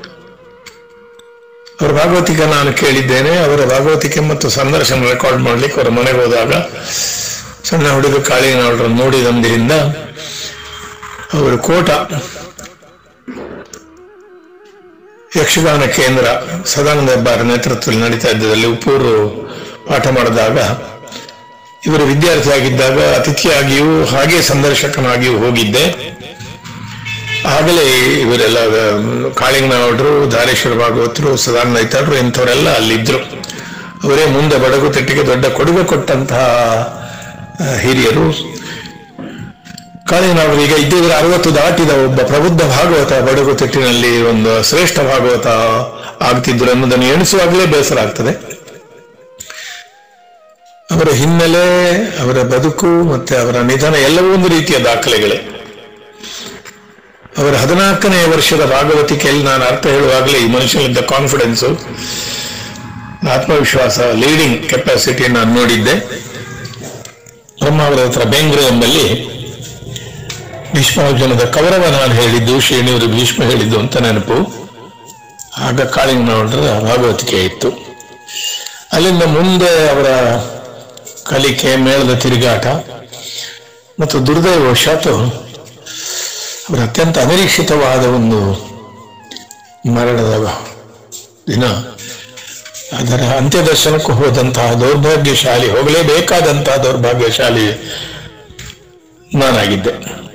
ಅವರ ಭಾಗವತಿಕೆ ನಾನು ಕೇಳಿದ್ದೇನೆ ಅವರ ಭಾಗವತಿಕೆ ಮತ್ತು ಸಂದರ್ಶನ ರೆಕಾರ್ಡ್ ಮಾಡ್ಲಿಕ್ಕೆ ಅವರ ಮನೆಗೆ ಹೋದಾಗ ಸಣ್ಣ ಹುಡುಗ ಕಾಳಿನಾಳರನ್ನು ನೋಡಿದಂದಿರಿಂದ ಅವರು ಕೋಟ ಯಕ್ಷಗಾನ ಕೇಂದ್ರ ಸದಾನಂದ ಹೆಬ್ಬಾರ ನೇತೃತ್ವದಲ್ಲಿ ನಡೀತಾ ಇದ್ದದಲ್ಲಿ ಉಪ್ಪೂರು ಪಾಠ ಮಾಡಿದಾಗ ಇವರು ವಿದ್ಯಾರ್ಥಿಯಾಗಿದ್ದಾಗ ಅತಿಥಿಯಾಗಿಯೂ ಹಾಗೆ ಸಂದರ್ಶಕನಾಗಿಯೂ ಹೋಗಿದ್ದೆ ಆಗಲೇ ಇವರೆಲ್ಲ ಕಾಳಿಂಗನವರು ಧಾರೇಶ್ವರ ಭಾಗವತರು ಸದಾನಂದ ಐತಾಡ್ರು ಇಂಥವರೆಲ್ಲ ಅಲ್ಲಿದ್ರು ಅವರೇ ಮುಂದೆ ಬಡಗು ತೆಟ್ಟಿಗೆ ದೊಡ್ಡ ಕೊಡುಗೆ ಕೊಟ್ಟಂತಹ ಆ, ಹಿರಿಯರು ಕಾಳಿಂಗನವರು ಈಗ ಇದ್ದಿದ್ರೆ ಅರವತ್ತು ದಾಟಿದ ಒಬ್ಬ ಪ್ರಬುದ್ಧ ಭಾಗವತ ಬಡಗು ತೆಟ್ಟಿನಲ್ಲಿ ಒಂದು ಶ್ರೇಷ್ಠ ಭಾಗವತ ಆಗ್ತಿದ್ರು ಅನ್ನೋದನ್ನು ಎಣಿಸುವಾಗಲೇ ಬೇಸರ ಆಗ್ತದೆ ಅವರ ಹಿನ್ನೆಲೆ ಅವರ ಬದುಕು ಮತ್ತೆ ಅವರ ನಿಧನ ಎಲ್ಲವೂ ಒಂದು ರೀತಿಯ ದಾಖಲೆಗಳೇ ಅವರ ಹದಿನಾಲ್ಕನೇ ವರ್ಷದ ಭಾಗವತಿಕೆಯಲ್ಲಿ ನಾನು ಅರ್ಥ ಹೇಳುವಾಗಲೇ ಈ ಮನುಷ್ಯನಿದ್ದ ಕಾನ್ಫಿಡೆನ್ಸು ಆತ್ಮವಿಶ್ವಾಸ ಲೀಡಿಂಗ್ ಕೆಪಾಸಿಟಿ ನಾನು ನೋಡಿದ್ದೆ ಬ್ರಹ್ಮಾವರ ಹತ್ರ ಬೆಂಗ್ರೆ ಎಂಬಲ್ಲಿ ಭೀಷ್ಮಾರ್ಜುನದ ಕೌರವ ನಾನು ಹೇಳಿದ್ದು ಶ್ರೇಣಿಯವರು ಭೀಷ್ಮ ಹೇಳಿದ್ದು ಅಂತ ನೆನಪು ಆಗ ಕಾಳಿಂಗನವರ ಭಾಗವತಿಕೆ ಇತ್ತು ಅಲ್ಲಿಂದ ಮುಂದೆ ಅವರ ಕಲಿಕೆ ಮೇಳದ ತಿರುಗಾಟ ಮತ್ತು ದುರ್ದೈವಶಾತು ಅವರ ಅತ್ಯಂತ ಅನಿರೀಕ್ಷಿತವಾದ ಒಂದು ಮರಣದ ದಿನ ಅದರ ಅಂತ್ಯದರ್ಶನಕ್ಕೂ ಹೋದಂತಹ ದೌರ್ಭಾಗ್ಯಶಾಲಿ ಹೋಗಲೇಬೇಕಾದಂತಹ ದೌರ್ಭಾಗ್ಯಶಾಲಿ ನಾನಾಗಿದ್ದೆ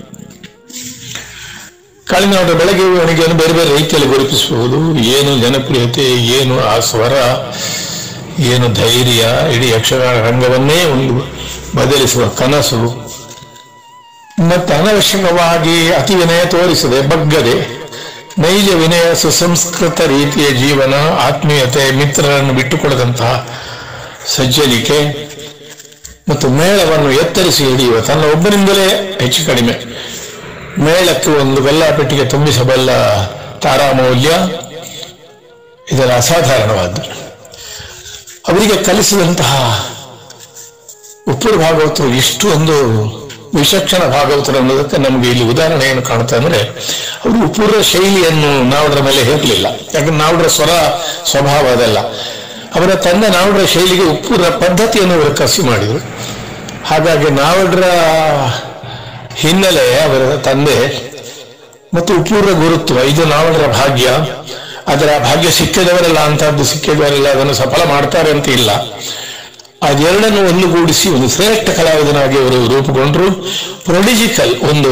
ಕಾಳಿನಾಡ ಬೆಳಗ್ಗೆ ಅವನಿಗೆಯನ್ನು ಬೇರೆ ಬೇರೆ ರೀತಿಯಲ್ಲಿ ಗುರುತಿಸಬಹುದು ಏನು ಜನಪ್ರಿಯತೆ ಏನು ಆ ಸ್ವರ ಏನು ಧೈರ್ಯ ಇಡೀ ಯಕ್ಷಗಾನ ರಂಗವನ್ನೇ ಒಂದು ಬದಲಿಸುವ ಕನಸು ಮತ್ತೆ ಅನವಶ್ಯಕವಾಗಿ ಅತಿ ವಿನಯ ತೋರಿಸದೆ ಬಗ್ಗದೆ ನೈಜ ವಿನಯ ಸುಸಂಸ್ಕೃತ ರೀತಿಯ ಜೀವನ ಆತ್ಮೀಯತೆ ಮಿತ್ರರನ್ನು ಬಿಟ್ಟುಕೊಡದಂತಹ ಸಜ್ಜನಿಕೆ ಮತ್ತು ಮೇಳವನ್ನು ಎತ್ತರಿಸಿ ಹಿಡಿಯುವ ತನ್ನ ಒಬ್ಬರಿಂದಲೇ ಹೆಚ್ಚು ಕಡಿಮೆ ಮೇಳಕ್ಕೆ ಒಂದು ಬೆಲ್ಲಾಪೆಟ್ಟಿಗೆ ತುಂಬಿಸಬಲ್ಲ ತಾರಾಮೌಲ್ಯ ಇದರ ಅಸಾಧಾರಣವಾದ್ದು ಅವರಿಗೆ ಕಲಿಸಿದಂತಹ ಉಪ್ಪುರ ಭಾಗವತರು ಇಷ್ಟು ಒಂದು ವಿಚಕ್ಷಣ ಭಾಗವತರು ಅನ್ನೋದಕ್ಕೆ ನಮಗೆ ಇಲ್ಲಿ ಉದಾಹರಣೆ ಏನು ಕಾಣುತ್ತೆ ಅಂದ್ರೆ ಅವರು ಉಪ್ಪುರ ಶೈಲಿಯನ್ನು ನಾವುಡ್ರ ಮೇಲೆ ಹೇರಲಿಲ್ಲ ಯಾಕಂದ್ರೆ ನಾವುಡ್ರ ಸ್ವರ ಸ್ವಭಾವ ಅದಲ್ಲ ಅವರ ತಂದೆ ನಾವುಡ್ರ ಶೈಲಿಗೆ ಉಪ್ಪುರ ಪದ್ಧತಿಯನ್ನು ಅವರು ಕಸಿ ಮಾಡಿದರು ಹಾಗಾಗಿ ನಾವುಡ್ರ ಹಿನ್ನೆಲೆ ಅವರ ತಂದೆ ಮತ್ತು ಉಪ್ಪೂರ ಗುರುತ್ವ ಇದು ನಾವುಡ್ರ ಭಾಗ್ಯ ಅದರ ಭಾಗ್ಯ ಸಿಕ್ಕಿದವರೆಲ್ಲ ಅಂತಹದ್ದು ಸಿಕ್ಕಿದವರೆಲ್ಲ ಅದನ್ನು ಸಫಲ ಮಾಡ್ತಾರೆ ಅಂತ ಇಲ್ಲ ಅದೆರಡನ್ನು ಒಂದುಗೂಡಿಸಿ ಒಂದು ಶ್ರೇಷ್ಠ ಕಲಾವಿದನಾಗಿ ಅವರು ರೂಪುಗೊಂಡ್ರು ಪ್ರೊಡಿಜಿಕಲ್ ಒಂದು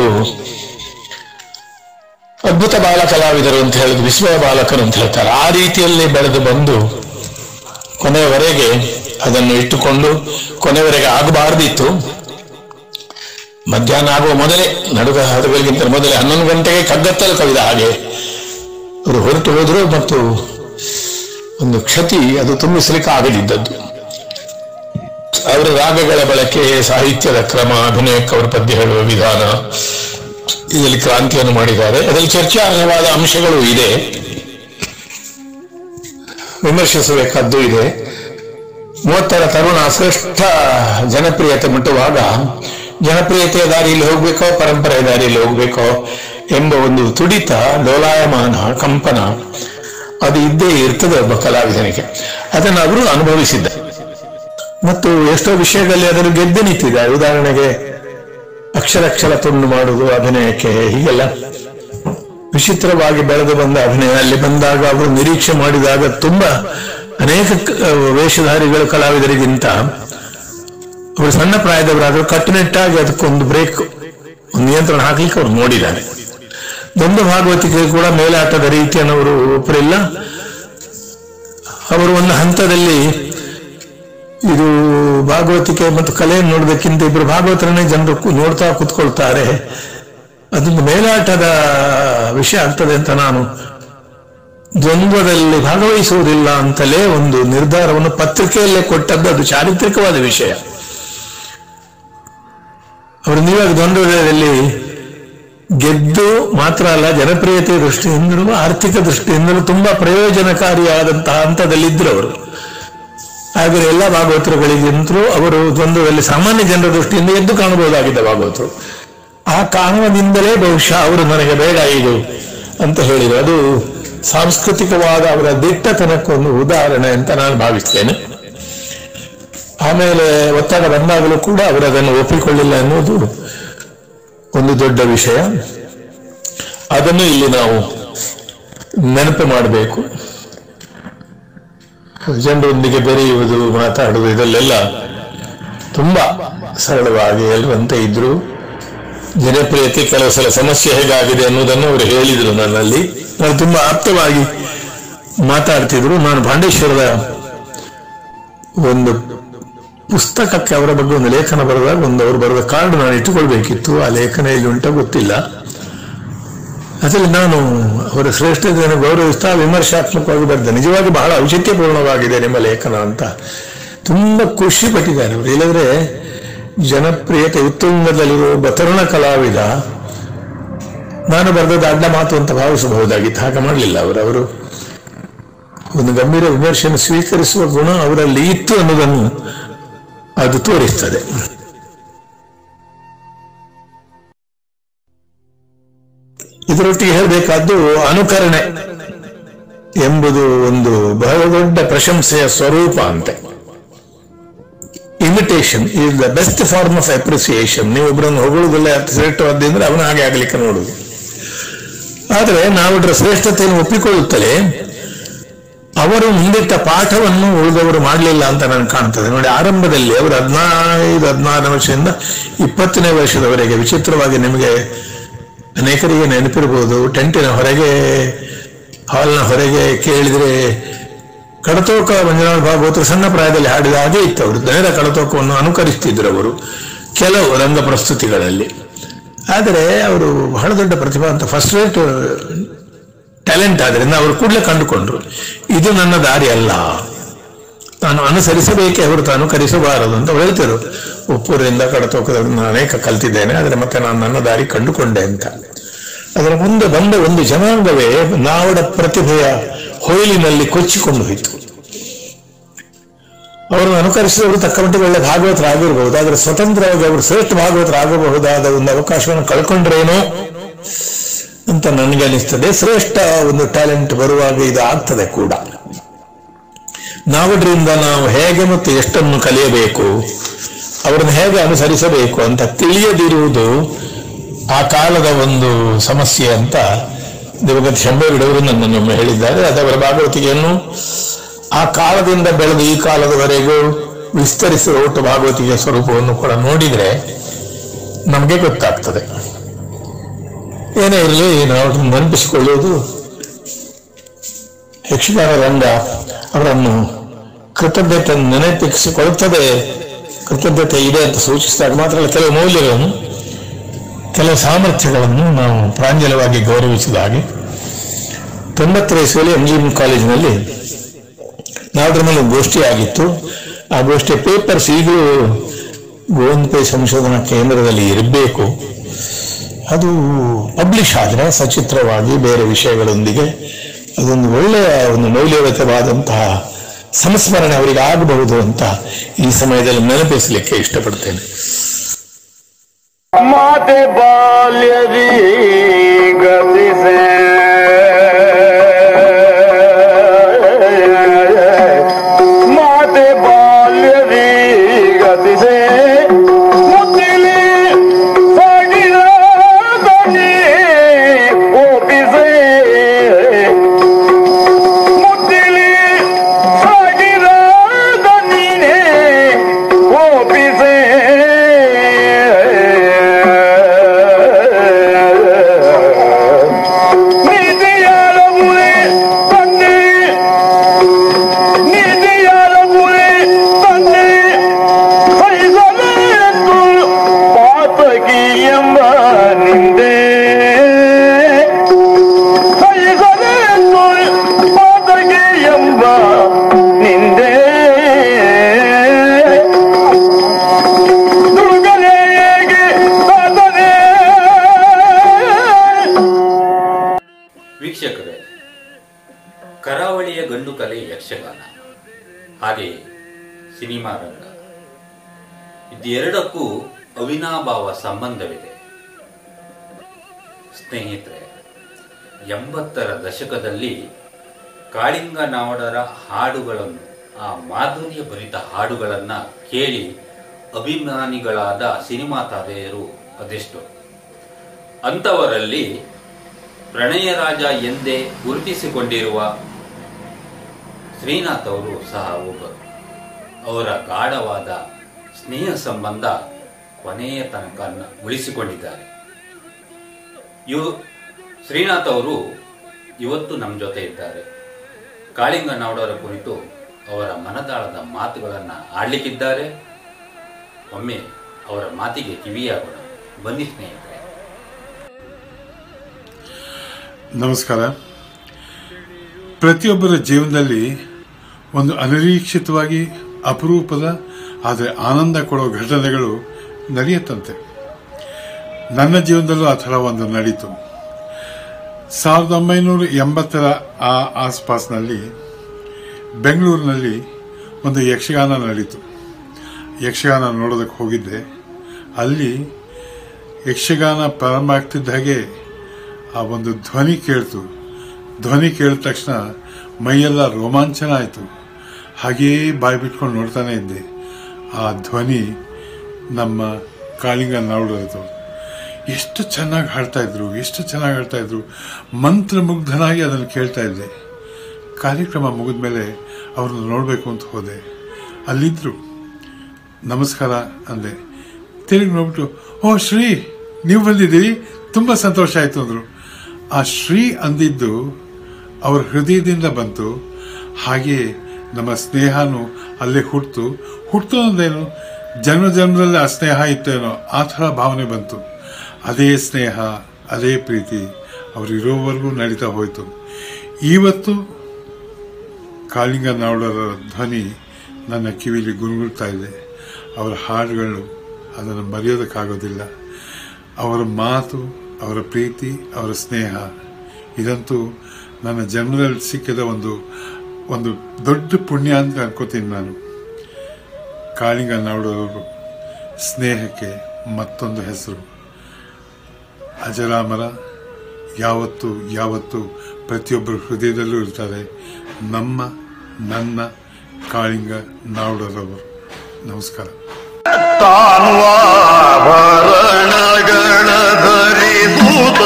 ಅದ್ಭುತ ಬಾಲ ಕಲಾವಿದರು ಅಂತ ಹೇಳಿದ್ರು ವಿಸ್ಮಯ ಬಾಲಕರು ಅಂತ ಹೇಳ್ತಾರೆ ಆ ರೀತಿಯಲ್ಲಿ ಬೆಳೆದು ಬಂದು ಕೊನೆಯವರೆಗೆ ಅದನ್ನು ಇಟ್ಟುಕೊಂಡು ಕೊನೆಯವರೆಗೆ ಆಗಬಾರ್ದಿತ್ತು ಮಧ್ಯಾಹ್ನ ಆಗುವ ಮೊದಲೇ ನಡುಗ ಹದಗಳಿಗಿಂತ ಮೊದಲೇ ಹನ್ನೊಂದು ಗಂಟೆಗೆ ಕಗ್ಗತ್ತಲು ಕವಿದ ಹಾಗೆ ಅವರು ಹೊರಟು ಹೋದ್ರು ಮತ್ತು ಒಂದು ಕ್ಷತಿ ಅದು ತುಂಬಿಸಲಿಕ್ಕೆ ಆಗದಿದ್ದದ್ದು ಅವರ ರಾಗಗಳ ಬಳಕೆ ಸಾಹಿತ್ಯದ ಕ್ರಮ ಅಭಿನಯಕ್ಕೆ ಅವರ ಪದ್ಯ ಹೇಳುವ ವಿಧಾನ ಇದರಲ್ಲಿ ಕ್ರಾಂತಿಯನ್ನು ಮಾಡಿದ್ದಾರೆ ಅದರಲ್ಲಿ ಚರ್ಚಾರ್ಹವಾದ ಅಂಶಗಳು ಇದೆ ವಿಮರ್ಶಿಸಬೇಕಾದ್ದು ಇದೆ ಮೂವತ್ತರ ತರುಣ ಶ್ರೇಷ್ಠ ಜನಪ್ರಿಯತೆ ಮುಟ್ಟುವಾಗ ಜನಪ್ರಿಯತೆಯ ದಾರಿಯಲ್ಲಿ ಹೋಗ್ಬೇಕೋ ಪರಂಪರೆಯ ದಾರಿಯಲ್ಲಿ ಹೋಗ್ಬೇಕೋ ಎಂಬ ಒಂದು ತುಡಿತ ಡೋಲಾಯಮಾನ ಕಂಪನ ಅದು ಇದ್ದೇ ಇರ್ತದೆ ಒಬ್ಬ ಕಲಾವಿದನಿಗೆ ಅದನ್ನು ಅವರು ಅನುಭವಿಸಿದ್ದ ಮತ್ತು ಎಷ್ಟೋ ವಿಷಯಗಳಲ್ಲಿ ಅದನ್ನು ಗೆದ್ದು ನಿಂತಿದ್ದಾರೆ ಉದಾಹರಣೆಗೆ ಅಕ್ಷರಕ್ಷರ ತುಂಡು ಮಾಡುವುದು ಅಭಿನಯಕ್ಕೆ ಹೀಗೆಲ್ಲ ವಿಚಿತ್ರವಾಗಿ ಬೆಳೆದು ಬಂದ ಅಭಿನಯ ಅಲ್ಲಿ ಬಂದಾಗ ಅವರು ನಿರೀಕ್ಷೆ ಮಾಡಿದಾಗ ತುಂಬಾ ಅನೇಕ ಕ- ವೇಷಧಾರಿಗಳು ಕಲಾವಿದರಿಗಿಂತ ಅವರು ಸಣ್ಣ ಪ್ರಾಯದವರಾದರೂ ಕಟ್ಟುನಿಟ್ಟಾಗಿ ಅದಕ್ಕೊಂದು ಬ್ರೇಕ್ ಒಂದು ನಿಯಂತ್ರಣ ಹಾಕ್ಲಿಕ್ಕೆ ಅವರು ನೋಡಿದ್ದಾರೆ ದೊಂದು ಭಾಗವತಿಕೆ ಕೂಡ ಮೇಲಾಟದ ರೀತಿಯನ್ನು ಅವರು ಒಪ್ಪಲಿಲ್ಲ ಅವರು ಒಂದು ಹಂತದಲ್ಲಿ ಇದು ಭಾಗವತಿಕೆ ಮತ್ತು ಕಲೆಯನ್ನು ನೋಡೋದಕ್ಕಿಂತ ಇಬ್ಬರು ಭಾಗವತರನ್ನೇ ಜನರು ಕು- ನೋಡ್ತಾ ಕೂತ್ಕೊಳ್ತಾರೆ ಅದೊಂದು ಮೇಲಾಟದ ವಿಷಯ ಆಗ್ತದೆ ಅಂತ ನಾನು ದ್ವಂದ್ವದಲ್ಲಿ ಭಾಗವಹಿಸುವುದಿಲ್ಲ ಅಂತಲೇ ಒಂದು ನಿರ್ಧಾರವನ್ನು ಪತ್ರಿಕೆಯಲ್ಲೇ ಕೊಟ್ಟದ್ದು ಅದು ಚಾರಿತ್ರಿಕವಾದ ವಿಷಯ ಅವರು ನೀವಾಗ ದ್ವಂದ್ವದಲ್ಲಿ ಗೆದ್ದು ಮಾತ್ರ ಅಲ್ಲ ಜನಪ್ರಿಯತೆ ದೃಷ್ಟಿಯಿಂದಲೂ ಆರ್ಥಿಕ ದೃಷ್ಟಿಯಿಂದಲೂ ತುಂಬಾ ಪ್ರಯೋಜನಕಾರಿಯಾದಂತಹ ಹಂತದಲ್ಲಿದ್ದರು ಅವರು ಆದರೆ ಎಲ್ಲ ಭಾಗವತರುಗಳಿಗಿಂತಲೂ ಅವರು ದ್ವಂದ್ವದಲ್ಲಿ ಸಾಮಾನ್ಯ ಜನರ ದೃಷ್ಟಿಯಿಂದ ಎದ್ದು ಕಾಣಬಹುದಾಗಿದ್ದ ಭಾಗವತರು ಆ ಕಾರಣದಿಂದಲೇ ಬಹುಶಃ ಅವರು ನನಗೆ ಬೇಡ ಇದು ಅಂತ ಹೇಳಿದರು ಅದು ಸಾಂಸ್ಕೃತಿಕವಾದ ಅವರ ದಿಟ್ಟತನಕ್ಕೊಂದು ಉದಾಹರಣೆ ಅಂತ ನಾನು ಭಾವಿಸ್ತೇನೆ ಆಮೇಲೆ ಒತ್ತಡ ಬಂದಾಗಲೂ ಕೂಡ ಅವರು ಅದನ್ನು ಒಪ್ಪಿಕೊಳ್ಳಿಲ್ಲ ಎನ್ನುವುದು ಒಂದು ದೊಡ್ಡ ವಿಷಯ ಅದನ್ನು ಇಲ್ಲಿ ನಾವು ನೆನಪು ಮಾಡಬೇಕು ಜನರೊಂದಿಗೆ ಬೆರೆಯುವುದು ಮಾತಾಡುವುದು ಇದಲ್ಲೆಲ್ಲ ತುಂಬಾ ಸರಳವಾಗಿ ಎಲ್ಲರಂತೆ ಇದ್ರು ಜನಪ್ರಿಯತೆ ಕೆಲವು ಸಲ ಸಮಸ್ಯೆ ಹೇಗಾಗಿದೆ ಅನ್ನೋದನ್ನು ಅವರು ಹೇಳಿದರು ನನ್ನಲ್ಲಿ ನಾನು ತುಂಬಾ ಆಪ್ತವಾಗಿ ಮಾತಾಡ್ತಿದ್ರು ನಾನು ಪಾಂಡೇಶ್ವರದ ಒಂದು ಪುಸ್ತಕಕ್ಕೆ ಅವರ ಬಗ್ಗೆ ಒಂದು ಲೇಖನ ಬರೆದಾಗ ಒಂದು ಅವರು ಬರೆದ ಕಾರ್ಡ್ ನಾನು ಇಟ್ಟುಕೊಳ್ಬೇಕಿತ್ತು ಆ ಲೇಖನ ಇಲ್ಲಿ ಉಂಟ ಗೊತ್ತಿಲ್ಲ ಅದರಲ್ಲಿ ನಾನು ಅವರ ಶ್ರೇಷ್ಠತೆಯನ್ನು ಗೌರವಿಸ್ತಾ ವಿಮರ್ಶಾತ್ಮಕವಾಗಿ ಬರೆದ ನಿಜವಾಗಿ ಬಹಳ ಔಚಿತ್ಯಪೂರ್ಣವಾಗಿದೆ ನಿಮ್ಮ ಲೇಖನ ಅಂತ ತುಂಬಾ ಖುಷಿ ಪಟ್ಟಿದ್ದಾರೆ ಅವರು ಇಲ್ಲದ್ರೆ ಜನಪ್ರಿಯತೆ ಉತ್ತುಂಗದಲ್ಲಿರುವ ಒಬ್ಬ ತರುಣ ಕಲಾವಿದ ನಾನು ಬರೆದದ್ದು ಅಡ್ಡ ಮಾತು ಅಂತ ಭಾವಿಸಬಹುದಾಗಿತ್ತು ಹಾಗೆ ಮಾಡಲಿಲ್ಲ ಅವರು ಅವರು ಒಂದು ಗಂಭೀರ ವಿಮರ್ಶೆಯನ್ನು ಸ್ವೀಕರಿಸುವ ಗುಣ ಅವರಲ್ಲಿ ಇತ್ತು ಅನ್ನೋದನ್ನು ಅದು ತೋರಿಸ್ತದೆ ಇದರೊಟ್ಟಿಗೆ ಹೇಳಬೇಕಾದ್ದು ಅನುಕರಣೆ ಎಂಬುದು ಒಂದು ಬಹಳ ದೊಡ್ಡ ಪ್ರಶಂಸೆಯ ಸ್ವರೂಪ ಅಂತೆ imitation is the best form of appreciation ನೀವು ಒಬ್ಬರನ್ನು ಹೊಗಳುವುದಿಲ್ಲ ಶ್ರೇಷ್ಠವಾದ್ದಂದ್ರೆ ಅವನ ಹಾಗೆ ಆಗ್ಲಿಕ್ಕೆ ನೋಡುದು ಆದರೆ ನಾವು ಅದರ ಶ್ರೇಷ್ಠತೆಯನ್ನು ಒಪ್ಪಿಕೊಳ್ಳುತ್ತಲೇ ಅವರು ಮುಂದಿಟ್ಟ ಪಾಠವನ್ನು ಉಳಿದವರು ಮಾಡಲಿಲ್ಲ ಅಂತ ನನಗೆ ಕಾಣ್ತದೆ ನೋಡಿ ಆರಂಭದಲ್ಲಿ ಅವರು ಹದಿನೈದು ಹದಿನಾರು ವರ್ಷದಿಂದ ಇಪ್ಪತ್ತನೇ ವರ್ಷದವರೆಗೆ ವಿಚಿತ್ರವಾಗಿ ನಿಮಗೆ ಅನೇಕರಿಗೆ ನೆನಪಿರಬಹುದು ಟೆಂಟಿನ ಹೊರಗೆ ಹಾಲ್ನ ಹೊರಗೆ ಕೇಳಿದ್ರೆ ಕಡತೋಕ ಮಂಜುನಾಥ ಭಾಗವತರು ಸಣ್ಣ ಪ್ರಾಯದಲ್ಲಿ ಹಾಡಿದ ಹಾಗೆ ಇತ್ತು ಅವರು ನೇರ ಕಡತೋಕವನ್ನು ಅನುಕರಿಸ್ತಿದ್ರು ಅವರು ಕೆಲವು ರಂಗ ಪ್ರಸ್ತುತಿಗಳಲ್ಲಿ ಆದರೆ ಅವರು ಬಹಳ ದೊಡ್ಡ ಪ್ರತಿಭಾ ಅಂತ ಫಸ್ಟ್ ರೇಟ್ ಟ್ಯಾಲೆಂಟ್ ಆದ್ರಿಂದ ಅವರು ಕೂಡಲೇ ಕಂಡುಕೊಂಡ್ರು ಇದು ನನ್ನ ದಾರಿ ಅಲ್ಲ ನಾನು ಅನುಸರಿಸಬೇಕೆ ಹೊರತು ಅನುಕರಿಸಬಾರದು ಅಂತ ಅವ್ರು ಹೇಳ್ತಿರು ಉಪ್ಪೂರಿಂದ ಕಡತೋಕದಲ್ಲಿ ನಾನು ಅನೇಕ ಕಲ್ತಿದ್ದೇನೆ ಆದರೆ ಮತ್ತೆ ನಾನು ನನ್ನ ದಾರಿ ಕಂಡುಕೊಂಡೆ ಅಂತ ಅದರ ಮುಂದೆ ಬಂದ ಒಂದು ಜನಾಂಗವೇ ನಾವಡ ಪ್ರತಿಭೆಯ ಹೊಯ್ಲಿನಲ್ಲಿ ಕೊಚ್ಚಿಕೊಂಡು ಹೋಯಿತು ಅವರನ್ನು ಅನುಕರಿಸಿದವರು ತಕ್ಕ ಮಟ್ಟಿಗೆ ಒಳ್ಳೆ ಭಾಗವತರಾಗಿರ್ಬಹುದು ಆದರೆ ಸ್ವತಂತ್ರವಾಗಿ ಅವರು ಶ್ರೇಷ್ಠ ಭಾಗವತರಾಗಬಹುದಾದ ಒಂದು ಅವಕಾಶವನ್ನು ಕಳ್ಕೊಂಡ್ರೇನೋ ಅಂತ ನನಗೆ ಅನಿಸ್ತದೆ ಶ್ರೇಷ್ಠ ಒಂದು ಟ್ಯಾಲೆಂಟ್ ಬರುವಾಗ ಇದು ಆಗ್ತದೆ ಕೂಡ ನಾವದ್ರಿಂದ ನಾವು ಹೇಗೆ ಮತ್ತು ಎಷ್ಟನ್ನು ಕಲಿಯಬೇಕು ಅವರನ್ನು ಹೇಗೆ ಅನುಸರಿಸಬೇಕು ಅಂತ ತಿಳಿಯದಿರುವುದು ಆ ಕಾಲದ ಒಂದು ಸಮಸ್ಯೆ ಅಂತ ದಿವಂಗತ ಶಂಭೇಗೌಡವರು ನನ್ನನ್ನು ಹೇಳಿದ್ದಾರೆ ಅದವರ ಭಾಗವತಿಗೆಯನ್ನು ಆ ಕಾಲದಿಂದ ಬೆಳೆದು ಈ ಕಾಲದವರೆಗೂ ವಿಸ್ತರಿಸಿದ ಒಟ್ಟು ಭಾಗವತಿಗೆ ಸ್ವರೂಪವನ್ನು ಕೂಡ ನೋಡಿದ್ರೆ ನಮಗೆ ಗೊತ್ತಾಗ್ತದೆ ಏನೇ ಇರಲಿ ನಾವು ನೆನಪಿಸಿಕೊಳ್ಳುವುದು ಯಕ್ಷಗಾನ ರಂಗ ಅವರನ್ನು ಕೃತಜ್ಞತೆ ನೆನಪಿಸಿಕೊಳ್ಳುತ್ತದೆ ಕೃತಜ್ಞತೆ ಇದೆ ಅಂತ ಸೂಚಿಸಿದಾಗ ಮಾತ್ರ ಅಲ್ಲ ಕೆಲವು ಮೌಲ್ಯಗಳನ್ನು ಕೆಲವು ಸಾಮರ್ಥ್ಯಗಳನ್ನು ನಾವು ಪ್ರಾಂಜಲವಾಗಿ ಗೌರವಿಸಿದ ಹಾಗೆ ತೊಂಬತ್ತರ ಇಸ್ವಿಯಲ್ಲಿ ಎಂ ಜಿ ಎಂ ಕಾಲೇಜಿನಲ್ಲಿ ನಾವದ್ರ ಮೇಲೆ ಒಂದು ಗೋಷ್ಠಿ ಆಗಿತ್ತು ಆ ಗೋಷ್ಠಿಯ ಪೇಪರ್ಸ್ ಈಗಲೂ ಗೋವಿಂದ ಪೈ ಸಂಶೋಧನಾ ಕೇಂದ್ರದಲ್ಲಿ ಇರಬೇಕು ಅದು ಪಬ್ಲಿಷ್ ಆದರೆ ಸಚಿತ್ರವಾಗಿ ಬೇರೆ ವಿಷಯಗಳೊಂದಿಗೆ ಅದೊಂದು ಒಳ್ಳೆಯ ಒಂದು ಮೌಲ್ಯಯುತವಾದಂತಹ ಸಂಸ್ಮರಣೆ ಅವರಿಗೆ ಆಗಬಹುದು ಅಂತ ಈ ಸಮಯದಲ್ಲಿ ನೆನಪಿಸಲಿಕ್ಕೆ ಇಷ್ಟಪಡ್ತೇನೆ ಮಾತೆ ಬಾಲ್ಯದಿ ಗತಿಸೆ ಮಾತೆ ಬಾಲ್ಯದಿ ಗತಿಸೆ ಮುತ್ತಿಲಿ ಸಾಗಿದ ದನಿ ಒಪ್ಪಿಸೆ ಮುತ್ತಿಲಿ ಸಾಗಿದ ದನಿನೇ ಒಪ್ಪಿಸೆ ನಿಧಿಯಾಲಗುವೆ ತಂದೆ ನಿಧಿಯಾಲಗುವೆ ತಂದೆ ಸಹಿಸಲೇತು ಪಾತಕಿ ಎಂಬ ನಿಂದೆ ಸಹಿಸಲೇತು ಪಾತಕಿ ಎಂಬ ನಿಂದೆ ದುರ್ಗನೆಗೆ ಸಾಧನೆ ವೀಕ್ಷಕರೇ ಕರಾವಳಿಯ ಗಂಡು ಕಲೆ ಯಕ್ಷಗಾನ ಹಾಗೆಯೇ ಸಿನಿಮಾ ರಂಗ ಇದೆರಡಕ್ಕೂ ಅವಿನಾಭಾವ ಸಂಬಂಧವಿದೆ ಸ್ನೇಹಿತರೆ ಎಂಬತ್ತರ ದಶಕದಲ್ಲಿ ಕಾಳಿಂಗ ನಾವಡರ ಹಾಡುಗಳನ್ನು ಆ ಮಾಧುರ್ಯ ಭರಿತ ಹಾಡುಗಳನ್ನ ಕೇಳಿ ಅಭಿಮಾನಿಗಳಾದ ಸಿನಿಮಾ ತಾರೆಯರು ಅದೆಷ್ಟು ಅಂಥವರಲ್ಲಿ ಪ್ರಣಯ ರಾಜ ಎಂದೇ ಗುರುತಿಸಿಕೊಂಡಿರುವ ಶ್ರೀನಾಥ್ ಅವರು ಸಹ ಒಬ್ಬರು ಅವರ ಗಾಢವಾದ ಸ್ನೇಹ ಸಂಬಂಧ ಕೊನೆಯ ತನಕ ನ- ಉಳಿಸಿಕೊಂಡಿದ್ದಾರೆ ಇವು ಶ್ರೀನಾಥ್ ಅವರು ಇವತ್ತು ನಮ್ಮ ಜೊತೆ ಇದ್ದಾರೆ ಕಾಳಿಂಗ ನಾಡೋರ ಕುರಿತು ಅವರ ಮನದಾಳದ ಮಾತುಗಳನ್ನು ಆಡ್ಲಿಕ್ಕಿದ್ದಾರೆ ಒಮ್ಮೆ ಅವರ ಮಾತಿಗೆ ಕಿವಿಯಾಗೋಣ ಬನ್ನಿ ಸ್ನೇಹಿತರೆ ನಮಸ್ಕಾರ ಪ್ರತಿಯೊಬ್ಬರ ಜೀವನದಲ್ಲಿ ಒಂದು ಅನಿರೀಕ್ಷಿತವಾಗಿ ಅಪರೂಪದ ಆದರೆ ಆನಂದ ಕೊಡೋ ಘಟನೆಗಳು ನಡೆಯುತ್ತಂತೆ ನನ್ನ ಜೀವನದಲ್ಲೂ ಆ ಥರ ಒಂದು ನಡೀತು ಸಾವಿರದ ಒಂಬೈನೂರ ಎಂಬತ್ತರ ಆ ಆಸ್ಪಾಸ್ನಲ್ಲಿ ಬೆಂಗಳೂರಿನಲ್ಲಿ ಒಂದು ಯಕ್ಷಗಾನ ನಡೀತು ಯಕ್ಷಗಾನ ನೋಡೋದಕ್ಕೆ ಹೋಗಿದ್ದೆ ಅಲ್ಲಿ ಯಕ್ಷಗಾನ ಪ್ರಾರಂಭ ಆಗ್ತಿದ್ದ ಹಾಗೆ ಆ ಒಂದು ಧ್ವನಿ ಕೇಳ್ತು ಧ್ವನಿ ಕೇಳಿದ ತಕ್ಷಣ ಮೈಯೆಲ್ಲ ರೋಮಾಂಚನ ಆಯಿತು ಹಾಗೆಯೇ ಬಾಯಿ ಬಿಟ್ಕೊಂಡು ನೋಡ್ತಾನೆ ಇದ್ದೆ ಆ ಧ್ವನಿ ನಮ್ಮ ಕಾಳಿಂಗ ನಾವುಡರದು ಎಷ್ಟು ಚೆನ್ನಾಗಿ ಹಾಡ್ತಾ ಇದ್ರು ಎಷ್ಟು ಚೆನ್ನಾಗಿ ಹಾಡ್ತಾ ಇದ್ರು ಮಂತ್ರಮುಗ್ಧನಾಗಿ ಅದನ್ನು ಕೇಳ್ತಾ ಇದ್ದೆ ಕಾರ್ಯಕ್ರಮ ಮುಗಿದ ಮೇಲೆ ಅವ್ರನ್ನ ನೋಡಬೇಕು ಅಂತ ಹೋದೆ ಅಲ್ಲಿದ್ರು ನಮಸ್ಕಾರ ಅಂದೆ ತಿರುಗಿ ನೋಡ್ಬಿಟ್ಟು ಓ ಶ್ರೀ ನೀವು ಬಂದಿದ್ದೀರಿ ತುಂಬ ಸಂತೋಷ ಆಯಿತು ಅಂದರು ಆ ಶ್ರೀ ಅಂದಿದ್ದು ಅವ್ರ ಹೃದಯದಿಂದ ಬಂತು ಹಾಗೆ ನಮ್ಮ ಸ್ನೇಹನೂ ಅಲ್ಲೇ ಹುಟ್ಟಿತು ಹುಟ್ಟಿತು ಅಂದೇನು ಜನ್ಮ ಜನ್ಮದಲ್ಲಿ ಆ ಸ್ನೇಹ ಇತ್ತೇನೋ ಆ ಥರ ಭಾವನೆ ಬಂತು ಅದೇ ಸ್ನೇಹ ಅದೇ ಪ್ರೀತಿ ಅವರಿರೋವರೆಗೂ ನಡೀತಾ ಹೋಯಿತು ಇವತ್ತು ಕಾಳಿಂಗ ನಾವುಡರ ಧ್ವನಿ ನನ್ನ ಕಿವಿಲಿ ಗುನುಗುಳ್ತಾ ಇದೆ ಅವರ ಹಾಡುಗಳು ಅದನ್ನು ಮರೆಯೋದಕ್ಕಾಗೋದಿಲ್ಲ ಅವರ ಮಾತು ಅವರ ಪ್ರೀತಿ ಅವರ ಸ್ನೇಹ ಇದಂತೂ ನನ್ನ ಜನ್ಮದಲ್ಲಿ ಸಿಕ್ಕಿದ ಒಂದು ಒಂದು ದೊಡ್ಡ ಪುಣ್ಯ ಅಂತ ಅನ್ಕೋತೀನಿ ನಾನು ಕಾಳಿಂಗ ನಾವುಡವರು ಸ್ನೇಹಕ್ಕೆ ಮತ್ತೊಂದು ಹೆಸರು ಅಜರಾಮರ ಯಾವತ್ತು ಯಾವತ್ತು ಪ್ರತಿಯೊಬ್ಬರ ಹೃದಯದಲ್ಲೂ ಇರ್ತಾರೆ ನಮ್ಮ ನನ್ನ ಕಾಳಿಂಗ ನಾವುಡರವರು ನಮಸ್ಕಾರ ತಾನ್ವಾಭರಣಗಳ ಧರಿಸೂತ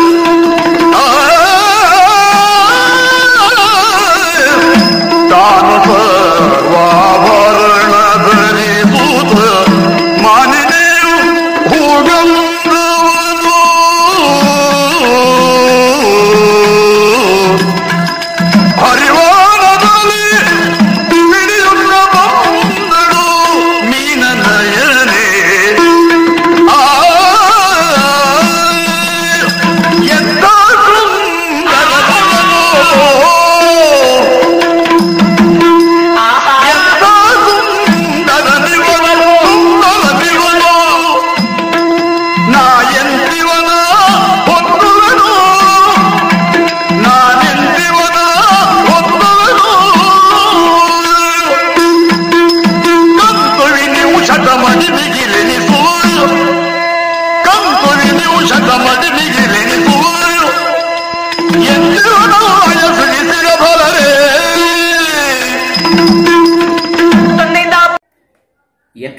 ತಾನು ಸರ್ವಾಭರಣ ಧರಿಸೂತ ಮಾನಿದೆಯು ಹೂಗಂಧವನು ಹರಿವಾರದಲ್ಲಿ ಮಿಡಿಯುತ್ತ ಬಂದಳು ಮೀನ ನಯನೆ ಆ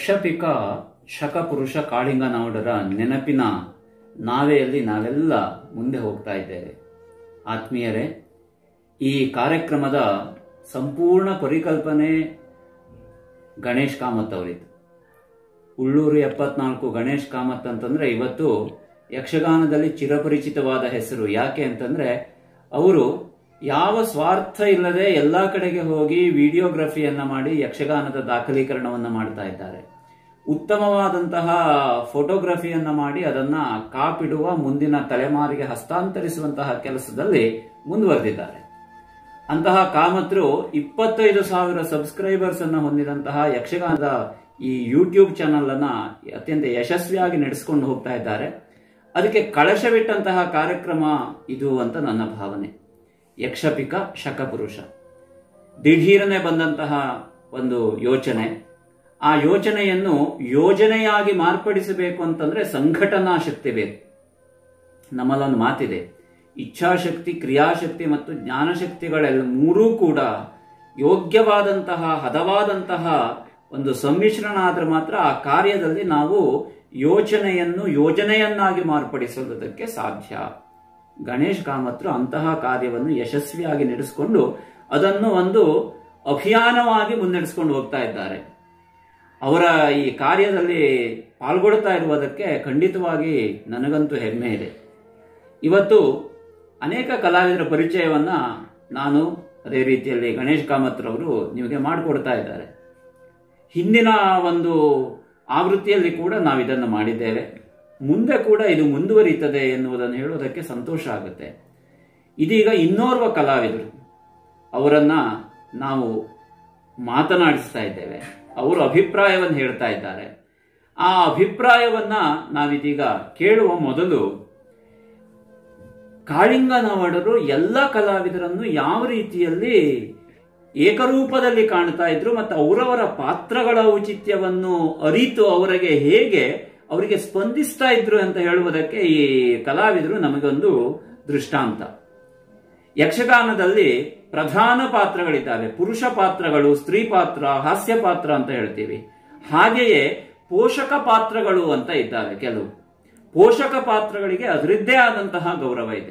ಯಕ್ಷಪಿಕ ಶಕಪುರುಷ ಕಾಳಿಂಗನೌಡರ ನೆನಪಿನ ನಾವೆಯಲ್ಲಿ ನಾವೆಲ್ಲ ಮುಂದೆ ಹೋಗ್ತಾ ಇದ್ದೇವೆ ಆತ್ಮೀಯರೇ ಈ ಕಾರ್ಯಕ್ರಮದ ಸಂಪೂರ್ಣ ಪರಿಕಲ್ಪನೆ ಗಣೇಶ್ ಕಾಮತ್ ಅವರಿದ್ದು ಉಳ್ಳೂರು ಎಪ್ಪತ್ನಾಲ್ಕು ಗಣೇಶ್ ಕಾಮತ್ ಅಂತಂದ್ರೆ ಇವತ್ತು ಯಕ್ಷಗಾನದಲ್ಲಿ ಚಿರಪರಿಚಿತವಾದ ಹೆಸರು ಯಾಕೆ ಅಂತಂದ್ರೆ ಅವರು ಯಾವ ಸ್ವಾರ್ಥ ಇಲ್ಲದೆ ಎಲ್ಲಾ ಕಡೆಗೆ ಹೋಗಿ ವಿಡಿಯೋಗ್ರಫಿಯನ್ನ ಮಾಡಿ ಯಕ್ಷಗಾನದ ದಾಖಲೀಕರಣವನ್ನ ಮಾಡ್ತಾ ಇದ್ದಾರೆ ಉತ್ತಮವಾದಂತಹ ಫೋಟೋಗ್ರಫಿಯನ್ನ ಮಾಡಿ ಅದನ್ನ ಕಾಪಿಡುವ ಮುಂದಿನ ತಲೆಮಾರಿಗೆ ಹಸ್ತಾಂತರಿಸುವಂತಹ ಕೆಲಸದಲ್ಲಿ ಮುಂದುವರೆದಿದ್ದಾರೆ ಅಂತಹ ಕಾಮತ್ರು ಇಪ್ಪತ್ತೈದು ಸಾವಿರ ಸಬ್ಸ್ಕ್ರೈಬರ್ಸ್ ಅನ್ನು ಹೊಂದಿದಂತಹ ಯಕ್ಷಗಾನದ ಈ ಯೂಟ್ಯೂಬ್ ಚಾನಲ್ ಅನ್ನ ಅತ್ಯಂತ ಯಶಸ್ವಿಯಾಗಿ ನಡೆಸಿಕೊಂಡು ಹೋಗ್ತಾ ಇದ್ದಾರೆ ಅದಕ್ಕೆ ಕಳಶವಿಟ್ಟಂತಹ ಕಾರ್ಯಕ್ರಮ ಇದು ಅಂತ ನನ್ನ ಭಾವನೆ ಯಕ್ಷಪಿಕ ಶಕಪುರುಷ ದಿಢೀರನೆ ಬಂದಂತಹ ಒಂದು ಯೋಚನೆ ಆ ಯೋಚನೆಯನ್ನು ಯೋಜನೆಯಾಗಿ ಮಾರ್ಪಡಿಸಬೇಕು ಅಂತಂದ್ರೆ ಸಂಘಟನಾ ಶಕ್ತಿ ಬೇಕು ನಮ್ಮಲ್ಲೊಂದು ಮಾತಿದೆ ಇಚ್ಛಾಶಕ್ತಿ ಕ್ರಿಯಾಶಕ್ತಿ ಮತ್ತು ಜ್ಞಾನಶಕ್ತಿಗಳೆಲ್ಲ ಮೂರೂ ಕೂಡ ಯೋಗ್ಯವಾದಂತಹ ಹದವಾದಂತಹ ಒಂದು ಸಮ್ಮಿಶ್ರಣ ಆದ್ರೆ ಮಾತ್ರ ಆ ಕಾರ್ಯದಲ್ಲಿ ನಾವು ಯೋಚನೆಯನ್ನು ಯೋಜನೆಯನ್ನಾಗಿ ಮಾರ್ಪಡಿಸುವುದಕ್ಕೆ ಸಾಧ್ಯ ಗಣೇಶ್ ಕಾಮತ್ರು ಅಂತಹ ಕಾರ್ಯವನ್ನು ಯಶಸ್ವಿಯಾಗಿ ನಡೆಸಿಕೊಂಡು ಅದನ್ನು ಒಂದು ಅಭಿಯಾನವಾಗಿ ಮುನ್ನಡೆಸ್ಕೊಂಡು ಹೋಗ್ತಾ ಇದ್ದಾರೆ ಅವರ ಈ ಕಾರ್ಯದಲ್ಲಿ ಪಾಲ್ಗೊಳ್ತಾ ಇರುವುದಕ್ಕೆ ಖಂಡಿತವಾಗಿ ನನಗಂತೂ ಹೆಮ್ಮೆ ಇದೆ ಇವತ್ತು ಅನೇಕ ಕಲಾವಿದರ ಪರಿಚಯವನ್ನ ನಾನು ಅದೇ ರೀತಿಯಲ್ಲಿ ಗಣೇಶ್ ಕಾಮತ್ರವರು ನಿಮಗೆ ಮಾಡಿಕೊಡ್ತಾ ಇದ್ದಾರೆ ಹಿಂದಿನ ಒಂದು ಆವೃತ್ತಿಯಲ್ಲಿ ಕೂಡ ನಾವು ಇದನ್ನು ಮಾಡಿದ್ದೇವೆ ಮುಂದೆ ಕೂಡ ಇದು ಮುಂದುವರಿಯುತ್ತದೆ ಎನ್ನುವುದನ್ನು ಹೇಳುವುದಕ್ಕೆ ಸಂತೋಷ ಆಗುತ್ತೆ ಇದೀಗ ಇನ್ನೋರ್ವ ಕಲಾವಿದರು ಅವರನ್ನ ನಾವು ಮಾತನಾಡಿಸ್ತಾ ಇದ್ದೇವೆ ಅವರು ಅಭಿಪ್ರಾಯವನ್ನು ಹೇಳ್ತಾ ಇದ್ದಾರೆ ಆ ಅಭಿಪ್ರಾಯವನ್ನ ನಾವಿದೀಗ ಕೇಳುವ ಮೊದಲು ಕಾಳಿಂಗನವಡರು ಎಲ್ಲ ಕಲಾವಿದರನ್ನು ಯಾವ ರೀತಿಯಲ್ಲಿ ಏಕರೂಪದಲ್ಲಿ ಕಾಣ್ತಾ ಇದ್ರು ಮತ್ತು ಅವರವರ ಪಾತ್ರಗಳ ಔಚಿತ್ಯವನ್ನು ಅರಿತು ಅವರಿಗೆ ಹೇಗೆ ಅವರಿಗೆ ಸ್ಪಂದಿಸ್ತಾ ಇದ್ರು ಅಂತ ಹೇಳುವುದಕ್ಕೆ ಈ ಕಲಾವಿದರು ನಮಗೊಂದು ದೃಷ್ಟಾಂತ ಯಕ್ಷಗಾನದಲ್ಲಿ ಪ್ರಧಾನ ಪಾತ್ರಗಳಿದ್ದಾವೆ ಪುರುಷ ಪಾತ್ರಗಳು ಸ್ತ್ರೀ ಪಾತ್ರ ಹಾಸ್ಯ ಪಾತ್ರ ಅಂತ ಹೇಳ್ತೀವಿ ಹಾಗೆಯೇ ಪೋಷಕ ಪಾತ್ರಗಳು ಅಂತ ಇದ್ದಾವೆ ಕೆಲವು ಪೋಷಕ ಪಾತ್ರಗಳಿಗೆ ಅದರದ್ದೇ ಆದಂತಹ ಗೌರವ ಇದೆ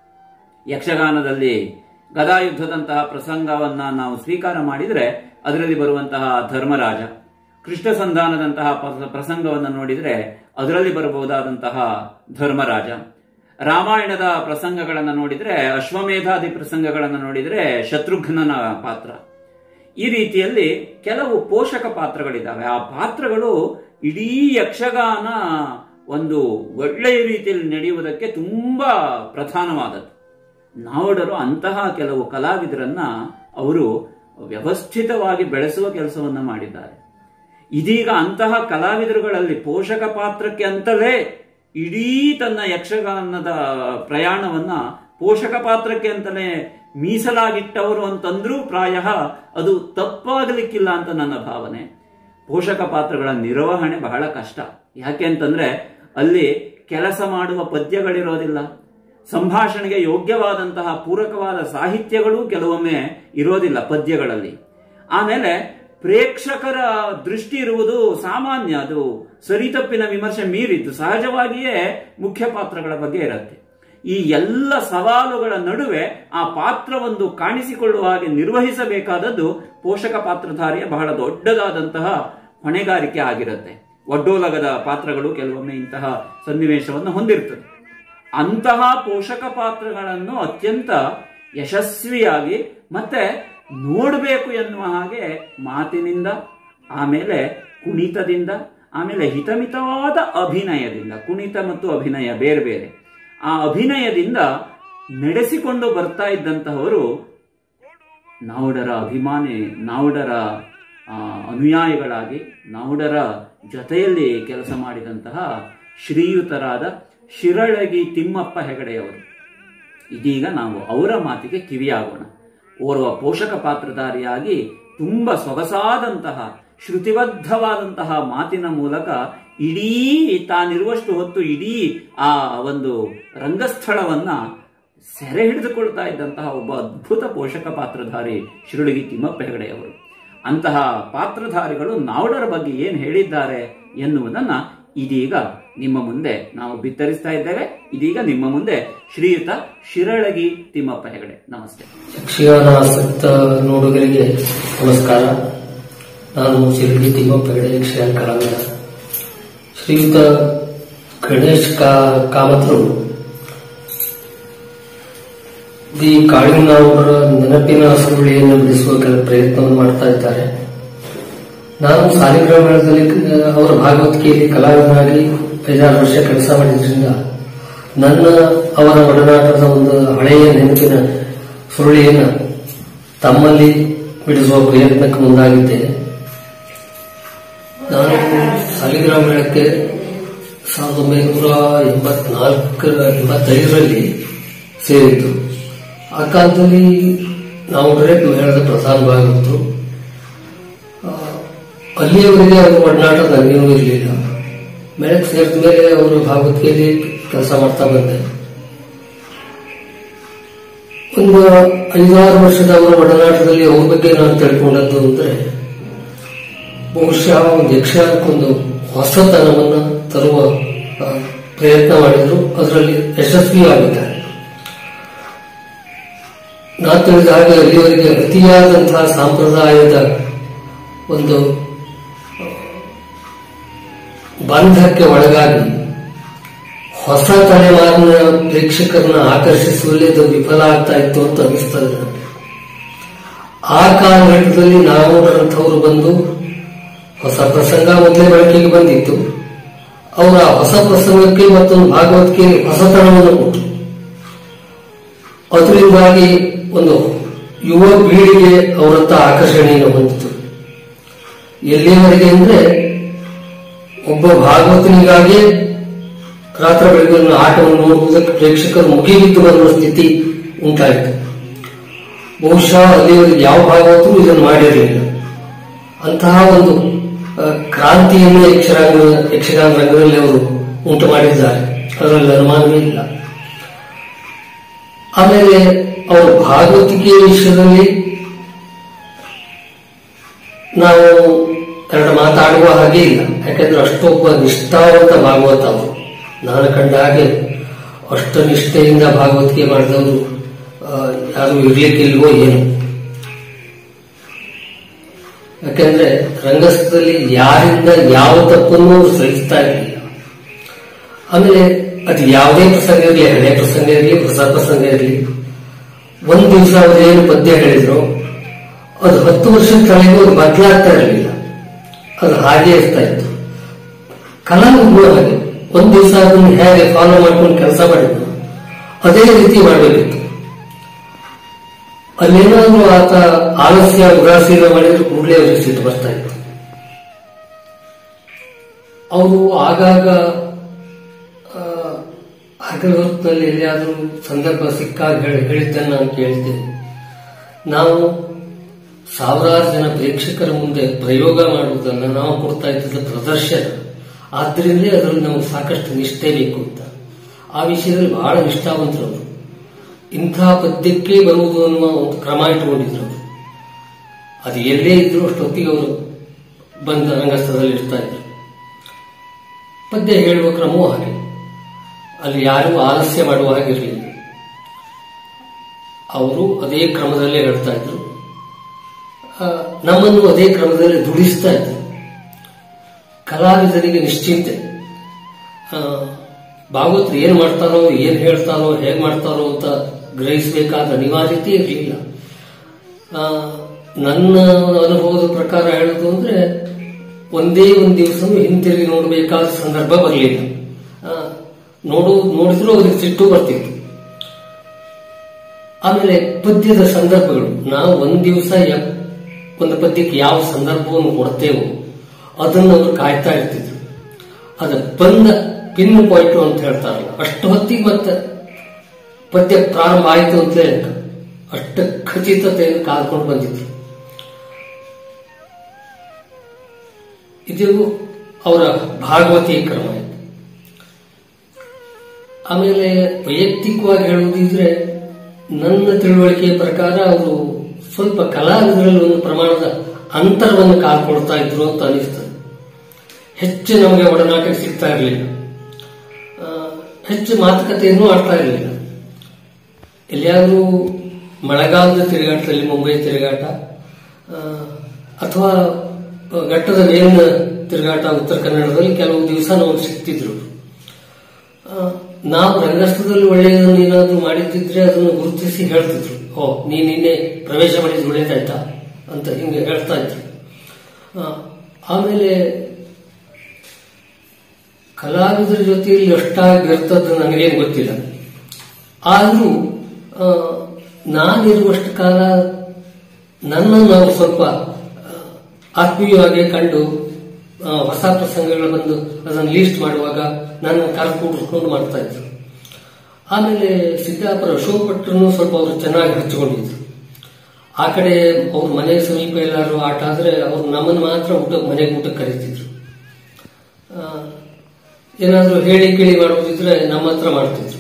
ಯಕ್ಷಗಾನದಲ್ಲಿ ಗದಾಯುದ್ಧದಂತಹ ಪ್ರಸಂಗವನ್ನ ನಾವು ಸ್ವೀಕಾರ ಮಾಡಿದರೆ ಅದರಲ್ಲಿ ಬರುವಂತಹ ಧರ್ಮರಾಜ ಕೃಷ್ಣ ಸಂಧಾನದಂತಹ ಪ- ಪ್ರಸಂಗವನ್ನು ನೋಡಿದರೆ ಅದರಲ್ಲಿ ಬರಬಹುದಾದಂತಹ ಧರ್ಮರಾಜ ರಾಮಾಯಣದ ಪ್ರಸಂಗಗಳನ್ನು ನೋಡಿದರೆ ಅಶ್ವಮೇಧಾದಿ ಪ್ರಸಂಗಗಳನ್ನು ನೋಡಿದರೆ ಶತ್ರುಘ್ನನ ಪಾತ್ರ ಈ ರೀತಿಯಲ್ಲಿ ಕೆಲವು ಪೋಷಕ ಪಾತ್ರಗಳಿದ್ದಾವೆ ಆ ಪಾತ್ರಗಳು ಇಡೀ ಯಕ್ಷಗಾನ ಒಂದು ಒಳ್ಳೆಯ ರೀತಿಯಲ್ಲಿ ನಡೆಯುವುದಕ್ಕೆ ತುಂಬಾ ಪ್ರಧಾನವಾದದ್ದು ನಾವಡರು ಅಂತಹ ಕೆಲವು ಕಲಾವಿದರನ್ನ ಅವರು ವ್ಯವಸ್ಥಿತವಾಗಿ ಬೆಳೆಸುವ ಕೆಲಸವನ್ನ ಮಾಡಿದ್ದಾರೆ ಇದೀಗ ಅಂತಹ ಕಲಾವಿದರುಗಳಲ್ಲಿ ಪೋಷಕ ಪಾತ್ರಕ್ಕೆ ಅಂತಲೇ ಇಡೀ ತನ್ನ ಯಕ್ಷಗಾನದ ಪ್ರಯಾಣವನ್ನ ಪೋಷಕ ಪಾತ್ರಕ್ಕೆ ಅಂತಲೇ ಮೀಸಲಾಗಿಟ್ಟವರು ಅಂತಂದ್ರೂ ಪ್ರಾಯ ಅದು ತಪ್ಪಾಗಲಿಕ್ಕಿಲ್ಲ ಅಂತ ನನ್ನ ಭಾವನೆ ಪೋಷಕ ಪಾತ್ರಗಳ ನಿರ್ವಹಣೆ ಬಹಳ ಕಷ್ಟ ಯಾಕೆ ಅಂತಂದ್ರೆ ಅಲ್ಲಿ ಕೆಲಸ ಮಾಡುವ ಪದ್ಯಗಳಿರೋದಿಲ್ಲ ಸಂಭಾಷಣೆಗೆ ಯೋಗ್ಯವಾದಂತಹ ಪೂರಕವಾದ ಸಾಹಿತ್ಯಗಳು ಕೆಲವೊಮ್ಮೆ ಇರೋದಿಲ್ಲ ಪದ್ಯಗಳಲ್ಲಿ ಆಮೇಲೆ ಪ್ರೇಕ್ಷಕರ ದೃಷ್ಟಿ ಇರುವುದು ಸಾಮಾನ್ಯ ಅದು ಸರಿತಪ್ಪಿನ ವಿಮರ್ಶೆ ಮೀರಿದ್ದು ಸಹಜವಾಗಿಯೇ ಮುಖ್ಯ ಪಾತ್ರಗಳ ಬಗ್ಗೆ ಇರುತ್ತೆ ಈ ಎಲ್ಲ ಸವಾಲುಗಳ ನಡುವೆ ಆ ಪಾತ್ರವೊಂದು ಕಾಣಿಸಿಕೊಳ್ಳುವ ಹಾಗೆ ನಿರ್ವಹಿಸಬೇಕಾದದ್ದು ಪೋಷಕ ಪಾತ್ರಧಾರಿಯ ಬಹಳ ದೊಡ್ಡದಾದಂತಹ ಹೊಣೆಗಾರಿಕೆ ಆಗಿರುತ್ತೆ ಒಡ್ಡೋಲಗದ ಪಾತ್ರಗಳು ಕೆಲವೊಮ್ಮೆ ಇಂತಹ ಸನ್ನಿವೇಶವನ್ನು ಹೊಂದಿರುತ್ತದೆ ಅಂತಹ ಪೋಷಕ ಪಾತ್ರಗಳನ್ನು ಅತ್ಯಂತ ಯಶಸ್ವಿಯಾಗಿ ಮತ್ತೆ ನೋಡಬೇಕು ಎನ್ನುವ ಹಾಗೆ ಮಾತಿನಿಂದ ಆಮೇಲೆ ಕುಣಿತದಿಂದ ಆಮೇಲೆ ಹಿತಮಿತವಾದ ಅಭಿನಯದಿಂದ ಕುಣಿತ ಮತ್ತು ಅಭಿನಯ ಬೇರೆ ಬೇರೆ ಆ ಅಭಿನಯದಿಂದ ನಡೆಸಿಕೊಂಡು ಬರ್ತಾ ಇದ್ದಂತಹವರು ನಾವುಡರ ಅಭಿಮಾನಿ ನಾವುಡರ ಆ, ಅನುಯಾಯಿಗಳಾಗಿ ನಾವುಡರ ಜೊತೆಯಲ್ಲಿ ಕೆಲಸ ಮಾಡಿದಂತಹ ಶ್ರೀಯುತರಾದ ಶಿರಳಗಿ ತಿಮ್ಮಪ್ಪ ಹೆಗಡೆಯವರು ಇದೀಗ ನಾವು ಅವರ ಮಾತಿಗೆ ಕಿವಿಯಾಗೋಣ ಓರ್ವ ಪೋಷಕ ಪಾತ್ರಧಾರಿಯಾಗಿ ತುಂಬಾ ಸೊಗಸಾದಂತಹ ಶ್ರುತಿಬದ್ಧವಾದಂತಹ ಮಾತಿನ ಮೂಲಕ ಇಡೀ ತಾನಿರುವಷ್ಟು ಹೊತ್ತು ಇಡೀ ಆ ಒಂದು ರಂಗಸ್ಥಳವನ್ನ ಸೆರೆ ಹಿಡಿದುಕೊಳ್ತಾ ಇದ್ದಂತಹ ಒಬ್ಬ ಅದ್ಭುತ ಪೋಷಕ ಪಾತ್ರಧಾರಿ ಶಿರುಳಗಿ ತಿಮ್ಮಪ್ಪ ಹೆಗಡೆಯವರು ಅಂತಹ ಪಾತ್ರಧಾರಿಗಳು ನಾವುಡರ ಬಗ್ಗೆ ಏನು ಹೇಳಿದ್ದಾರೆ ಎನ್ನುವುದನ್ನ ಇದೀಗ ನಿಮ್ಮ ಮುಂದೆ ನಾವು ಬಿತ್ತರಿಸ್ತಾ ಇದ್ದೇವೆ ಇದೀಗ ನಿಮ್ಮ ಮುಂದೆ ಶ್ರೀಯುತ ಶಿರಳಗಿ ತಿಮ್ಮಪ್ಪ ಹೆಗಡೆ ನಮಸ್ತೆ ಯಕ್ಷಗಾನಾಸಕ್ತ ನೋಡುಗರಿಗೆ ನಮಸ್ಕಾರ ನಾನು ಶಿರಡಿ ತಿಮ್ಮಪ್ಪ ಹೆಗಡೆ ಯಕ್ಷಗಾನ ಕಲಾವಿದ ಶ್ರೀಯುತ ಗಣೇಶ್ ಕಾ ಕಾಮತ್ರು ದಿ ಕಾಳಿಂಗನವರ ನೆನಪಿನ ಸುರುಳಿಯನ್ನು ಬಿಡಿಸುವ ಕೆಲ ಪ್ರಯತ್ನವನ್ನು ಮಾಡ್ತಾ ಇದ್ದಾರೆ ನಾನು ಸಾಲಿಗ್ರಾಮ ಮೇಳದಲ್ಲಿ ಅಹ್, ಅವರ ಭಾಗವತಿಕೆಯಲ್ಲಿ ಕಲಾವಿದನಾಗಿ ಐದಾರು ವರ್ಷ ಕೆಲಸ ಮಾಡಿದ್ರಿಂದ ನನ್ನ ಅವರ ಒಡನಾಟದ ಒಂದು ಹಳೆಯ ನೆನಪಿನ ಸುರುಳಿಯನ್ನು ತಮ್ಮಲ್ಲಿ ಬಿಡಿಸುವ ಪ್ರಯತ್ನಕ್ಕೆ ಮುಂದಾಗಿದ್ದೇನೆ ನಾನು ಸಾಲಿಗ್ರಾಮ ಮೇಳಕ್ಕೆ ಸಾವಿರದ ಒಂಬೈನೂರ ಎಂಬತ್ನಾಲ್ಕರ ಎಂಬತ್ತೈದರಲ್ಲಿ ಸೇರಿದ್ದು ಆ ಕಾಲದಲ್ಲಿ ನಾವು ಡೈರೆಕ್ಟ್ ಮೇಳದ ಪ್ರಧಾನ ಭಾಗವತರು ಆ, ಅಲ್ಲಿಯವರೆಗೆ ಅವರ ಒಡನಾಟ ನನಗೇನೂ ಇರಲಿಲ್ಲ ಮೇಳಕ್ಕೆ ಸೇರಿದ ಮೇಲೆ ಅವರು ಭಾಗವತಿಕೆಯಲ್ಲಿ ಕೆಲಸ ಮಾಡ್ತಾ ಬಂದೆ ಒಂದು ಐದಾರು ವರ್ಷದ ಅವರ ಒಡನಾಟದಲ್ಲಿ ಅವ್ರ ಬಗ್ಗೆ ನಾನು ತಿಳ್ಕೊಂಡದ್ದು ಅಂದ್ರೆ ಬಹುಶಃ ಒಂದು ಯಕ್ಷಗಾನಕ್ಕೊಂದು ಹೊಸತನವನ್ನು ತರುವ ಆ, ಪ್ರಯತ್ನ ಮಾಡಿದ್ರು ಅದರಲ್ಲಿ ಯಶಸ್ವಿಯಾಗಿದ್ದಾರೆ ನಾನು ತಿಳಿದ ಹಾಗೆ ಅಲ್ಲಿವರೆಗೆ ಅತಿಯಾದಂತಹ ಸಾಂಪ್ರದಾಯದ ಒಂದು ಆ, ಬಂಧಕ್ಕೆ ಒಳಗಾಗಿ ಹೊಸ ತಲೆಮಾರಿನ ಪ್ರೇಕ್ಷಕರನ್ನ ಆಕರ್ಷಿಸುವಲ್ಲಿ ಅದು ವಿಫಲ ಆಗ್ತಾ ಇತ್ತು ಅಂತ ಅನಿಸ್ತದೆ ನನಗೆ ಆ ಕಾಲಘಟ್ಟದಲ್ಲಿ ನಾವು ಅಂಥವ್ರು ಬಂದು ಹೊಸ ಪ್ರಸಂಗ ಮೊದಲೇ ಬಳಕೆಗೆ ಬಂದಿತ್ತು ಅವರ ಹೊಸ ಪ್ರಸಂಗಕ್ಕೆ ಮತ್ತೊಂದು ಭಾಗವತಿಕೆ ಹೊಸತನವನ್ನು ಕೊಟ್ಟರು ಅದರಿಂದಾಗಿ ಒಂದು ಯುವ ಪೀಳಿಗೆ ಅವರತ್ತ ಆಕರ್ಷಣೆಯನ್ನು ಹೊಂದಿತು ಎಲ್ಲಿಯವರೆಗೆ ಅಂದ್ರೆ ಒಬ್ಬ ಭಾಗವತನಿಗಾಗಿ ರಾತ್ರಿ ಬೆಳಗಿನ ಆಟವನ್ನು ನೋಡುವುದಕ್ಕೆ ಪ್ರೇಕ್ಷಕರು ಮುಗಿಬಿದ್ದು ಬರುವ ಸ್ಥಿತಿ ಉಂಟಾಯಿತು ಬಹುಶಃ ಅಲ್ಲಿವರೆಗೆ ಯಾವ ಭಾಗವತರು ಇದನ್ನು ಮಾಡಿರಲಿಲ್ಲ ಅಂತಹ ಒಂದು ಆ, ಕ್ರಾಂತಿಯನ್ನು ಯಕ್ಷಗಾನ ಯಕ್ಷಗಾನ ರಂಗದಲ್ಲಿ ಅವರು ಉಂಟು ಮಾಡಿದ್ದಾರೆ ಅದರಲ್ಲಿ ಅನುಮಾನವೇ ಇಲ್ಲ ಆಮೇಲೆ ಅವರು ಭಾಗವತಿಕೆಯ ವಿಷಯದಲ್ಲಿ ನಾವು ಎರಡು ಮಾತಾಡುವ ಹಾಗೆ ಇಲ್ಲ ಯಾಕಂದ್ರೆ ಅಷ್ಟೊಬ್ಬ ನಿಷ್ಠಾವಂತ ಭಾಗವತ ಅವರು ನಾನು ಕಂಡ ಹಾಗೆ ಅಷ್ಟು ನಿಷ್ಠೆಯಿಂದ ಭಾಗವತಿಕೆ ಮಾಡಿದವರು ಆ, ಯಾರು ಇರ್ಲಿಕ್ಕಿಲ್ವೋ ಏನು ಯಾಕಂದ್ರೆ ರಂಗಸ್ಥಳದಲ್ಲಿ ಯಾರಿಂದ ಯಾವ ತಪ್ಪನ್ನು ಅವ್ರು ಸಹಿಸ್ತಾ ಇರಲಿಲ್ಲ ಆಮೇಲೆ ಅದು ಯಾವುದೇ ಪ್ರಸಂಗ ಇರಲಿ ಹಳೆ ಪ್ರಸಂಗ ಇರಲಿ ಹೊಸ ಪ್ರಸಂಗ ಇರಲಿ ಒಂದ್ ದಿವಸ ಅವ್ರು ಏನು ಪದ್ಯ ಹೇಳಿದ್ರು ಅದು ಹತ್ತು ವರ್ಷದ ಕೆಳಗೆ ಅದು ಬದಲಾಗ್ತಾ ಇರಲಿಲ್ಲ ಅದು ಹಾಗೆ ಇರ್ತಾ ಇತ್ತು ಕಲಾವಿದ್ರು ಹಾಗೆ ಒಂದ್ ದಿವಸ ಅದನ್ನು ಹೇಗೆ ಫಾಲೋ ಮಾಡ್ಕೊಂಡು ಕೆಲಸ ಮಾಡಿದ್ರು ಅದೇ ರೀತಿ ಮಾಡಬೇಕಿತ್ತು ಅಲ್ಲೇನಾದ್ರೂ ಆತ ಆಲಸ್ಯ ಉದಾಸೀನ ಮಾಡಿದ್ರೆ ಕೂಡಲೇ ಅವರಿಗೆ ಸಿಟ್ಟು ಬರ್ತಾ ಇತ್ತು ಅವರು ಆಗಾಗ ಆ, ಹಗಲ ಹೊತ್ತಿನಲ್ಲಿ ಎಲ್ಲಿಯಾದರೂ ಸಂದರ್ಭ ಸಿಕ್ಕಾಗ ಹೇಳಿ ಹೇಳಿದ್ದನ್ನು ನಾನು ಕೇಳಿದ್ದೇನೆ ನಾವು ಸಾವಿರಾರು ಜನ ಪ್ರೇಕ್ಷಕರ ಮುಂದೆ ಪ್ರಯೋಗ ಮಾಡುವುದನ್ನು ನಾವು ಕೊಡ್ತಾ ಇದ್ದದ್ದು ಪ್ರದರ್ಶನ ಆದ್ರಿಂದಲೇ ಅದರಲ್ಲಿ ನಮಗೆ ಸಾಕಷ್ಟು ನಿಷ್ಠೆ ಬೇಕು ಅಂತ ಆ ವಿಷಯದಲ್ಲಿ ಬಹಳ ನಿಷ್ಠಾವಂತರು ಅವರು ಇಂಥ ಪದ್ಯಕ್ಕೆ ಬರುವುದು ಅನ್ನುವ ಒಂದು ಕ್ರಮ ಇಟ್ಟುಕೊಂಡಿದ್ರು ಅವರು ಅದು ಎಲ್ಲೇ ಇದ್ರು ಅಷ್ಟೊತ್ತಿಗೆ ಅವರು ಬಂದ ರಂಗಸ್ಥಳದಲ್ಲಿ ಇರ್ತಾ ಇದ್ರು ಪದ್ಯ ಹೇಳುವ ಕ್ರಮವೂ ಹಾಗೆ ಅಲ್ಲಿ ಯಾರೂ ಆಲಸ್ಯ ಮಾಡುವ ಹಾಗಿರಲಿಲ್ಲ ಅವರು ಅದೇ ಕ್ರಮದಲ್ಲೇ ಹೇಳ್ತಾ ಇದ್ರು ಆ, ನಮ್ಮನ್ನು ಅದೇ ಕ್ರಮದಲ್ಲಿ ದುಡಿಸ್ತಾ ಇದ್ರು ಕಲಾವಿದರಿಗೆ ನಿಶ್ಚಿಂತೆ ಆ, ಭಾಗವತರು ಏನ್ ಮಾಡ್ತಾರೋ ಏನ್ ಹೇಳ್ತಾರೋ ಹೇಗ್ ಮಾಡ್ತಾರೋ ಅಂತ ಗ್ರಹಿಸಬೇಕಾದ ಅನಿವಾರ್ಯತೆ ಇರಲಿಲ್ಲ ನನ್ನ ಅನುಭವದ ಪ್ರಕಾರ ಹೇಳೋದು ಅಂದ್ರೆ ಒಂದೇ ಒಂದು ದಿವಸ ಹಿಂತಿರುಗಿ ನೋಡಬೇಕಾದ ಸಂದರ್ಭ ಬರಲಿಲ್ಲ ನೋಡು ನೋಡಿದ್ರು ಅವ್ರಿಗೆ ಸಿಟ್ಟು ಬರ್ತಿತ್ತು ಆಮೇಲೆ ಪದ್ಯದ ಸಂದರ್ಭಗಳು ನಾವು ಒಂದ್ ದಿವಸ ಒಂದು ಪದ್ಯಕ್ಕೆ ಯಾವ ಸಂದರ್ಭವನ್ನು ಕೊಡ್ತೇವೋ ಅದನ್ನು ಅವರು ಕಾಯ್ತಾ ಇರ್ತಿದ್ರು ಅದು ಬಂದ ಪಿನ್ ಪಾಯಿಂಟ್ ಅಂತ ಹೇಳ್ತಾರಲ್ಲ ಅಷ್ಟು ಹೊತ್ತಿಗೆ ಮತ್ತೆ ಪದ್ಯ ಪ್ರಾರಂಭ ಆಯಿತು ಅಂತಲೇ ಲೆಕ್ಕ ಅಷ್ಟು ಖಚಿತತೆಯನ್ನು ಕಾದ್ಕೊಂಡು ಬಂದಿದ್ರು ಇದು ಅವರ ಭಾಗವತಿ ಕ್ರಮ ಆಯ್ತು ಆಮೇಲೆ ವೈಯಕ್ತಿಕವಾಗಿ ಹೇಳುವುದಿದ್ರೆ ನನ್ನ ತಿಳುವಳಿಕೆಯ ಪ್ರಕಾರ ಅವರು ಸ್ವಲ್ಪ ಕಲಾವಿದರಲ್ಲಿ ಒಂದು ಪ್ರಮಾಣದ ಅಂತರವನ್ನು ಕಾಲ್ಕೊಳ್ತಾ ಇದ್ರು ಅಂತ ಅನಿಸ್ತದೆ ಹೆಚ್ಚು ನಮಗೆ ಒಡನಾಟ ಸಿಗ್ತಾ ಇರಲಿಲ್ಲ ಹೆಚ್ಚು ಮಾತುಕತೆಯನ್ನು ಆಡ್ತಾ ಇರಲಿಲ್ಲ ಎಲ್ಲಿಯಾದರೂ ಮಳೆಗಾಲದ ತಿರುಗಾಟದಲ್ಲಿ ಮುಂಬೈ ತಿರುಗಾಟ ಆ, ಅಥವಾ ಘಟ್ಟದ ಮೇಲಿನ ತಿರುಗಾಟ ಉತ್ತರ ಕನ್ನಡದಲ್ಲಿ ಕೆಲವು ದಿವಸ ನಾವು ಸಿಗ್ತಿದ್ರು ಆ, ನಾವು ರಂಗಸ್ಥಳದಲ್ಲಿ ಒಳ್ಳೆಯದನ್ನು ಏನಾದರೂ ಮಾಡಿದ್ದಿದ್ರೆ ಅದನ್ನು ಗುರುತಿಸಿ ಹೇಳ್ತಿದ್ರು ಓ ನೀ ನಿನ್ನೆ ಪ್ರವೇಶ ಮಾಡಿದ್ದು ಒಳ್ಳೇದಾಯ್ತಾ ಅಂತ ಹಿಂಗೆ ಹೇಳ್ತಾ ಇದ್ರು ಆ, ಆಮೇಲೆ ಕಲಾವಿದರ ಜೊತೆಯಲ್ಲಿ ಎಷ್ಟಾಗಿ ಬೆರ್ತದ್ದು ನನಗೇನು ಗೊತ್ತಿಲ್ಲ ಆದರೂ ಆ, ನಾನಿರುವಷ್ಟು ಕಾಲ ನನ್ನನ್ನು ನಾವು ಸ್ವಲ್ಪ ಆ, ಆತ್ಮೀಯವಾಗಿ ಕಂಡು ಆ, ಹೊಸ ಪ್ರಸಂಗಗಳು ಬಂದು ಅದನ್ನು ಲೀಸ್ಟ್ ಮಾಡುವಾಗ ನನ್ನ ಕರ್ಕೊಂಡು ಮಾಡ್ತಾ ಇದ್ರು ಆಮೇಲೆ ಸಿದ್ದಾಪುರ ಅಶೋಕ್ ಭಟ್ರನ್ನು ಸ್ವಲ್ಪ ಅವರು ಚೆನ್ನಾಗಿ ಹಚ್ಕೊಂಡಿದ್ರು ಆ ಕಡೆ ಅವ್ರ ಮನೆ ಸಮೀಪ ಎಲ್ಲಾರು ಆಟ ಆದ್ರೆ ಅವ್ರು ನಮ್ಮನ್ನು ಮಾತ್ರ ಊಟ ಮನೆಗೆ ಊಟಕ್ಕೆ ಕರೀತಿದ್ರು ಆ, ಏನಾದ್ರೂ ಹೇಳಿ ಕೇಳಿ ಮಾಡುವುದಿದ್ರೆ ನಮ್ಮ ಹತ್ರ ಮಾಡ್ತಿದ್ರು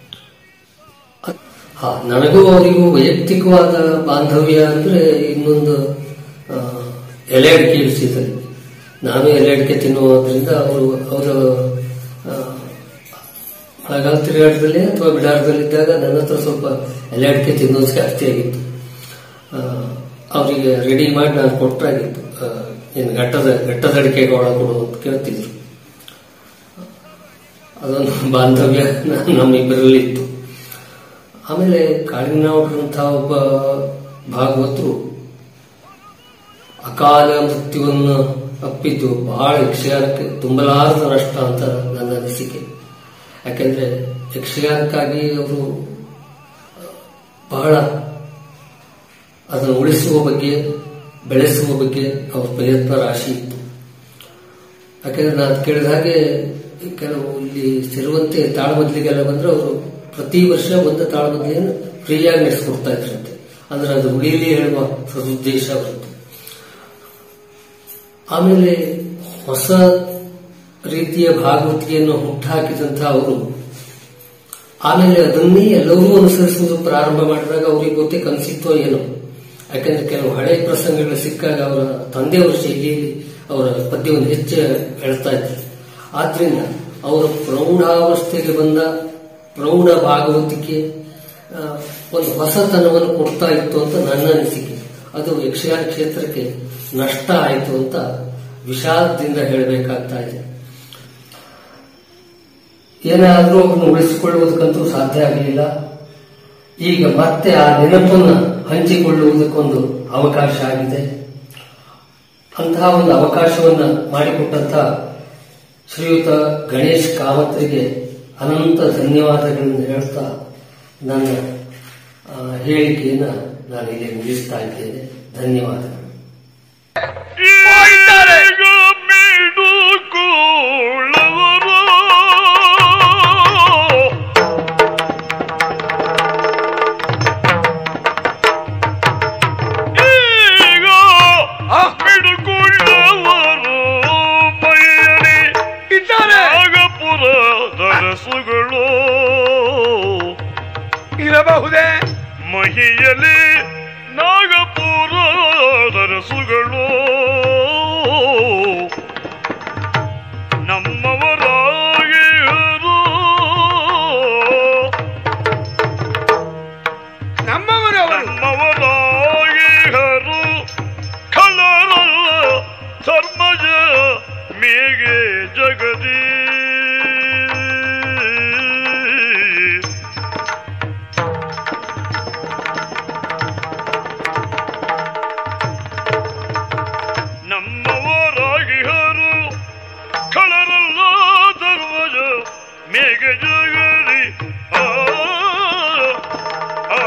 ಹಾ ನನಗೂ ಅವರಿಗೂ ವೈಯಕ್ತಿಕವಾದ ಬಾಂಧವ್ಯ ಅಂದ್ರೆ ಇನ್ನೊಂದು ಆ, ಎಲೆ ಅಡಿಕೆ ವಿಷಯದಲ್ಲಿ ನಾನು ಎಲೆ ಅಡಿಕೆ ತಿನ್ನುವುದರಿಂದ ಅವರು ಅವರ ಮಳೆಗಾಲ ತಿರುಗಾಟದಲ್ಲಿ ಅಥವಾ ಬಿಡಾರದಲ್ಲಿದ್ದಾಗ ನನ್ನ ಹತ್ರ ಸ್ವಲ್ಪ ಎಲೆ ಅಡಿಕೆ ತಿನ್ನೋದು ಜಾಸ್ತಿ ಆಗಿತ್ತು ಆ, ಅವರಿಗೆ ರೆಡಿ ಮಾಡಿ ನಾನು ಕೊಟ್ಟಾಗಿತ್ತು ಆ, ಏನು ಘಟ್ಟದ ಘಟ್ಟದ ಅಡಿಕೆಗೆ ಒಳ ಕೊಡು ಅಂತ ಕೇಳ್ತಿದ್ರು ಅದೊಂದು ಬಾಂಧವ್ಯ ನ- ನಮ್ಮಿಬ್ಬರಲ್ಲಿ ಇತ್ತು ಆಮೇಲೆ ಕಾಳಿಂಗನವರಂತಹ ಒಬ್ಬ ಭಾಗವತರು ಅಕಾಲ ಮೃತ್ಯುವನ್ನು ಅಪ್ಪಿದ್ದು ಬಹಳ ಯಕ್ಷಗಾನಕ್ಕೆ ತುಂಬಲಾರದ ನಷ್ಟ ಅಂತ ನನ್ನ ಅನಿಸಿಕೆ ಯಾಕೆಂದ್ರೆ ಯಕ್ಷಗಾನಕ್ಕಾಗಿ ಅವರು ಬಹಳ ಅದನ್ನು ಉಳಿಸುವ ಬಗ್ಗೆ ಬೆಳೆಸುವ ಬಗ್ಗೆ ಅವ್ರ ಪ್ರಯತ್ನ ರಾಶಿ ಇತ್ತು ಯಾಕೆಂದ್ರೆ ನಾನು ಕೇಳಿದ ಹಾಗೆ ಕೆಲವು ಇಲ್ಲಿ ಸಿರುವಂತೆ ತಾಳಮದ್ಲಿಗೆಲ್ಲ ಬಂದ್ರೆ ಅವರು ಪ್ರತಿ ವರ್ಷ ಒಂದು ತಾಳಮದ್ಲಿಯನ್ನು ಫ್ರೀಯಾಗಿ ನಡೆಸ್ಕೊಡ್ತಾ ಇದ್ರಂತೆ ಅಂದ್ರೆ ಅದು ಉಳಿಲಿ ಹೇಳುವ ಸದುದ್ದೇಶ ಅವರದ್ದು ಆಮೇಲೆ ಹೊಸ ರೀತಿಯ ಭಾಗವತಿಗೆಯನ್ನು ಹುಟ್ಟುಹಾಕಿದಂತಹ ಅವರು ಆಮೇಲೆ ಅದನ್ನೇ ಎಲ್ಲವೂ ಅನುಸರಿಸುವುದು ಪ್ರಾರಂಭ ಮಾಡಿದಾಗ ಅವರಿಗೆ ಗೊತ್ತೇ ಕನಸಿತ್ತೋ ಏನೋ ಯಾಕಂದ್ರೆ ಕೆಲವು ಹಳೆ ಪ್ರಸಂಗಗಳು ಸಿಕ್ಕಾಗ ಅವರ ತಂದೆಯವರ ಶೈಲಿಯಲ್ಲಿ ಅವರ ಪದ್ಯವನ್ನು ಹೆಚ್ಚು ಹೇಳ್ತಾ ಇದ್ರು ಆದ್ರಿಂದ ಅವರ ಪ್ರೌಢಾವಸ್ಥೆಗೆ ಬಂದ ಪ್ರೌಢ ಭಾಗವತಿಕೆ ಆ, ಒಂದು ಹೊಸತನವನ್ನು ಕೊಡ್ತಾ ಇತ್ತು ಅಂತ ನನ್ನ ಅನಿಸಿಕೆ ಅದು ಯಕ್ಷಗಾನ ಕ್ಷೇತ್ರಕ್ಕೆ ನಷ್ಟ ಆಯಿತು ಅಂತ ವಿಷಾದದಿಂದ ಹೇಳಬೇಕಾಗ್ತಾ ಇದೆ ಏನಾದರೂ ಅದನ್ನು ಉಳಿಸಿಕೊಳ್ಳುವುದಕ್ಕಂತೂ ಸಾಧ್ಯ ಆಗಲಿಲ್ಲ ಈಗ ಮತ್ತೆ ಆ ನೆನಪನ್ನು ಹಂಚಿಕೊಳ್ಳುವುದಕ್ಕೊಂದು ಅವಕಾಶ ಆಗಿದೆ ಅಂತಹ ಒಂದು ಅವಕಾಶವನ್ನು ಮಾಡಿಕೊಟ್ಟಂತ ಶ್ರೀಯುತ ಗಣೇಶ್ ಕಾಮತ್ರಿಗೆ ಅನಂತ ಧನ್ಯವಾದಗಳನ್ನು ಹೇಳ್ತಾ ನನ್ನ ಆ, ಹೇಳಿಕೆಯನ್ನು ನಾನು ಇಲ್ಲಿ ಮುಗಿಸ್ತಾ ಇದ್ದೇನೆ ಧನ್ಯವಾದಗಳು ದರಸುಗಳು ಇರಬಹುದೇ ಮಹಿಯಲಿ ನಾಗಪುರ ದರಸುಗಳು ನಮ್ಮವರಾಗಿರು ನಮ್ಮವರವರು ನಮ್ಮವರಾಗಿರು ಕಲರಲ್ಲ ಧರ್ಮಜ ಮೇಗೆ ಜಗದಿ ನಮ್ಮವರಾಗಿಹರು ಕಳರಲ್ಲ ಧರ್ಮಜ ಮೇಘ ಜಗರಿ ಆ, ಆ,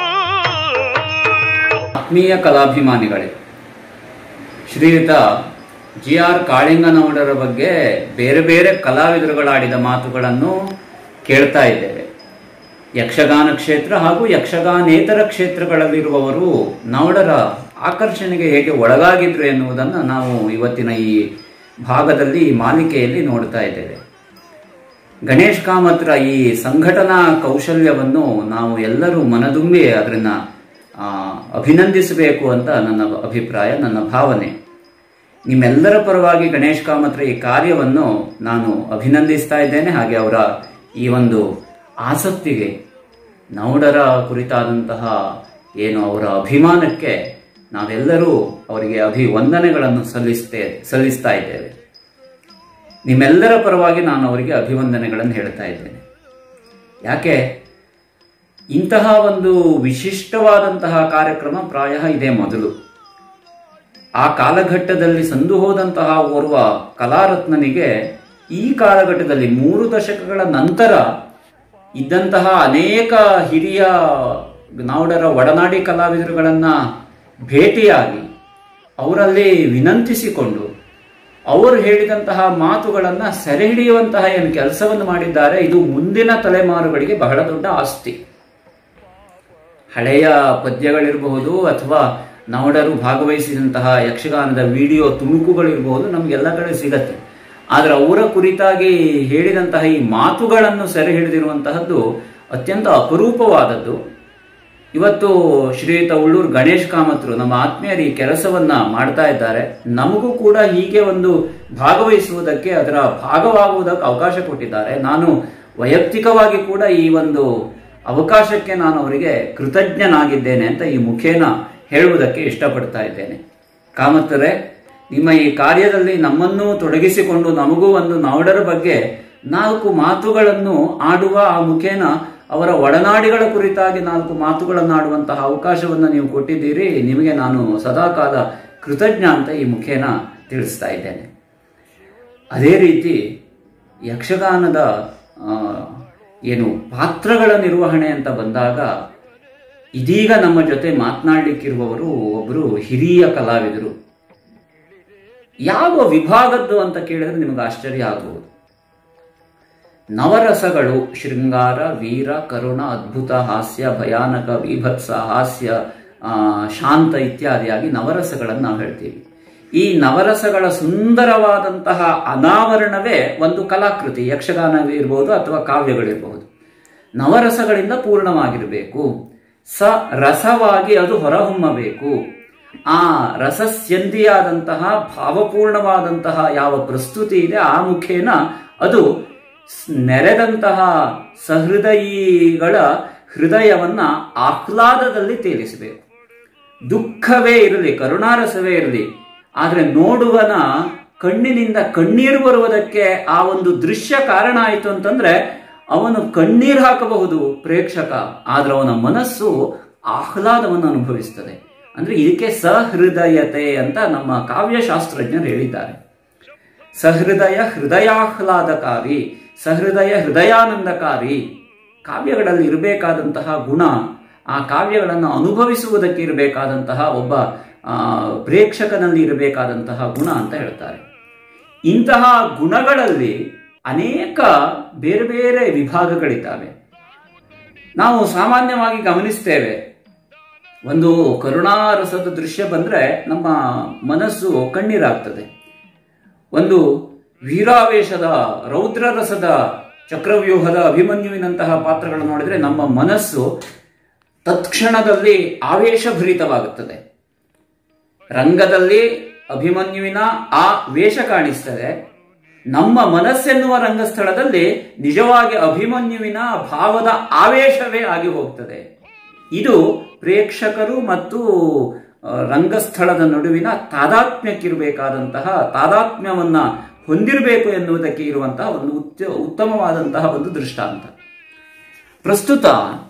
ಆತ್ಮೀಯ ಕಲಾಭಿಮಾನಿಗಳೇ ಶ್ರೀಯುತ ಜಿ ಆರ್ ಕಾಳಿಂಗನವರರ ಬಗ್ಗೆ ಬೇರೆ ಬೇರೆ ಕಲಾವಿದರುಗಳಾಡಿದ ಮಾತುಗಳನ್ನು ಕೇಳ್ತಾ ಇದ್ದೇವೆ ಯಕ್ಷಗಾನ ಕ್ಷೇತ್ರ ಹಾಗೂ ಯಕ್ಷಗಾನೇತರ ಕ್ಷೇತ್ರಗಳಲ್ಲಿರುವವರು ನವಡರ ಆಕರ್ಷಣೆಗೆ ಹೇಗೆ ಒಳಗಾಗಿದ್ರು ಎನ್ನುವುದನ್ನು ನಾವು ಇವತ್ತಿನ ಈ ಭಾಗದಲ್ಲಿ ಈ ಮಾಲಿಕೆಯಲ್ಲಿ ನೋಡ್ತಾ ಇದ್ದೇವೆ ಗಣೇಶ್ ಕಾಮತ್ರ ಈ ಸಂಘಟನಾ ಕೌಶಲ್ಯವನ್ನು ನಾವು ಎಲ್ಲರೂ ಮನದುಂಬಿ ಅದನ್ನ ಆ, ಅಭಿನಂದಿಸಬೇಕು ಅಂತ ನನ್ನ ಅಭಿಪ್ರಾಯ ನನ್ನ ಭಾವನೆ ನಿಮ್ಮೆಲ್ಲರ ಪರವಾಗಿ ಗಣೇಶ್ ಕಾಮತ್ರ ಈ ಕಾರ್ಯವನ್ನು ನಾನು ಅಭಿನಂದಿಸ್ತಾ ಇದ್ದೇನೆ ಹಾಗೆ ಅವರ ಈ ಒಂದು ಆಸಕ್ತಿಗೆ ನೌಡರ ಕುರಿತಾದಂತಹ ಏನು ಅವರ ಅಭಿಮಾನಕ್ಕೆ ನಾವೆಲ್ಲರೂ ಅವರಿಗೆ ಅಭಿವಂದನೆಗಳನ್ನು ಸಲ್ಲಿಸ್ತೇ ಸಲ್ಲಿಸ್ತಾ ಇದ್ದೇವೆ ನಿಮ್ಮೆಲ್ಲರ ಪರವಾಗಿ ನಾನು ಅವರಿಗೆ ಅಭಿವಂದನೆಗಳನ್ನು ಹೇಳ್ತಾ ಇದ್ದೇನೆ ಯಾಕೆ ಇಂತಹ ಒಂದು ವಿಶಿಷ್ಟವಾದಂತಹ ಕಾರ್ಯಕ್ರಮ ಪ್ರಾಯ ಇದೇ ಮೊದಲು ಆ ಕಾಲಘಟ್ಟದಲ್ಲಿ ಸಂದು ಹೋದಂತಹ ಓರ್ವ ಕಲಾರತ್ನನಿಗೆ ಈ ಕಾಲಘಟ್ಟದಲ್ಲಿ ಮೂರು ದಶಕಗಳ ನಂತರ ಇದ್ದಂತಹ ಅನೇಕ ಹಿರಿಯ ನಾವುಡರ ಒಡನಾಡಿ ಕಲಾವಿದರುಗಳನ್ನ ಭೇಟಿಯಾಗಿ ಅವರಲ್ಲಿ ವಿನಂತಿಸಿಕೊಂಡು ಅವರು ಹೇಳಿದಂತಹ ಮಾತುಗಳನ್ನ ಸೆರೆ ಹಿಡಿಯುವಂತಹ ಏನು ಕೆಲಸವನ್ನು ಮಾಡಿದ್ದಾರೆ ಇದು ಮುಂದಿನ ತಲೆಮಾರುಗಳಿಗೆ ಬಹಳ ದೊಡ್ಡ ಆಸ್ತಿ ಹಳೆಯ ಪದ್ಯಗಳಿರಬಹುದು ಅಥವಾ ನವಡರು ಭಾಗವಹಿಸಿದಂತಹ ಯಕ್ಷಗಾನದ ವಿಡಿಯೋ ತುಣುಕುಗಳಿರಬಹುದು ನಮಗೆಲ್ಲ ಕಡೆ ಸಿಗತ್ತೆ ಆದರೆ ಅವರ ಕುರಿತಾಗಿ ಹೇಳಿದಂತಹ ಈ ಮಾತುಗಳನ್ನು ಸೆರೆ ಹಿಡಿದಿರುವಂತಹದ್ದು ಅತ್ಯಂತ ಅಪರೂಪವಾದದ್ದು ಇವತ್ತು ಶ್ರೀಯುತ ಉಳ್ಳೂರು ಗಣೇಶ್ ಕಾಮತ್ರು ನಮ್ಮ ಆತ್ಮೀಯರು ಈ ಕೆಲಸವನ್ನ ಮಾಡ್ತಾ ಇದ್ದಾರೆ ನಮಗೂ ಕೂಡ ಹೀಗೆ ಒಂದು ಭಾಗವಹಿಸುವುದಕ್ಕೆ ಅದರ ಭಾಗವಾಗುವುದಕ್ಕೆ ಅವಕಾಶ ಕೊಟ್ಟಿದ್ದಾರೆ ನಾನು ವೈಯಕ್ತಿಕವಾಗಿ ಕೂಡ ಈ ಒಂದು ಅವಕಾಶಕ್ಕೆ ನಾನು ಅವರಿಗೆ ಕೃತಜ್ಞನಾಗಿದ್ದೇನೆ ಅಂತ ಈ ಮುಖೇನ ಹೇಳುವುದಕ್ಕೆ ಇಷ್ಟಪಡ್ತಾ ಇದ್ದೇನೆ ಕಾಮತ್ತರೆ ನಿಮ್ಮ ಈ ಕಾರ್ಯದಲ್ಲಿ ನಮ್ಮನ್ನು ತೊಡಗಿಸಿಕೊಂಡು ನಮಗೂ ಒಂದು ನಾವುಡರ ಬಗ್ಗೆ ನಾಲ್ಕು ಮಾತುಗಳನ್ನು ಆಡುವ ಆ ಮುಖೇನ ಅವರ ಒಡನಾಡಿಗಳ ಕುರಿತಾಗಿ ನಾಲ್ಕು ಮಾತುಗಳನ್ನು ಆಡುವಂತಹ ಅವಕಾಶವನ್ನು ನೀವು ಕೊಟ್ಟಿದ್ದೀರಿ ನಿಮಗೆ ನಾನು ಸದಾಕಾಲ ಕೃತಜ್ಞ ಅಂತ ಈ ಮುಖೇನ ತಿಳಿಸ್ತಾ ಇದ್ದೇನೆ ಅದೇ ರೀತಿ ಯಕ್ಷಗಾನದ ಆ, ಏನು ಪಾತ್ರಗಳ ನಿರ್ವಹಣೆ ಅಂತ ಬಂದಾಗ ಇದೀಗ ನಮ್ಮ ಜೊತೆ ಮಾತನಾಡಲಿಕ್ಕಿರುವವರು ಒಬ್ಬರು ಹಿರಿಯ ಕಲಾವಿದರು ಯಾವ ವಿಭಾಗದ್ದು ಅಂತ ಕೇಳಿದ್ರೆ ನಿಮಗೆ ಆಶ್ಚರ್ಯ ಆಗಬಹುದು ನವರಸಗಳು ಶೃಂಗಾರ ವೀರ ಕರುಣ ಅದ್ಭುತ ಹಾಸ್ಯ ಭಯಾನಕ ವಿಭತ್ಸ ಹಾಸ್ಯ ಆ, ಶಾಂತ ಇತ್ಯಾದಿಯಾಗಿ ನವರಸಗಳನ್ನು ನಾವು ಹೇಳ್ತೀವಿ ಈ ನವರಸಗಳ ಸುಂದರವಾದಂತಹ ಅನಾವರಣವೇ ಒಂದು ಕಲಾಕೃತಿ ಯಕ್ಷಗಾನವಿರ್ಬೋದು ಅಥವಾ ಕಾವ್ಯಗಳಿರ್ಬಹುದು ನವರಸಗಳಿಂದ ಪೂರ್ಣವಾಗಿರಬೇಕು ಸ ರಸವಾಗಿ ಅದು ಹೊರಹೊಮ್ಮಬೇಕು ಆ ರಸಸ್ಯಂದಿಯಾದಂತಹ ಭಾವಪೂರ್ಣವಾದಂತಹ ಯಾವ ಪ್ರಸ್ತುತಿ ಇದೆ ಆ ಮುಖೇನ ಅದು ಸ್- ನೆರೆದಂತಹ ಸಹೃದಯಿಗಳ ಹೃದಯವನ್ನ ಆಹ್ಲಾದದಲ್ಲಿ ತೇಲಿಸಬೇಕು ದುಃಖವೇ ಇರಲಿ ಕರುಣಾರಸವೇ ಇರಲಿ ಆದ್ರೆ ನೋಡುವನ ಕಣ್ಣಿನಿಂದ ಕಣ್ಣೀರು ಬರುವುದಕ್ಕೆ ಆ ಒಂದು ದೃಶ್ಯ ಕಾರಣ ಆಯಿತು ಅಂತಂದ್ರೆ ಅವನು ಕಣ್ಣೀರು ಹಾಕಬಹುದು ಪ್ರೇಕ್ಷಕ ಆದ್ರೆ ಅವನ ಮನಸ್ಸು ಆಹ್ಲಾದವನ್ನು ಅನುಭವಿಸ್ತದೆ ಅಂದ್ರೆ ಇದಕ್ಕೆ ಸಹೃದಯತೆ ಅಂತ ನಮ್ಮ ಕಾವ್ಯಶಾಸ್ತ್ರಜ್ಞರು ಹೇಳಿದ್ದಾರೆ ಸಹೃದಯ ಹೃದಯಾಹ್ಲಾದಕಾರಿ ಸಹೃದಯ ಹೃದಯಾನಂದಕಾರಿ ಕಾವ್ಯಗಳಲ್ಲಿ ಇರಬೇಕಾದಂತಹ ಗುಣ ಆ ಕಾವ್ಯಗಳನ್ನು ಅನುಭವಿಸುವುದಕ್ಕೆ ಇರಬೇಕಾದಂತಹ ಒಬ್ಬ ಆ, ಪ್ರೇಕ್ಷಕನಲ್ಲಿ ಇರಬೇಕಾದಂತಹ ಗುಣ ಅಂತ ಹೇಳ್ತಾರೆ ಇಂತಹ ಗುಣಗಳಲ್ಲಿ ಅನೇಕ ಬೇರೆ ಬೇರೆ ವಿಭಾಗಗಳಿದ್ದಾವೆ ನಾವು ಸಾಮಾನ್ಯವಾಗಿ ಗಮನಿಸ್ತೇವೆ ಒಂದು ಕರುಣಾರಸದ ದೃಶ್ಯ ಬಂದ್ರೆ ನಮ್ಮ ಮನಸ್ಸು ಕಣ್ಣೀರಾಗ್ತದೆ ಒಂದು ವೀರಾವೇಶದ ರೌದ್ರ ರಸದ ಚಕ್ರವ್ಯೂಹದ ಅಭಿಮನ್ಯುವಿನಂತಹ ಪಾತ್ರಗಳನ್ನು ನೋಡಿದ್ರೆ ನಮ್ಮ ಮನಸ್ಸು ತತ್ಕ್ಷಣದಲ್ಲಿ ಆವೇಶಭರಿತವಾಗುತ್ತದೆ ರಂಗದಲ್ಲಿ ಅಭಿಮನ್ಯುವಿನ ಆ ವೇಷ ಕಾಣಿಸ್ತದೆ ನಮ್ಮ ಮನಸ್ಸೆನ್ನುವ ರಂಗಸ್ಥಳದಲ್ಲಿ ನಿಜವಾಗಿ ಅಭಿಮನ್ಯುವಿನ ಭಾವದ ಆವೇಶವೇ ಆಗಿ ಹೋಗ್ತದೆ ಇದು ಪ್ರೇಕ್ಷಕರು ಮತ್ತು ಆ, ರಂಗಸ್ಥಳದ ನಡುವಿನ ತಾದಾತ್ಮ್ಯಕ್ಕಿರಬೇಕಾದಂತಹ ತಾದಾತ್ಮ್ಯವನ್ನ ಹೊಂದಿರಬೇಕು ಎನ್ನುವುದಕ್ಕೆ ಇರುವಂತಹ ಒಂದು ಉತ್ತ ಉತ್ತಮವಾದಂತಹ ಒಂದು ದೃಷ್ಟಾಂತ ಪ್ರಸ್ತುತ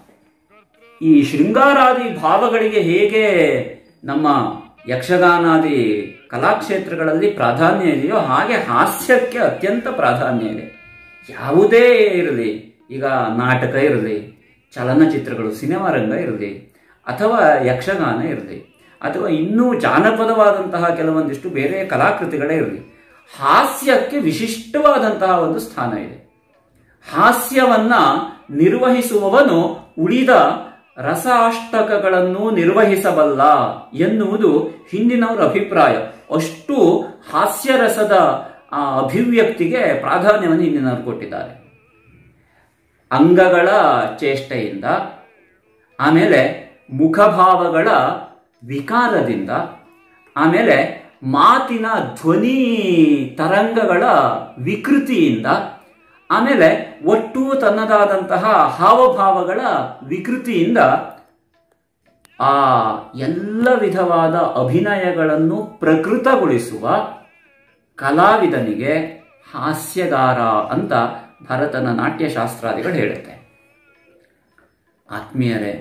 ಈ ಶೃಂಗಾರಾದಿ ಭಾವಗಳಿಗೆ ಹೇಗೆ ನಮ್ಮ ಯಕ್ಷಗಾನಾದಿ ಕಲಾಕ್ಷೇತ್ರಗಳಲ್ಲಿ ಪ್ರಾಧಾನ್ಯ ಇದೆಯೋ ಹಾಗೆ ಹಾಸ್ಯಕ್ಕೆ ಅತ್ಯಂತ ಪ್ರಾಧಾನ್ಯ ಇದೆ ಯಾವುದೇ ಇರಲಿ ಈಗ ನಾಟಕ ಇರಲಿ ಚಲನಚಿತ್ರಗಳು ಸಿನಿಮಾ ರಂಗ ಇರಲಿ ಅಥವಾ ಯಕ್ಷಗಾನ ಇರಲಿ ಅಥವಾ ಇನ್ನೂ ಜಾನಪದವಾದಂತಹ ಕೆಲವೊಂದಿಷ್ಟು ಬೇರೆ ಕಲಾಕೃತಿಗಳೇ ಇರಲಿ ಹಾಸ್ಯಕ್ಕೆ ವಿಶಿಷ್ಟವಾದಂತಹ ಒಂದು ಸ್ಥಾನ ಇದೆ ಹಾಸ್ಯವನ್ನ ನಿರ್ವಹಿಸುವವನು ಉಳಿದ ರಸಾಷ್ಟಕಗಳನ್ನು ನಿರ್ವಹಿಸಬಲ್ಲ ಎನ್ನುವುದು ಹಿಂದಿನವರ ಅಭಿಪ್ರಾಯ ಅಷ್ಟು ಹಾಸ್ಯರಸದ ಆ ಅಭಿವ್ಯಕ್ತಿಗೆ ಪ್ರಾಧಾನ್ಯವನ್ನು ಹಿಂದಿನವರು ಕೊಟ್ಟಿದ್ದಾರೆ ಅಂಗಗಳ ಚೇಷ್ಟೆಯಿಂದ ಆಮೇಲೆ ಮುಖಭಾವಗಳ ವಿಕಾರದಿಂದ ಆಮೇಲೆ ಮಾತಿನ ಧ್ವನಿ ತರಂಗಗಳ ವಿಕೃತಿಯಿಂದ ಆಮೇಲೆ ಒಟ್ಟು ತನ್ನದಾದಂತಹ ಹಾವಭಾವಗಳ ವಿಕೃತಿಯಿಂದ ಆ ಎಲ್ಲ ವಿಧವಾದ ಅಭಿನಯಗಳನ್ನು ಪ್ರಕೃತಗೊಳಿಸುವ ಕಲಾವಿದನಿಗೆ ಹಾಸ್ಯಗಾರ ಅಂತ ಭರತನ ನಾಟ್ಯಶಾಸ್ತ್ರಾದಿಗಳು ಹೇಳುತ್ತೆ ಆತ್ಮೀಯರೇ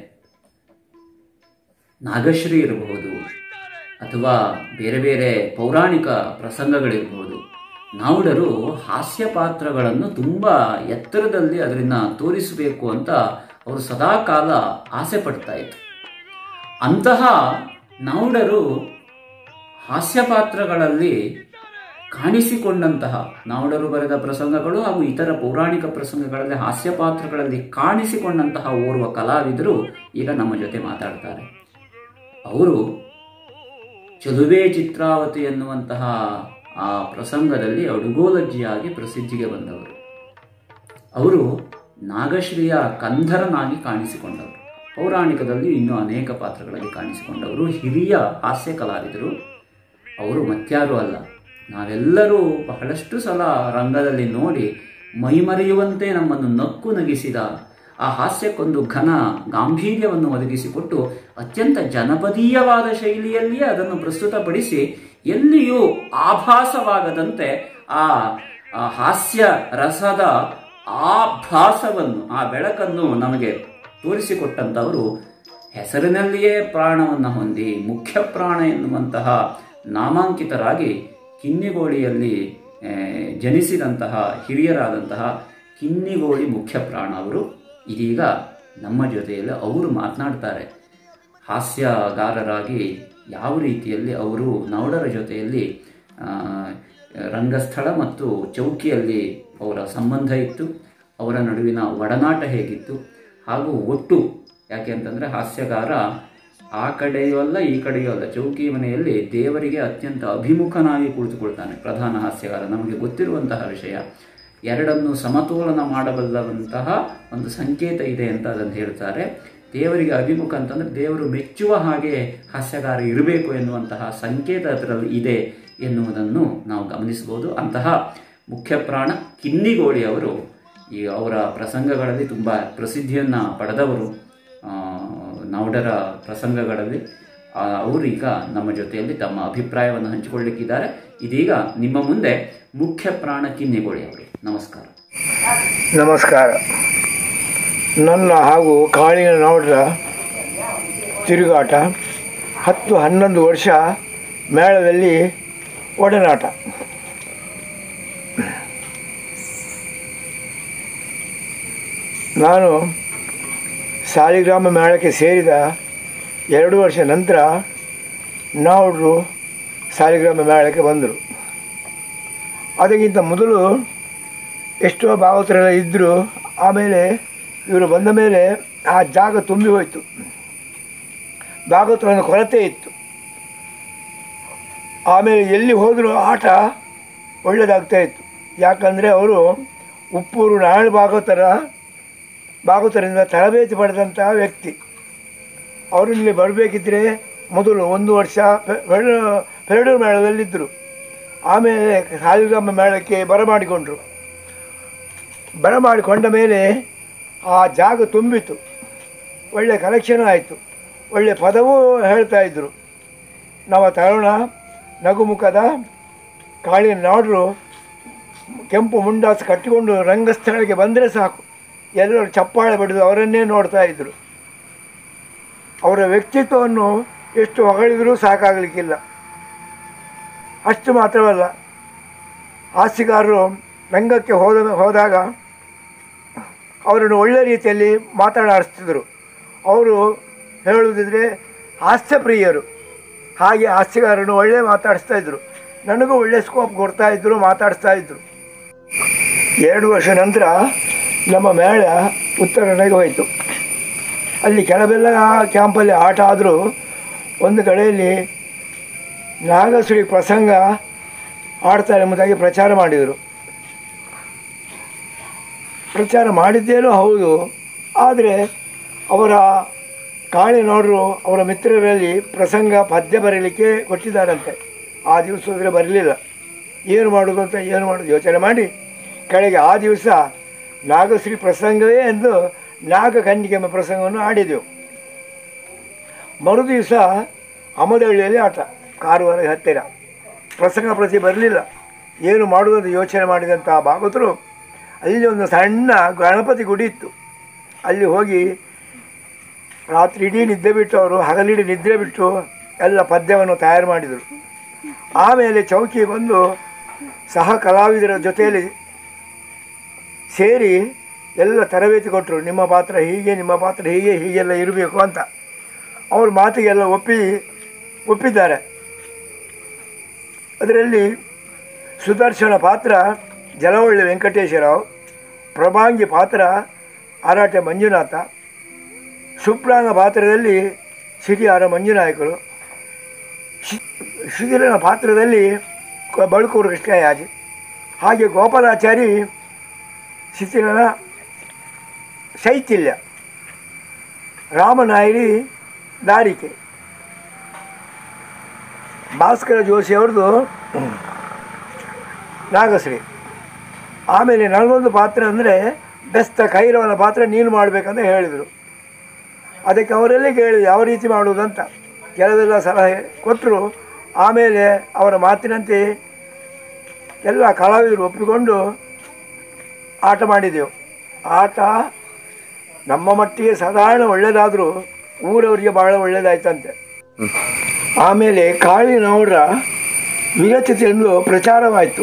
ನಾಗಶ್ರೀ ಇರಬಹುದು ಅಥವಾ ಬೇರೆ ಬೇರೆ ಪೌರಾಣಿಕ ಪ್ರಸಂಗಗಳಿರಬಹುದು ನಾವುಡರು ಹಾಸ್ಯ ಪಾತ್ರಗಳನ್ನು ತುಂಬ ಎತ್ತರದಲ್ಲಿ ಅದರಿಂದ ತೋರಿಸಬೇಕು ಅಂತ ಅವರು ಸದಾಕಾಲ ಆಸೆ ಪಡ್ತಾ ಇದ್ರು ಅಂತಹ ನಾವುಡರು ಹಾಸ್ಯ ಪಾತ್ರಗಳಲ್ಲಿ ಕಾಣಿಸಿಕೊಂಡಂತಹ ನಾವುಡರು ಬರೆದ ಪ್ರಸಂಗಗಳು ಹಾಗೂ ಇತರ ಪೌರಾಣಿಕ ಪ್ರಸಂಗಗಳಲ್ಲಿ ಹಾಸ್ಯ ಪಾತ್ರಗಳಲ್ಲಿ ಕಾಣಿಸಿಕೊಂಡಂತಹ ಓರ್ವ ಕಲಾವಿದರು ಈಗ ನಮ್ಮ ಜೊತೆ ಮಾತಾಡ್ತಾರೆ ಅವರು ಚಲುವೆ ಚಿತ್ರಾವತಿ ಎನ್ನುವಂತಹ ಆ ಪ್ರಸಂಗದಲ್ಲಿ ಅಡುಗೋಲಜ್ಜಿಯಾಗಿ ಪ್ರಸಿದ್ಧಿಗೆ ಬಂದವರು ಅವರು ನಾಗಶ್ರೀಯ ಕಂಧರನಾಗಿ ಕಾಣಿಸಿಕೊಂಡವರು ಪೌರಾಣಿಕದಲ್ಲಿ ಇನ್ನೂ ಅನೇಕ ಪಾತ್ರಗಳಲ್ಲಿ ಕಾಣಿಸಿಕೊಂಡವರು ಹಿರಿಯ ಹಾಸ್ಯ ಕಲಾವಿದರು ಅವರು ಮತ್ಯಾರೂ ಅಲ್ಲ ನಾವೆಲ್ಲರೂ ಬಹಳಷ್ಟು ಸಲ ರಂಗದಲ್ಲಿ ನೋಡಿ ಮೈಮರೆಯುವಂತೆ ನಮ್ಮನ್ನು ನಕ್ಕು ನಗಿಸಿದ ಆ ಹಾಸ್ಯಕ್ಕೊಂದು ಘನ ಗಾಂಭೀರ್ಯವನ್ನು ಒದಗಿಸಿಕೊಟ್ಟು ಅತ್ಯಂತ ಜನಪದೀಯವಾದ ಶೈಲಿಯಲ್ಲಿಯೇ ಅದನ್ನು ಪ್ರಸ್ತುತಪಡಿಸಿ ಎಲ್ಲಿಯೂ ಆಭಾಸವಾಗದಂತೆ ಆ ಆ ಹಾಸ್ಯ ರಸದ ಆಭಾಸವನ್ನು ಆ ಬೆಳಕನ್ನು ನಮಗೆ ತೋರಿಸಿಕೊಟ್ಟಂಥವರು ಹೆಸರಿನಲ್ಲಿಯೇ ಪ್ರಾಣವನ್ನು ಹೊಂದಿ ಮುಖ್ಯ ಪ್ರಾಣ ಎನ್ನುವಂತಹ ನಾಮಾಂಕಿತರಾಗಿ ಕಿನ್ನಿಗೋಳಿಯಲ್ಲಿ ಆ, ಜನಿಸಿದಂತಹ ಹಿರಿಯರಾದಂತಹ ಕಿನ್ನಿಗೋಳಿ ಮುಖ್ಯ ಪ್ರಾಣ ಅವರು ಇದೀಗ ನಮ್ಮ ಜೊತೆಯಲ್ಲಿ ಅವರು ಮಾತನಾಡ್ತಾರೆ ಹಾಸ್ಯಗಾರರಾಗಿ ಯಾವ ರೀತಿಯಲ್ಲಿ ಅವರು ನೌಡರ ಜೊತೆಯಲ್ಲಿ ಆ, ರಂಗಸ್ಥಳ ಮತ್ತು ಚೌಕಿಯಲ್ಲಿ ಅವರ ಸಂಬಂಧ ಇತ್ತು ಅವರ ನಡುವಿನ ಒಡನಾಟ ಹೇಗಿತ್ತು ಹಾಗೂ ಒಟ್ಟು ಯಾಕೆ ಅಂತಂದರೆ ಹಾಸ್ಯಗಾರ ಆ ಕಡೆಯೂ ಅಲ್ಲ ಈ ಕಡೆಯೂ ಅಲ್ಲ ಚೌಕಿ ಮನೆಯಲ್ಲಿ ದೇವರಿಗೆ ಅತ್ಯಂತ ಅಭಿಮುಖನಾಗಿ ಕುಳಿತುಕೊಳ್ತಾನೆ ಪ್ರಧಾನ ಹಾಸ್ಯಗಾರ ನಮಗೆ ಗೊತ್ತಿರುವಂತಹ ವಿಷಯ ಎರಡನ್ನು ಸಮತೋಲನ ಮಾಡಬಲ್ಲವಂತಹ ಒಂದು ಸಂಕೇತ ಇದೆ ಅಂತ ಅದನ್ನು ಹೇಳ್ತಾರೆ ದೇವರಿಗೆ ಅಭಿಮುಖ ಅಂತಂದ್ರೆ ದೇವರು ಮೆಚ್ಚುವ ಹಾಗೆ ಹಾಸ್ಯಗಾರ ಇರಬೇಕು ಎನ್ನುವಂತಹ ಸಂಕೇತ ಅದರಲ್ಲಿ ಇದೆ ಎನ್ನುವುದನ್ನು ನಾವು ಗಮನಿಸಬಹುದು ಅಂತಹ ಮುಖ್ಯ ಪ್ರಾಣ ಕಿನ್ನಿಗೋಳಿ ಅವರು ಈ ಅವರ ಪ್ರಸಂಗಗಳಲ್ಲಿ ತುಂಬ ಪ್ರಸಿದ್ಧಿಯನ್ನು ಪಡೆದವರು ಆ, ನೌಡರ ಪ್ರಸಂಗಗಳಲ್ಲಿ ಆ, ಅವರೀಗ ನಮ್ಮ ಜೊತೆಯಲ್ಲಿ ತಮ್ಮ ಅಭಿಪ್ರಾಯವನ್ನು ಹಂಚಿಕೊಳ್ಳಿಕ್ಕಿದ್ದಾರೆ ಇದೀಗ ನಿಮ್ಮ ಮುಂದೆ ಮುಖ್ಯ ಪ್ರಾಣ ಕಿನ್ನಿಗೋಳಿ ಅವರು ನಮಸ್ಕಾರ ನಮಸ್ಕಾರ ನನ್ನ ಹಾಗೂ ಕಾಳಿನ ನಾಡರ ತಿರುಗಾಟ ಹತ್ತು ಹನ್ನೊಂದು ವರ್ಷ ಮೇಳದಲ್ಲಿ ಒಡನಾಟ ನಾನು ಸಾಲಿಗ್ರಾಮ ಮೇಳಕ್ಕೆ ಸೇರಿದ ಎರಡು ವರ್ಷ ನಂತರ ನಾವುಡ್ರು ಸಾಲಿಗ್ರಾಮ ಮೇಳಕ್ಕೆ ಬಂದರು ಅದಕ್ಕಿಂತ ಮೊದಲು ಎಷ್ಟೋ ಭಾಗವತರೆಲ್ಲ ಇದ್ದರು ಆಮೇಲೆ ಇವರು ಬಂದ ಮೇಲೆ ಆ ಜಾಗ ತುಂಬಿ ಹೋಯಿತು ಭಾಗವತರನ್ನು ಕೊರತೆ ಇತ್ತು ಆಮೇಲೆ ಎಲ್ಲಿ ಹೋದರೂ ಆಟ ಒಳ್ಳೆಯದಾಗ್ತಾ ಇತ್ತು ಯಾಕಂದರೆ ಅವರು ಉಪ್ಪೂರು ನಾರಾಯಣ ಭಾಗವತರ ಭಾಗವತರಿಂದ ತರಬೇತಿ ಪಡೆದಂಥ ವ್ಯಕ್ತಿ ಅವರು ಇಲ್ಲಿ ಬರಬೇಕಿದ್ರೆ ಮೊದಲು ಒಂದು ವರ್ಷ ಪೆ- ಪೆರಡು- ಪೆರಡೂರು ಮೇಳದಲ್ಲಿದ್ದರು ಆಮೇಲೆ ಸಾಲಿಗ್ರಾಮ ಮೇಳಕ್ಕೆ ಬರಮಾಡಿಕೊಂಡ್ರು ಬರಮಾಡಿಕೊಂಡ ಮೇಲೆ ಆ ಜಾಗ ತುಂಬಿತು ಒಳ್ಳೆ ಕಲೆಕ್ಷನ್ ಆಯಿತು ಒಳ್ಳೆ ಪದವೂ ಹೇಳ್ತಾ ಇದ್ದರು ನಮ್ಮ ತರುಣ ನಗುಮುಖದ ಕಾಳಿನ ನಾಡರು ಕೆಂಪು ಮುಂಡಾಸು ಕಟ್ಟಿಕೊಂಡು ರಂಗಸ್ಥಳಕ್ಕೆ ಬಂದರೆ ಸಾಕು ಎಲ್ಲರೂ ಚಪ್ಪಾಳೆ ಬಡಿದು ಅವರನ್ನೇ ನೋಡ್ತಾ ಇದ್ದರು ಅವರ ವ್ಯಕ್ತಿತ್ವವನ್ನು ಎಷ್ಟು ಹೊಗಳಿದರೂ ಸಾಕಾಗಲಿಕ್ಕಿಲ್ಲ ಅಷ್ಟು ಮಾತ್ರವಲ್ಲ ಹಾಸ್ಯಗಾರರು ರಂಗಕ್ಕೆ ಹೋದ ಹೋದಾಗ ಅವರನ್ನು ಒಳ್ಳೆ ರೀತಿಯಲ್ಲಿ ಮಾತನಾಡಿಸ್ತಿದ್ರು ಅವರು ಹೇಳುವುದಿದ್ರೆ ಹಾಸ್ಯಪ್ರಿಯರು ಹಾಗೆ ಹಾಸ್ಯಗಾರನ್ನು ಒಳ್ಳೆ ಮಾತಾಡಿಸ್ತಾ ಇದ್ದರು ನನಗೂ ಒಳ್ಳೆ ಸ್ಕೋಪ್ ಕೊಡ್ತಾ ಇದ್ದರು ಮಾತಾಡಿಸ್ತಾ ಇದ್ದರು ಎರಡು ವರ್ಷ ನಂತರ ನಮ್ಮ ಮೇಳ ಉತ್ತರನೆಗೆ ಹೋಯಿತು ಅಲ್ಲಿ ಕೆಲವೆಲ್ಲ ಕ್ಯಾಂಪಲ್ಲಿ ಆಟ ಆದರೂ ಒಂದು ಕಡೆಯಲ್ಲಿ ನಾಗಶ್ರೀ ಪ್ರಸಂಗ ಆಡ್ತಾರೆ ಎಂಬುದಾಗಿ ಪ್ರಚಾರ ಮಾಡಿದರು ಪ್ರಚಾರ ಮಾಡಿದ್ದೇನೂ ಹೌದು ಆದರೆ ಅವರ ಕಾಳಿನವರು ಅವರ ಮಿತ್ರರಲ್ಲಿ ಪ್ರಸಂಗ ಪದ್ಯ ಬರೀಲಿಕ್ಕೆ ಕೊಟ್ಟಿದ್ದಾರಂತೆ ಆ ದಿವಸ ಹೋದರೆ ಬರಲಿಲ್ಲ ಏನು ಮಾಡೋದು ಅಂತ ಏನು ಮಾಡೋದು ಯೋಚನೆ ಮಾಡಿ ಕೆಳಗೆ ಆ ದಿವಸ ನಾಗಶ್ರೀ ಪ್ರಸಂಗವೇ ಎಂದು ನಾಗ ಕನ್ನಿಕೆಂಬ ಪ್ರಸಂಗವನ್ನು ಆಡಿದೆವು ಮರು ದಿವಸ ಅಮದಹಳ್ಳಿಯಲ್ಲಿ ಆಟ ಕಾರವಾರ ಹತ್ತಿರ ಪ್ರಸಂಗ ಪ್ರತಿ ಬರಲಿಲ್ಲ ಏನು ಮಾಡುವುದಂತ ಯೋಚನೆ ಮಾಡಿದಂಥ ಭಾಗವತರು ಅಲ್ಲಿ ಒಂದು ಸಣ್ಣ ಗಣಪತಿ ಗುಡಿ ಇತ್ತು ಅಲ್ಲಿ ಹೋಗಿ ರಾತ್ರಿ ಇಡೀ ನಿದ್ದೆ ಬಿಟ್ಟು ಅವರು ಹಗಲಿಡೀ ನಿದ್ರೆ ಬಿಟ್ಟು ಎಲ್ಲ ಪದ್ಯವನ್ನು ತಯಾರು ಮಾಡಿದರು ಆಮೇಲೆ ಚೌಕಿ ಬಂದು ಸಹ ಕಲಾವಿದರ ಜೊತೆಯಲ್ಲಿ ಸೇರಿ ಎಲ್ಲ ತರಬೇತಿ ಕೊಟ್ಟರು ನಿಮ್ಮ ಪಾತ್ರ ಹೀಗೆ ನಿಮ್ಮ ಪಾತ್ರ ಹೀಗೆ ಹೀಗೆಲ್ಲ ಇರಬೇಕು ಅಂತ ಅವ್ರ ಮಾತಿಗೆಲ್ಲ ಒಪ್ಪಿ ಒಪ್ಪಿದ್ದಾರೆ ಅದರಲ್ಲಿ ಸುದರ್ಶನ ಪಾತ್ರ ಜಲವಳ್ಳಿ ವೆಂಕಟೇಶ್ವರರಾವ್ ಪ್ರಭಾಂಗಿ ಪಾತ್ರ ಆರಾಟೆ ಮಂಜುನಾಥ ಸುಪ್ರಾಂಗ ಪಾತ್ರದಲ್ಲಿ ಸಿರಿಯಾರ ಮಂಜುನಾಯಕರು ಶಿ- ಶಿಥಿಲನ ಪಾತ್ರದಲ್ಲಿ ಕ- ಬಳುಕೂರು ಕೃಷ್ಣಯಾಜಿ ಹಾಗೆ ಗೋಪಾಲಾಚಾರಿ ಶಿಥಿಲನ ಶೈಥಿಲ್ಯ ರಾಮನಾಯರಿ ದಾರಿಕೆ ಭಾಸ್ಕರ ಜೋಶಿ ಅವ್ರದ್ದು ನಾಗಶ್ರೀ ಆಮೇಲೆ ನನಗೊಂದು ಪಾತ್ರ ಅಂದರೆ ಬೆಸ್ತ ಕೈರವನ ಪಾತ್ರ ನೀನು ಮಾಡಬೇಕಂತ ಹೇಳಿದರು ಅದಕ್ಕೆ ಅವರಲ್ಲೇ ಕೇಳಿದೆ ಯಾವ ರೀತಿ ಮಾಡುವುದಂತ ಕೆಲವೆಲ್ಲ ಸಲಹೆ ಕೊಟ್ಟರು ಆಮೇಲೆ ಅವರ ಮಾತಿನಂತೆ ಎಲ್ಲ ಕಲಾವಿದರು ಒಪ್ಪಿಕೊಂಡು ಆಟ ಮಾಡಿದೆವು ಆಟ ನಮ್ಮ ಮಟ್ಟಿಗೆ ಸಾಧಾರಣ ಒಳ್ಳೆಯದಾದರೂ ಊರವರಿಗೆ ಭಾಳ ಒಳ್ಳೆಯದಾಯ್ತಂತೆ ಆಮೇಲೆ ಕಾಳಿನವರ ವಿರಚಿತೆಯೆಂದು ಪ್ರಚಾರವಾಯಿತು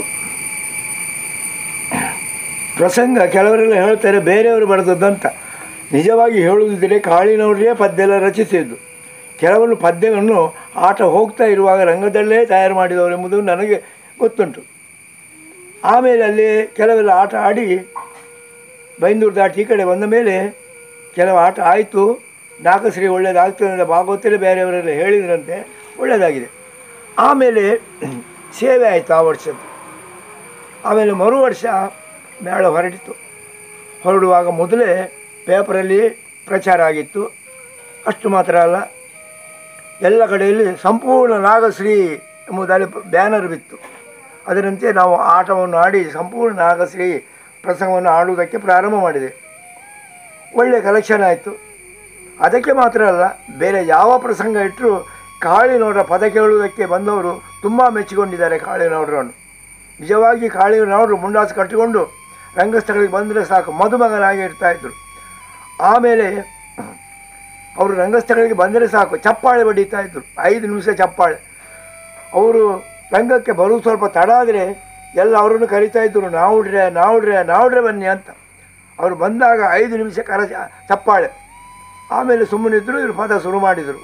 ಪ್ರಸಂಗ ಕೆಲವರೆಲ್ಲ ಹೇಳ್ತಾರೆ ಬೇರೆಯವರು ಬರೆದದ್ದಂತ ನಿಜವಾಗಿ ಹೇಳುವುದಿದ್ದರೆ ಕಾಳಿನವರೇ ಪದ್ಯ ಎಲ್ಲ ರಚಿಸಿದ್ದು ಕೆಲವರು ಪದ್ಯವನ್ನು ಆಟ ಹೋಗ್ತಾ ಇರುವಾಗ ರಂಗದಲ್ಲೇ ತಯಾರು ಮಾಡಿದವರು ಎಂಬುದು ನನಗೆ ಗೊತ್ತುಂಟು ಆಮೇಲೆ ಅಲ್ಲಿ ಕೆಲವೆಲ್ಲ ಆಟ ಆಡಿ ಬೈಂದೂರು ದಾಟಿ ಈ ಕಡೆ ಬಂದ ಮೇಲೆ ಕೆಲವು ಆಟ ಆಯಿತು ನಾಗಶ್ರೀ ಒಳ್ಳೆಯದಾಗ್ತದೆ ಅಂತ ಭಾಗವತರೇ ಬೇರೆಯವರೆಲ್ಲ ಹೇಳಿದ್ರಂತೆ ಒಳ್ಳೆಯದಾಗಿದೆ ಆಮೇಲೆ ಸೇವೆ ಆಯಿತು ಆ ವರ್ಷದ್ದು ಆಮೇಲೆ ಮರು ವರ್ಷ ಮೇಳ ಹೊರಟಿತು ಹೊರಡುವಾಗ ಮೊದಲೇ ಪೇಪರಲ್ಲಿ ಪ್ರಚಾರ ಆಗಿತ್ತು ಅಷ್ಟು ಮಾತ್ರ ಅಲ್ಲ ಎಲ್ಲ ಕಡೆಯಲ್ಲಿ ಸಂಪೂರ್ಣ ನಾಗಶ್ರೀ ಎಂಬುದಾಗಿ ಬ್ಯಾನರ್ ಬಿತ್ತು ಅದರಂತೆ ನಾವು ಆಟವನ್ನು ಆಡಿ ಸಂಪೂರ್ಣ ನಾಗಶ್ರೀ ಪ್ರಸಂಗವನ್ನು ಆಡುವುದಕ್ಕೆ ಪ್ರಾರಂಭ ಮಾಡಿದೆ ಒಳ್ಳೆಯ ಕಲೆಕ್ಷನ್ ಆಯಿತು ಅದಕ್ಕೆ ಮಾತ್ರ ಅಲ್ಲ ಬೇರೆ ಯಾವ ಪ್ರಸಂಗ ಇಟ್ಟರೂ ಕಾಳಿನವರ ಪದ ಕೇಳುವುದಕ್ಕೆ ಬಂದವರು ತುಂಬ ಮೆಚ್ಚಿಕೊಂಡಿದ್ದಾರೆ ಕಾಳಿನವರನ್ನು ನಿಜವಾಗಿ ಕಾಳಿನವರು ಮುಂಡಾಸು ಕಟ್ಟಿಕೊಂಡು ರಂಗಸ್ಥಳಕ್ಕೆ ಬಂದರೆ ಸಾಕು ಮದುಮಗನಾಗಿ ಇರ್ತಾಯಿದ್ರು ಆಮೇಲೆ ಅವರು ರಂಗಸ್ಥಳಕ್ಕೆ ಬಂದರೆ ಸಾಕು ಚಪ್ಪಾಳೆ ಬಡಿತಾ ಇದ್ರು ಐದು ನಿಮಿಷ ಚಪ್ಪಾಳೆ ಅವರು ರಂಗಕ್ಕೆ ಬರೋದು ಸ್ವಲ್ಪ ತಡ ಆದರೆ ಎಲ್ಲ ಅವರನ್ನು ಕರಿತಾ ಇದ್ದರು ನಾವುಡ್ರೆ ನಾವುಡ್ರೆ ನಾವುಡ್ರೆ ಬನ್ನಿ ಅಂತ ಅವರು ಬಂದಾಗ ಐದು ನಿಮಿಷ ಕರ ಚಪ್ಪಾಳೆ ಆಮೇಲೆ ಸುಮ್ಮನಿದ್ದರು ಇವರು ಪದ ಶುರು ಮಾಡಿದರು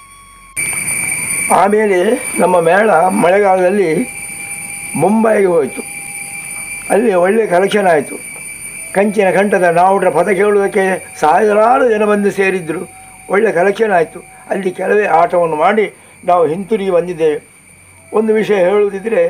ಆಮೇಲೆ ನಮ್ಮ ಮೇಳ ಮಳೆಗಾಲದಲ್ಲಿ ಮುಂಬೈಗೆ ಹೋಯಿತು ಅಲ್ಲಿ ಒಳ್ಳೆಯ ಕಲೆಕ್ಷನ್ ಆಯಿತು ಕಂಚಿನ ಕಂಠದ ನಾವುಡ್ರ ಪದ ಕೇಳುವುದಕ್ಕೆ ಸಾವಿರಾರು ಜನ ಬಂದು ಸೇರಿದ್ದರು ಒಳ್ಳೆಯ ಕಲೆಕ್ಷನ್ ಆಯಿತು ಅಲ್ಲಿ ಕೆಲವೇ ಆಟವನ್ನು ಮಾಡಿ ನಾವು ಹಿಂತಿರುಗಿ ಬಂದಿದ್ದೇವೆ ಒಂದು ವಿಷಯ ಹೇಳುವುದಿದ್ದರೆ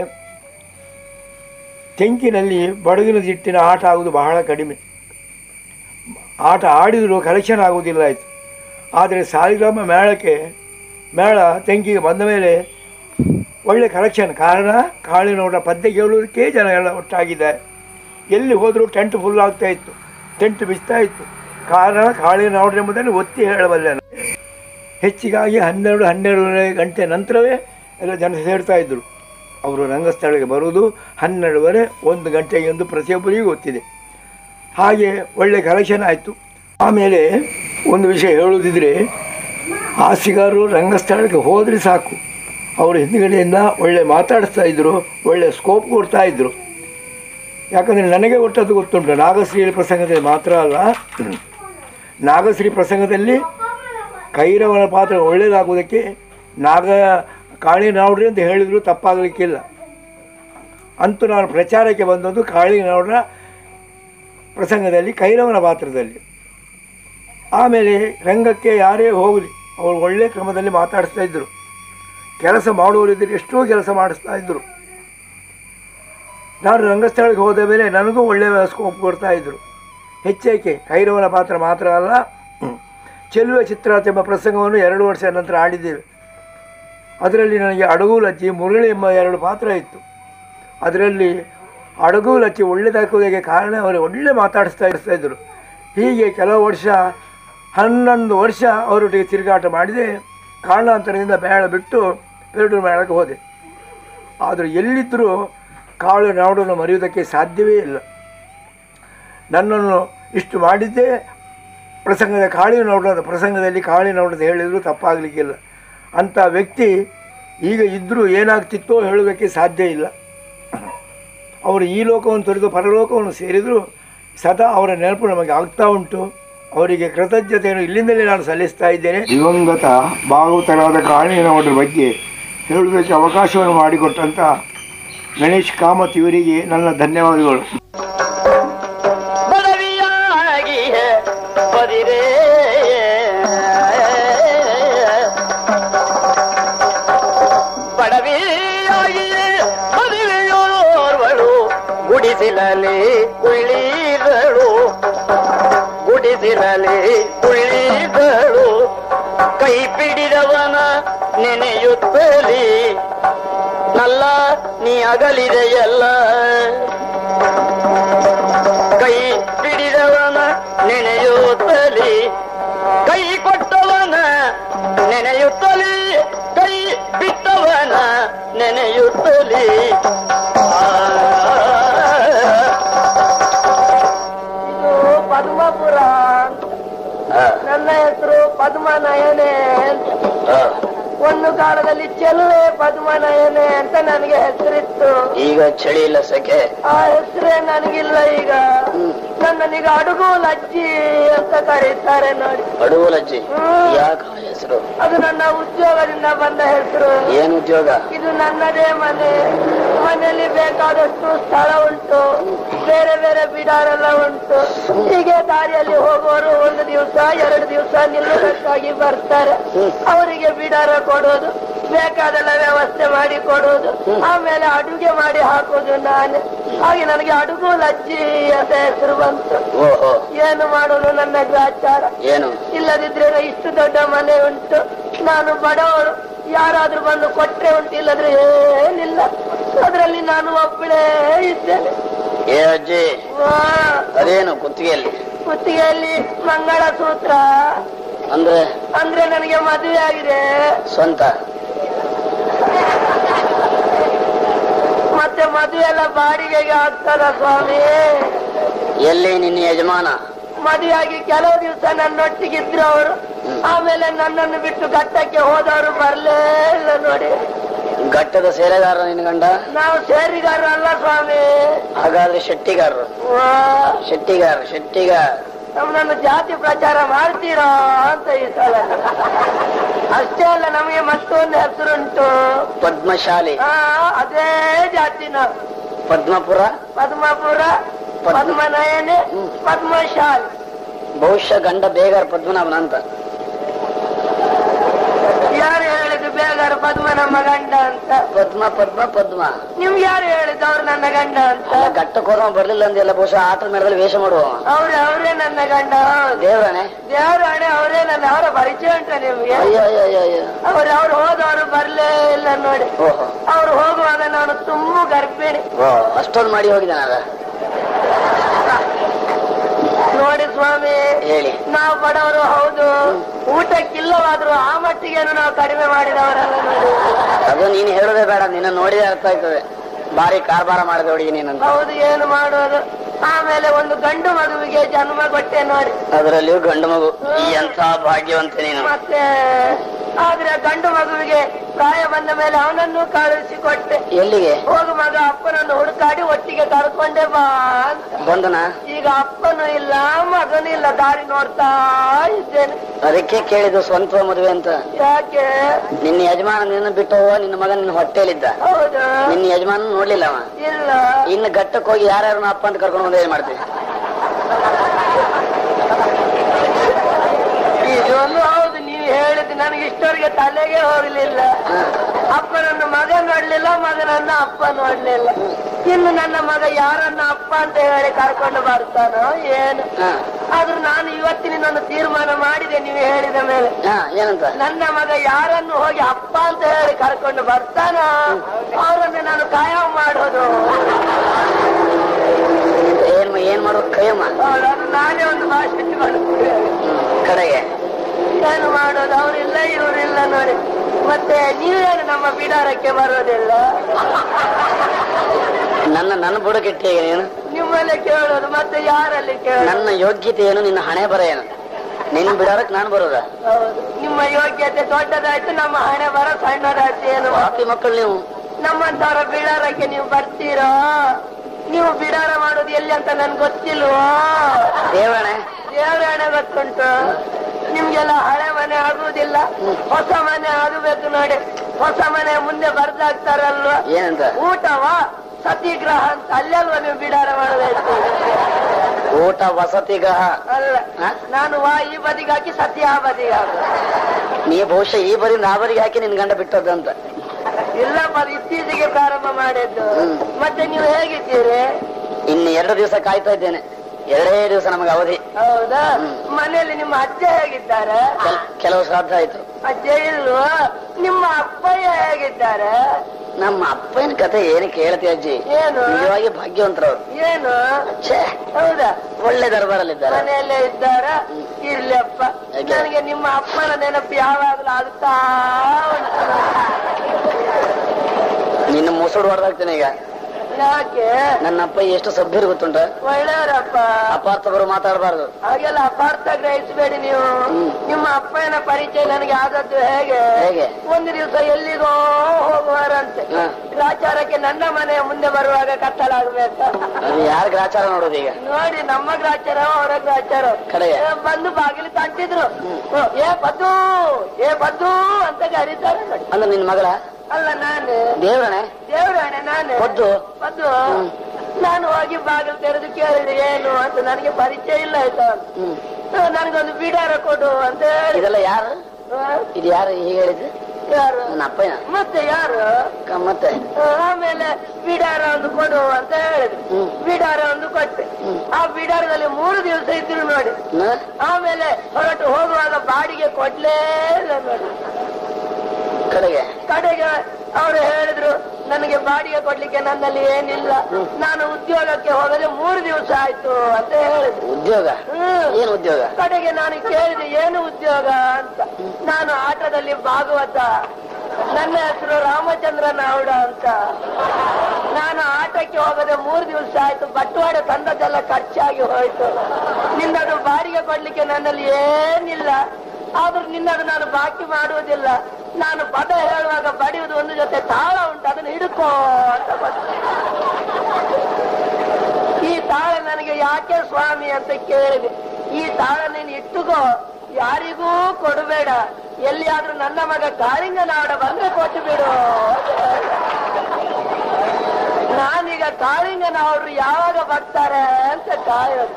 ತೆಂಕಿನಲ್ಲಿ ಬಡಗಿನ ದಿಟ್ಟಿನ ಆಟ ಆಗುವುದು ಬಹಳ ಕಡಿಮೆ ಆಟ ಆಡಿದರೂ ಕಲೆಕ್ಷನ್ ಆಗುವುದಿಲ್ಲ ಆಯಿತು ಆದರೆ ಸಾಲಿಗ್ರಾಮ ಮೇಳಕ್ಕೆ ಮೇಳ ತೆಂಕಿಗೆ ಬಂದ ಮೇಲೆ ಒಳ್ಳೆ ಕಲೆಕ್ಷನ್ ಕಾರಣ ಕಾಳಿನವರ ಪದ್ಯ ಕೇಳುವುದಕ್ಕೆ ಜನ ಎಲ್ಲ ಒಟ್ಟಾಗಿದ್ದಾರೆ ಎಲ್ಲಿ ಹೋದರೂ ಟೆಂಟ್ ಫುಲ್ ಆಗ್ತಾ ಇತ್ತು ಟೆಂಟ್ ಬಿಸ್ತಾ ಇತ್ತು ಕಾರಣ ಕಾಳಿನವರ ಎಂಬುದನ್ನು ಒತ್ತಿ ಹೇಳಬಲ್ಲೆ ನಾನು. ಹೆಚ್ಚಿಗಾಗಿ ಹನ್ನೆರಡು ಹನ್ನೆರಡೂವರೆ ಗಂಟೆ ನಂತರವೇ ಎಲ್ಲ ಜನ ಸೇರ್ತಾ ಇದ್ದರು ಅವರು ರಂಗಸ್ಥಳಕ್ಕೆ ಬರುವುದು ಹನ್ನೆರಡುವರೆ ಒಂದು ಗಂಟೆಗೆ ಒಂದು ಪ್ರತಿಯೊಬ್ಬರಿಗೂ ಗೊತ್ತಿದೆ ಹಾಗೆ ಒಳ್ಳೆ ಕಲೆಕ್ಷನ್ ಆಯಿತು ಆಮೇಲೆ ಒಂದು ವಿಷಯ ಹೇಳುವುದಿದ್ರೆ ಹಾಸ್ಯಗಾರರು ರಂಗಸ್ಥಳಕ್ಕೆ ಹೋದರೆ ಸಾಕು ಅವರು ಹಿಂದುಗಡೆಯಿಂದ ಒಳ್ಳೆ ಮಾತಾಡಿಸ್ತಾ ಇದ್ದರು ಒಳ್ಳೆ ಸ್ಕೋಪ್ ಕೊಡ್ತಾ ಇದ್ದರು ಯಾಕಂದರೆ ನನಗೆ ಒಟ್ಟದ್ದು ಗೊತ್ತುಂಟು ನಾಗಶ್ರೀ ಪ್ರಸಂಗದಲ್ಲಿ ಮಾತ್ರ ಅಲ್ಲ ನಾಗಶ್ರೀ ಪ್ರಸಂಗದಲ್ಲಿ ಕೈರವನ ಪಾತ್ರ ಒಳ್ಳೆಯದಾಗುವುದಕ್ಕೆ ನಾಗ ಕಾಳಿ ನಾವ್ರಿ ಅಂತ ಹೇಳಿದರೂ ತಪ್ಪಾಗಲಿಕ್ಕಿಲ್ಲ ಅಂತೂ ನಾನು ಪ್ರಚಾರಕ್ಕೆ ಬಂದದ್ದು ಕಾಳಿ ನಾವ್ರ ಪ್ರಸಂಗದಲ್ಲಿ ಕೈರವನ ಪಾತ್ರದಲ್ಲಿ ಆಮೇಲೆ ರಂಗಕ್ಕೆ ಯಾರೇ ಹೋಗಲಿ ಅವರು ಒಳ್ಳೆಯ ಕ್ರಮದಲ್ಲಿ ಮಾತಾಡಿಸ್ತಾ ಇದ್ದರು ಕೆಲಸ ಮಾಡುವವರಿದ್ದರೆ ಎಷ್ಟೋ ಕೆಲಸ ಮಾಡಿಸ್ತಾ ಇದ್ದರು ನಾನು ರಂಗಸ್ಥಳಕ್ಕೆ ಹೋದ ಮೇಲೆ ನನಗೂ ಒಳ್ಳೆಯ ಸ್ಕೋಪ್ ಕೊಡ್ತಾ ಇದ್ದರು ಹೆಚ್ಚೇಕೆ ಕೈರವನ ಪಾತ್ರ ಮಾತ್ರ ಅಲ್ಲ ಚೆಲುವೆ ಚಿತ್ರಾರ್ಥ ಎಂಬ ಪ್ರಸಂಗವನ್ನು ಎರಡು ವರ್ಷ ನಂತರ ಆಡಿದ್ದೇವೆ ಅದರಲ್ಲಿ ನನಗೆ ಅಡಗು ಲಚ್ಚಿ ಮುರಳಿ ಎಂಬ ಎರಡು ಪಾತ್ರ ಇತ್ತು ಅದರಲ್ಲಿ ಅಡಗು ಲಚ್ಚಿ ಒಳ್ಳೆದಾಗುವುದಕ್ಕೆ ಕಾರಣ ಅವರು ಒಳ್ಳೆ ಮಾತಾಡಿಸ್ತಾ ಇರ್ತಾ ಇದ್ದರು ಹೀಗೆ ಕೆಲವು ವರ್ಷ ಹನ್ನೊಂದು ವರ್ಷ ಅವರೊಟ್ಟಿಗೆ ತಿರುಗಾಟ ಮಾಡಿದೆ ಕಾರಣಾಂತರದಿಂದ ಮೇಳ ಬಿಟ್ಟು ಪೆರಡೂರು ಮೇಳಕ್ಕೆ ಹೋದೆ ಆದರೆ ಎಲ್ಲಿದ್ದರೂ ಕಾಳು ನಾಡನ್ನು ಮರೆಯುವುದಕ್ಕೆ ಸಾಧ್ಯವೇ ಇಲ್ಲ ನನ್ನನ್ನು ಇಷ್ಟು ಮಾಡಿದ್ದೇ ಪ್ರಸಂಗದ ಕಾಳಿ ನೋಡೋದು ಪ್ರಸಂಗದಲ್ಲಿ ಕಾಳಿ ನೋಡೋದು ಹೇಳಿದರೂ ತಪ್ಪಾಗಲಿಕ್ಕಿಲ್ಲ ಅಂಥ ವ್ಯಕ್ತಿ ಈಗ ಇದ್ದರೂ ಏನಾಗ್ತಿತ್ತೋ ಹೇಳೋದಕ್ಕೆ ಸಾಧ್ಯ ಇಲ್ಲ ಅವರು ಈ ಲೋಕವನ್ನು ತೊರೆದು ಪರಲೋಕವನ್ನು ಸೇರಿದರೂ ಸದಾ ಅವರ ನೆನಪು ನಮಗೆ ಆಗ್ತಾ ಉಂಟು ಅವರಿಗೆ ಕೃತಜ್ಞತೆಯನ್ನು ಇಲ್ಲಿಂದಲೇ ನಾನು ಸಲ್ಲಿಸ್ತಾ ಇದ್ದೇನೆ ದಿವಂಗತ ಭಾಗವತರಾದ ಕಾಳಿನವರ ಬಗ್ಗೆ ಹೇಳುವುದಕ್ಕೆ ಅವಕಾಶವನ್ನು ಮಾಡಿಕೊಟ್ಟಂಥ ಗಣೇಶ್ ಕಾಮತ್ ಇವರಿಗೆ ನನ್ನ ಧನ್ಯವಾದಗಳು ಬಡವಿಯಾಗಿ ಬದಿರೇ ಬಡವಿಯಾಗಿ ಮದುವೆಯೋರ್ವಳು ಗುಡಿಸಿಲಲಿ ಉಳಿದಳು ಗುಡಿಸಿಲಲಿ ಉಳಿದಳು ಕೈ ಪಿಡಿದವನ ನೆನೆಯುತ್ತಲಿ ನಲ್ಲ ನೀ ಅಗಲಿದೆಯಲ್ಲ ಕೈ ಬಿಡಿದವನ ನೆನೆಯುತ್ತಲಿ ಕೈ ಕೊಟ್ಟವನ ನೆನೆಯುತ್ತಲಿ ಕೈ ಬಿಟ್ಟವನ ನೆನೆಯುತ್ತಲಿ ಇದು ಪದ್ಮಪುರ ನನ್ನ ಹೆಸರು ಪದ್ಮನಯನೆ ಅಂತ ಒಂದು ಕಾಲದಲ್ಲಿ ಚೆಲುವೆ ಪದ್ಮನಯನೆ ಅಂತ ನನಗೆ ಹೆಸರಿತ್ತು ಈಗ ಚಳಿ ಇಲ್ಲ ಸೆಕೆ ಆ ಹೆಸರೇ ನನಗಿಲ್ಲ ಈಗ ನನ್ನನೀಗ ಅಡುಗು ಲಜ್ಜಿ ಅಂತ ಕರೀತಾರೆ ನೋಡಿ ಅಡುವಲಜ್ಜಿ ಹ್ಮ್. ಯಾಕ ಹೆಸರು ಅದು ನನ್ನ ಉದ್ಯೋಗದಿಂದ ಬಂದ ಹೆಸರು ಏನ್ ಉದ್ಯೋಗ ಇದು ನನ್ನದೇ ಮನೆ ಮನೆಯಲ್ಲಿ ಬೇಕಾದಷ್ಟು ಸ್ಥಳ ಉಂಟು ಬೇರೆ ಬೇರೆ ಬಿಡಾರೆಲ್ಲ ಉಂಟು ಹೀಗೆ ದಾರಿಯಲ್ಲಿ ಹೋಗುವವರು ಒಂದು ದಿವಸ ಎರಡು ದಿವಸ ನಿಲ್ಲುವುದಕ್ಕಾಗಿ ಬರ್ತಾರೆ ಅವರಿಗೆ ಬಿಡಾರ ಕೊಡೋದು ಬೇಕಾದೆಲ್ಲ ವ್ಯವಸ್ಥೆ ಮಾಡಿ ಕೊಡೋದು ಆಮೇಲೆ ಅಡುಗೆ ಮಾಡಿ ಹಾಕೋದು ನಾನೇ ಹಾಗೆ ನನಗೆ ಅಡುಗು ಲಜ್ಜಿ ಅಂತ ಹೆಸರು ಬಂತು ಓಹೋ ಏನು ಮಾಡೋದು ನನ್ನ ಗ್ರಾಚಾರ ಏನು ಇಲ್ಲದಿದ್ರೆ ಇಷ್ಟು ದೊಡ್ಡ ಮನೆ ಉಂಟು ನಾನು ಬಡವಳು ಯಾರಾದ್ರೂ ಬಂದು ಕೊಟ್ರೆ ಉಂಟು ಇಲ್ಲದ್ರೆ ಏನಿಲ್ಲ ಅದರಲ್ಲಿ ನಾನು ಒಬ್ಬಳೇ ಇದ್ದೇನೆ ಏ ಅಜ್ಜಿ ವಾ, ಅದೇನು ಕುತ್ತಿಗೆಯಲ್ಲಿ ಕುತ್ತಿಗೆಯಲ್ಲಿ ಮಂಗಳ ಸೂತ್ರ ಅಂದ್ರೆ ಅಂದ್ರೆ ನನಗೆ ಮದುವೆ ಆಗಿದೆ ಸ್ವಂತ ಮತ್ತೆ ಮದುವೆ ಎಲ್ಲ ಬಾಡಿಗೆಗೆ ಆಗ್ತದ ಸ್ವಾಮಿ ಎಲ್ಲಿ ನಿನ್ನ ಯಜಮಾನ ಮದುವೆಯಾಗಿ ಕೆಲವು ದಿವಸ ನನ್ನೊಟ್ಟಿಗಿದ್ರು ಅವರು ಆಮೇಲೆ ನನ್ನನ್ನು ಬಿಟ್ಟು ಘಟ್ಟಕ್ಕೆ ಹೋದವರು ಬರ್ಲೇ ಇಲ್ಲ ನೋಡಿ ಘಟ್ಟದ ಸೇರೆಗಾರ ನಿನ್ನ ಗಂಡ ನಾವು ಸೇರಿಗಾರ ಅಲ್ಲ ಸ್ವಾಮಿ ಹಾಗಾದ್ರೆ ಶೆಟ್ಟಿಗಾರರು ವಾ, ಶೆಟ್ಟಿಗಾರ ಶೆಟ್ಟಿಗಾರ ನಮ್ಮನ್ನು ಜಾತಿ ಪ್ರಚಾರ ಮಾಡ್ತೀರಾ ಅಂತ ಈ ಸಲ ಅಷ್ಟೇ ಅಲ್ಲ ನಮಗೆ ಮತ್ತೊಂದು ಹೆಸರುಂಟು ಪದ್ಮಶಾಲಿ ಆ, ಅದೇ ಜಾತಿನ ಪದ್ಮಪುರ ಪದ್ಮಪುರ ಪದ್ಮನಯನೆ ಪದ್ಮಶಾಲ್ ಬಹುಶಃ ಗಂಡ ಬೇಗಾರ ಪದ್ಮನಾಭನ ಅಂತ ಯಾರು ಹೇಳಿದ್ದು ಬೇಗಾರ ಪದ್ಮ ನಮ್ಮ ಗಂಡ ಅಂತ ಪದ್ಮ ಪದ್ಮ ಪದ್ಮ ನಿಮ್ಗೆ ಯಾರು ಹೇಳಿದ್ದು ಅವ್ರು ನನ್ನ ಗಂಡ ಅಂತ ಅಲ್ಲ ಘಟ್ಟಕ್ಕೆ ಹೋದವ ಬರ್ಲಿಲ್ಲ ಅಂದಿಲ್ಲ ಬಹುಶಃ ಆಟದ ಮೇಳದಲ್ಲಿ ವೇಷ ಮಾಡುವ ಅವ್ರೆ ಅವರೇ ನನ್ನ ಗಂಡ ಹೌದು ದೇವರಾಣೆ ದೇವರ ಹಣೆ ಅವರೇ ನನ್ನ ಅವರ ಪರಿಚಯ ಉಂಟ ನಿಮ್ಗೆ ಅಯ್ಯೋ ಅಯ್ಯೋ ಅಯ್ಯೋ ಅಯ್ಯೋ ಅವ್ರು ಅವ್ರು ಹೋದವರು ಬರ್ಲೇ ಇಲ್ಲ ನೋಡಿ ಓಹೋ ಅವ್ರು ಹೋಗುವಾಗ ನಾನು ತುಂಬಾ ಗರ್ಭಿಣಿ ಓ ಅಷ್ಟೊಂದು ಮಾಡಿ ಹೋಗಿದ್ದಾನಲ್ಲ ನೋಡಿ ಸ್ವಾಮಿ ಹೇಳಿ ನಾವು ಬಡವರು ಹೌದು ಊಟಕ್ಕಿಲ್ಲವಾದ್ರೂ ಆ ಮಟ್ಟಿಗೇನು ನಾವು ಕಡಿಮೆ ಮಾಡಿದವರಲ್ಲ ನೋಡಿ ಅದು ನೀನು ಹೇಳೋದೇ ಬೇಡ ನಿನ್ನ ನೋಡಿದ್ರೆ ಅರ್ಥ ಆಯ್ತದೆ ಭಾರಿ ಕಾರ್ಬಾರ ಮಾಡಿದ ಹುಡುಗಿ ನೀನಂತ ಹೌದು ಏನು ಮಾಡೋದು ಆಮೇಲೆ ಒಂದು ಗಂಡು ಮಗುವಿಗೆ ಜನ್ಮ ಕೊಟ್ಟೆ ನೋಡಿ ಅದರಲ್ಲಿಯೂ ಗಂಡು ಮಗು ಈ ಎಂಥ ಭಾಗ್ಯವಂತ ನೀನು ಮತ್ತೆ ಆದ್ರೆ ಗಂಡು ಮಗುವಿಗೆ ಪ್ರಾಯ ಬಂದ ಮೇಲೆ ಅವನನ್ನು ಕಳುಹಿಸಿಕೊಟ್ಟೆ ಎಲ್ಲಿಗೆ ಹೋಗು ಮಗ ಅಪ್ಪನನ್ನು ಹುಡುಕಾಡಿ ಒಟ್ಟಿಗೆ ಕರ್ಕೊಂಡೆ ಬಾ ಅಂತ ಬಂದನ ಈಗ ಅಪ್ಪನೂ ಇಲ್ಲ ಮಗನೂ ಇಲ್ಲ ದಾರಿ ನೋಡ್ತಾ ಇದ್ದೇನೆ ಅದಕ್ಕೆ ಕೇಳಿದ್ದು ಸ್ವಂತ ಮದುವೆ ಅಂತ ಯಾಕೆ ನಿನ್ನ ಯಜಮಾನ ನಿನ್ನ ಬಿಟ್ಟು ಹೋಗುವ ನಿನ್ನ ಮಗ ನಿನ್ನ ಹೊಟ್ಟೆಲಿದ್ದ ಹೌದು ನಿನ್ನ ಯಜಮಾನ ನೋಡ್ಲಿಲ್ಲ ಅವ ಇಲ್ಲ ಇನ್ನು ಘಟ್ಟಕ್ಕೆ ಹೋಗಿ ಯಾರ್ಯಾರು ಅಪ್ಪ ಅಂತ ಕರ್ಕೊಂಡು ಬಂದ ಏನ್ ಮಾಡ್ತೀವಿ ಇದೊಂದು ಹೌದು ನೀವು ಹೇಳಿದ್ದು ನನಗೆ ಇಷ್ಟವರೆಗೆ ತಲೆಗೆ ಹೋಗ್ಲಿಲ್ಲ ಅಪ್ಪನನ್ನು ಮಗ ನೋಡ್ಲಿಲ್ಲ ಮಗನನ್ನ ಅಪ್ಪ ನೋಡ್ಲಿಲ್ಲ ಇನ್ನು ನನ್ನ ಮಗ ಯಾರನ್ನ ಅಪ್ಪ ಅಂತ ಹೇಳಿ ಕರ್ಕೊಂಡು ಬರ್ತಾನೋ ಏನು ಹ ಆದ್ರೂ ನಾನು ಇವತ್ತಿನ ಒಂದು ತೀರ್ಮಾನ ಮಾಡಿದೆ ನೀವು ಹೇಳಿದ ಮೇಲೆ ಹಾ ಏನಂತ ನನ್ನ ಮಗ ಯಾರನ್ನು ಹೋಗಿ ಅಪ್ಪ ಅಂತ ಹೇಳಿ ಕರ್ಕೊಂಡು ಬರ್ತಾನ ಅವರನ್ನು ನಾನು ಕಾಯಂ ಮಾಡೋದು ಏನ್ ಏನ್ ಮಾಡೋ ಕೈಯಮ್ಮ ಅವರನ್ನು ನಾನೇ ಒಂದು ಭಾಷೆ ಇಟ್ಕೊಂಡು ಕಡೆಗೆ ಏನು ಮಾಡೋದು ಅವರಿಲ್ಲ ಇವರಿಲ್ಲ ನೋಡಿ ಮತ್ತೆ ನೀವೇನು ನಮ್ಮ ಬಿಡಾರಕ್ಕೆ ಬರೋದಿಲ್ಲ ನನ್ನ ನನ್ನ ಬುಡಕಿಟ್ಟೆ ನೀನು ನಿಮ್ಮಲ್ಲೇ ಕೇಳೋದು ಮತ್ತೆ ಯಾರಲ್ಲಿ ಕೇಳೋದು ನನ್ನ ಯೋಗ್ಯತೆ ಏನು ನಿನ್ನ ಹಣೆ ಬರ ಏನು ನಿನ್ನ ಬಿಡಾರಕ್ ನಾನು ಬರೋದ ಹೌದು ನಿಮ್ಮ ಯೋಗ್ಯತೆ ದೊಡ್ಡದಾಯ್ತು ನಮ್ಮ ಹಣೆ ಬರ ಸಣ್ಣದಾಯ್ತು ಏನು ಬಾಕಿ ಮಕ್ಕಳು ನೀವು ನಮ್ಮಂತವರ ಬಿಡಾರಕ್ಕೆ ನೀವು ಬರ್ತೀರೋ ನೀವು ಬಿಡಾರ ಮಾಡೋದು ಎಲ್ಲಿ ಅಂತ ನನ್ಗೆ ಗೊತ್ತಿಲ್ವೋ ದೇವರಣೆ ದೇವರ ಹಣೆ ಗೊತ್ತುಂಟು ನಿಮ್ಗೆಲ್ಲ ಹಳೆ ಮನೆ ಆಗುವುದಿಲ್ಲ ಹೊಸ ಮನೆ ಆಗಬೇಕು ನೋಡಿ ಹೊಸ ಮನೆ ಮುಂದೆ ಬರ್ದಾಗ್ತಾರಲ್ವಾ ಏನಂತ ಊಟವಾ ಸತಿಗ್ರಹ ಅಂತ ಅಲ್ಲೆಲ್ವಾ ನೀವು ಬಿಡಾರ ಮಾಡೋದಾಯ್ತು ಊಟ ವಸತಿಗ ಅಲ್ಲ ನಾನು ವಾ ಈ ಬದಿಗೆ ಹಾಕಿ ಸತಿ ಆ ಬದಿಗೆ ಹಾಕು ನೀ ಬಹುಶಃ ಈ ಬರಿ ನಾ ಬರಿಗೆ ಹಾಕಿ ನಿನ್ ಗಂಡ ಬಿಟ್ಟದಂತ ಇಲ್ಲಪ್ಪ ಅದು ಇತ್ತೀಚೆಗೆ ಪ್ರಾರಂಭ ಮಾಡಿದ್ದು ಮತ್ತೆ ನೀವು ಹೇಗಿದ್ದೀರಿ ಇನ್ನು ಎರಡು ದಿವಸ ಕಾಯ್ತಾ ಇದ್ದೇನೆ ಎರಡೇ ದಿವಸ ನಮಗೆ ಅವಧಿ ಹೌದಾ ಮನೆಯಲ್ಲಿ ನಿಮ್ಮ ಅಜ್ಜ ಹೇಗಿದ್ದಾರೆ ಕೆಲ್- ಕೆಲವು ಶ್ರಾದ್ದ ಆಯ್ತು ಅಜ್ಜ ಇಲ್ವಾ ನಿಮ್ಮ ಅಪ್ಪಯ್ಯ ಹೇಗಿದ್ದಾರೆ ನಮ್ಮ ಅಪ್ಪನ ಕತೆ ಏನು ಕೇಳ್ತಿ ಅಜ್ಜಿ ಏನು ನಿಜವಾಗಿ ಭಾಗ್ಯವಂತರವ್ರು ಏನು ಛೇ ಹೌದಾ ಒಳ್ಳೆ ದರ್ಬಾರಲ್ಲಿದ್ದಾರೆ ಮನೆಯಲ್ಲೇ ಇದ್ದಾರ ಇರ್ಲಿ ಅಪ್ಪ ಯಾಕೆ? ನನಗೆ ನಿಮ್ಮ ಅಪ್ಪನ ನೆನಪು ಯಾವಾಗಲೂ ಆಗುತ್ತಾ ಉಂಟು ನಿನ್ನ ಮುಸುಡು ಹೊಡೆದಾಗ್ತೇನೆ ಈಗ ಯಾಕೆ ನನ್ನ ಅಪ್ಪ ಎಷ್ಟು ಸಭ್ಯರು ಗೊತ್ತುಂಟ ಒಳ್ಳೆಯವರಪ್ಪ ಅಪಾರ್ಥವರು ಮಾತಾಡಬಾರ್ದು ಹಾಗೆಲ್ಲ ಅಪಾರ್ಥ ಗ್ರಹಿಸಬೇಡಿ ನೀವು ನಿಮ್ಮ ಅಪ್ಪನ ಪರಿಚಯ ನನಗೆ ಆದದ್ದು ಹೇಗೆ ಹೇಗೆ? ಒಂದು ದಿವಸ ಎಲ್ಲಿಗೋ ಹೋಗುವಾರಂತೆ ಹ. ಗ್ರಾಚಾರಕ್ಕೆ ನನ್ನ ಮನೆಯ ಮುಂದೆ ಬರುವಾಗ ಕತ್ತಲಾಗಬೇಕು ಅದು ಯಾರ ಗ್ರಾಚಾರ ನೋಡೋದು ಈಗ ನೋಡಿ ನಮ್ಮ ಗ್ರಾಚಾರ ಅವರ ಗ್ರಾಚಾರ ಕಡೆಗೆ? ಏ, ಬಂದು ಬಾಗಿಲು ತಟ್ಟಿದ್ರು ಹ, ಏ ಬದ್ದು ಏ ಬದ್ದು ಅಂತ ಕರೀತಾರೆ ನೋಡಿ ಅಂದ್ರೆ ನಿನ್ ಮಗಳ ಅಲ್ಲ ನಾನು ದೇವರಣೆ ದೇವರಾಣೆ ನಾನು ಬದ್ದು? ಬದ್ದು ನಾನು ಹೋಗಿ ಬಾಗಿಲು ತೆರೆದು ಕೇಳಿದೆ ಏನು ಅಂತ ನನಗೆ ಪರಿಚಯ ಇಲ್ಲ ಆಯ್ತಾ ಹ್ಮ್ ಹ, ನನಗೊಂದು ಬಿಡಾರ ಕೊಡು ಅಂತ ಹೇಳಿ ಇದೆಲ್ಲ ಯಾರು ಹ, ಇದು ಯಾರು ಹೀಗೆ ಹೇಳಿದ್ದು ಯಾರು ನನ್ನ ಅಪ್ಪಯ್ಯನ ಮತ್ತೆ ಯಾರು ಕ- ಮತ್ತೆ ಹ, ಆಮೇಲೆ ಬಿಡಾರ ಒಂದು ಕೊಡು ಅಂತ ಹೇಳಿದ್ರು ಹ್ಮ್. ಬಿಡಾರ ಒಂದು ಕೊಟ್ಟೆ ಆ ಬಿಡಾರದಲ್ಲಿ ಮೂರು ದಿವಸ ಇದ್ರು ನೋಡಿ ನ? ಆಮೇಲೆ ಹೊರಟು ಹೋಗುವಾಗ ಬಾಡಿಗೆ ಕೊಡ್ಲೇ ಇಲ್ಲ ನೋಡಿ ಕಡೆಗೆ ಕಡೆಗೆ ಅವರು ಹೇಳಿದ್ರು ನನಗೆ ಬಾಡಿಗೆ ಕೊಡ್ಲಿಕ್ಕೆ ನನ್ನಲ್ಲಿ ಏನಿಲ್ಲ ನಾನು ಉದ್ಯೋಗಕ್ಕೆ ಹೋಗದೆ ಮೂರು ದಿವಸ ಆಯ್ತು ಅಂತ ಹೇಳಿದ್ರು ಉದ್ಯೋಗ ಹ್ಮ್. ಏನು ಉದ್ಯೋಗ ಕಡೆಗೆ ನಾನು ಕೇಳಿದೆ ಏನು ಉದ್ಯೋಗ ಅಂತ ನಾನು ಆಟದಲ್ಲಿ ಭಾಗವತ ನನ್ನ ಹೆಸರು ರಾಮಚಂದ್ರ ನಾವುಡ ಅಂತ ನಾನು ಆಟಕ್ಕೆ ಹೋಗದೆ ಮೂರು ದಿವಸ ಆಯ್ತು ಬಟ್ಟವಾಡ ತಂದದ್ದೆಲ್ಲ ಖರ್ಚಾಗಿ ಹೋಯ್ತು ನಿನ್ನದು ಬಾಡಿಗೆ ಕೊಡ್ಲಿಕ್ಕೆ ನನ್ನಲ್ಲಿ ಏನಿಲ್ಲ ಆದ್ರೂ ನಿನ್ನದು ನಾನು ಬಾಕಿ ಮಾಡುವುದಿಲ್ಲ ನಾನು ಪದ ಹೇಳುವಾಗ ಬಡಿಯುವುದು ಒಂದು ಜೊತೆ ತಾಳ ಉಂಟು ಅದನ್ನು ಹಿಡ್ಕೋ ಅಂತ ಬಂತು. ಈ ತಾಳ ನನಗೆ ಯಾಕೆ ಸ್ವಾಮಿ ಅಂತ ಕೇಳಿದೆ ಈ ತಾಳ ನೀನು ಇಟ್ಟುಕೋ ಯಾರಿಗೂ ಕೊಡಬೇಡ ಎಲ್ಲಿಯಾದ್ರೂ ನನ್ನ ಮಗ ಕಾಳಿಂಗನಾಡ ಬಂದ್ರೆ ಕೊಟ್ಟು ಬಿಡು ನಾನೀಗ ಕಾಳಿಂಗನವರು ಯಾವಾಗ ಬರ್ತಾರೆ ಅಂತ ಕಾಯೋದು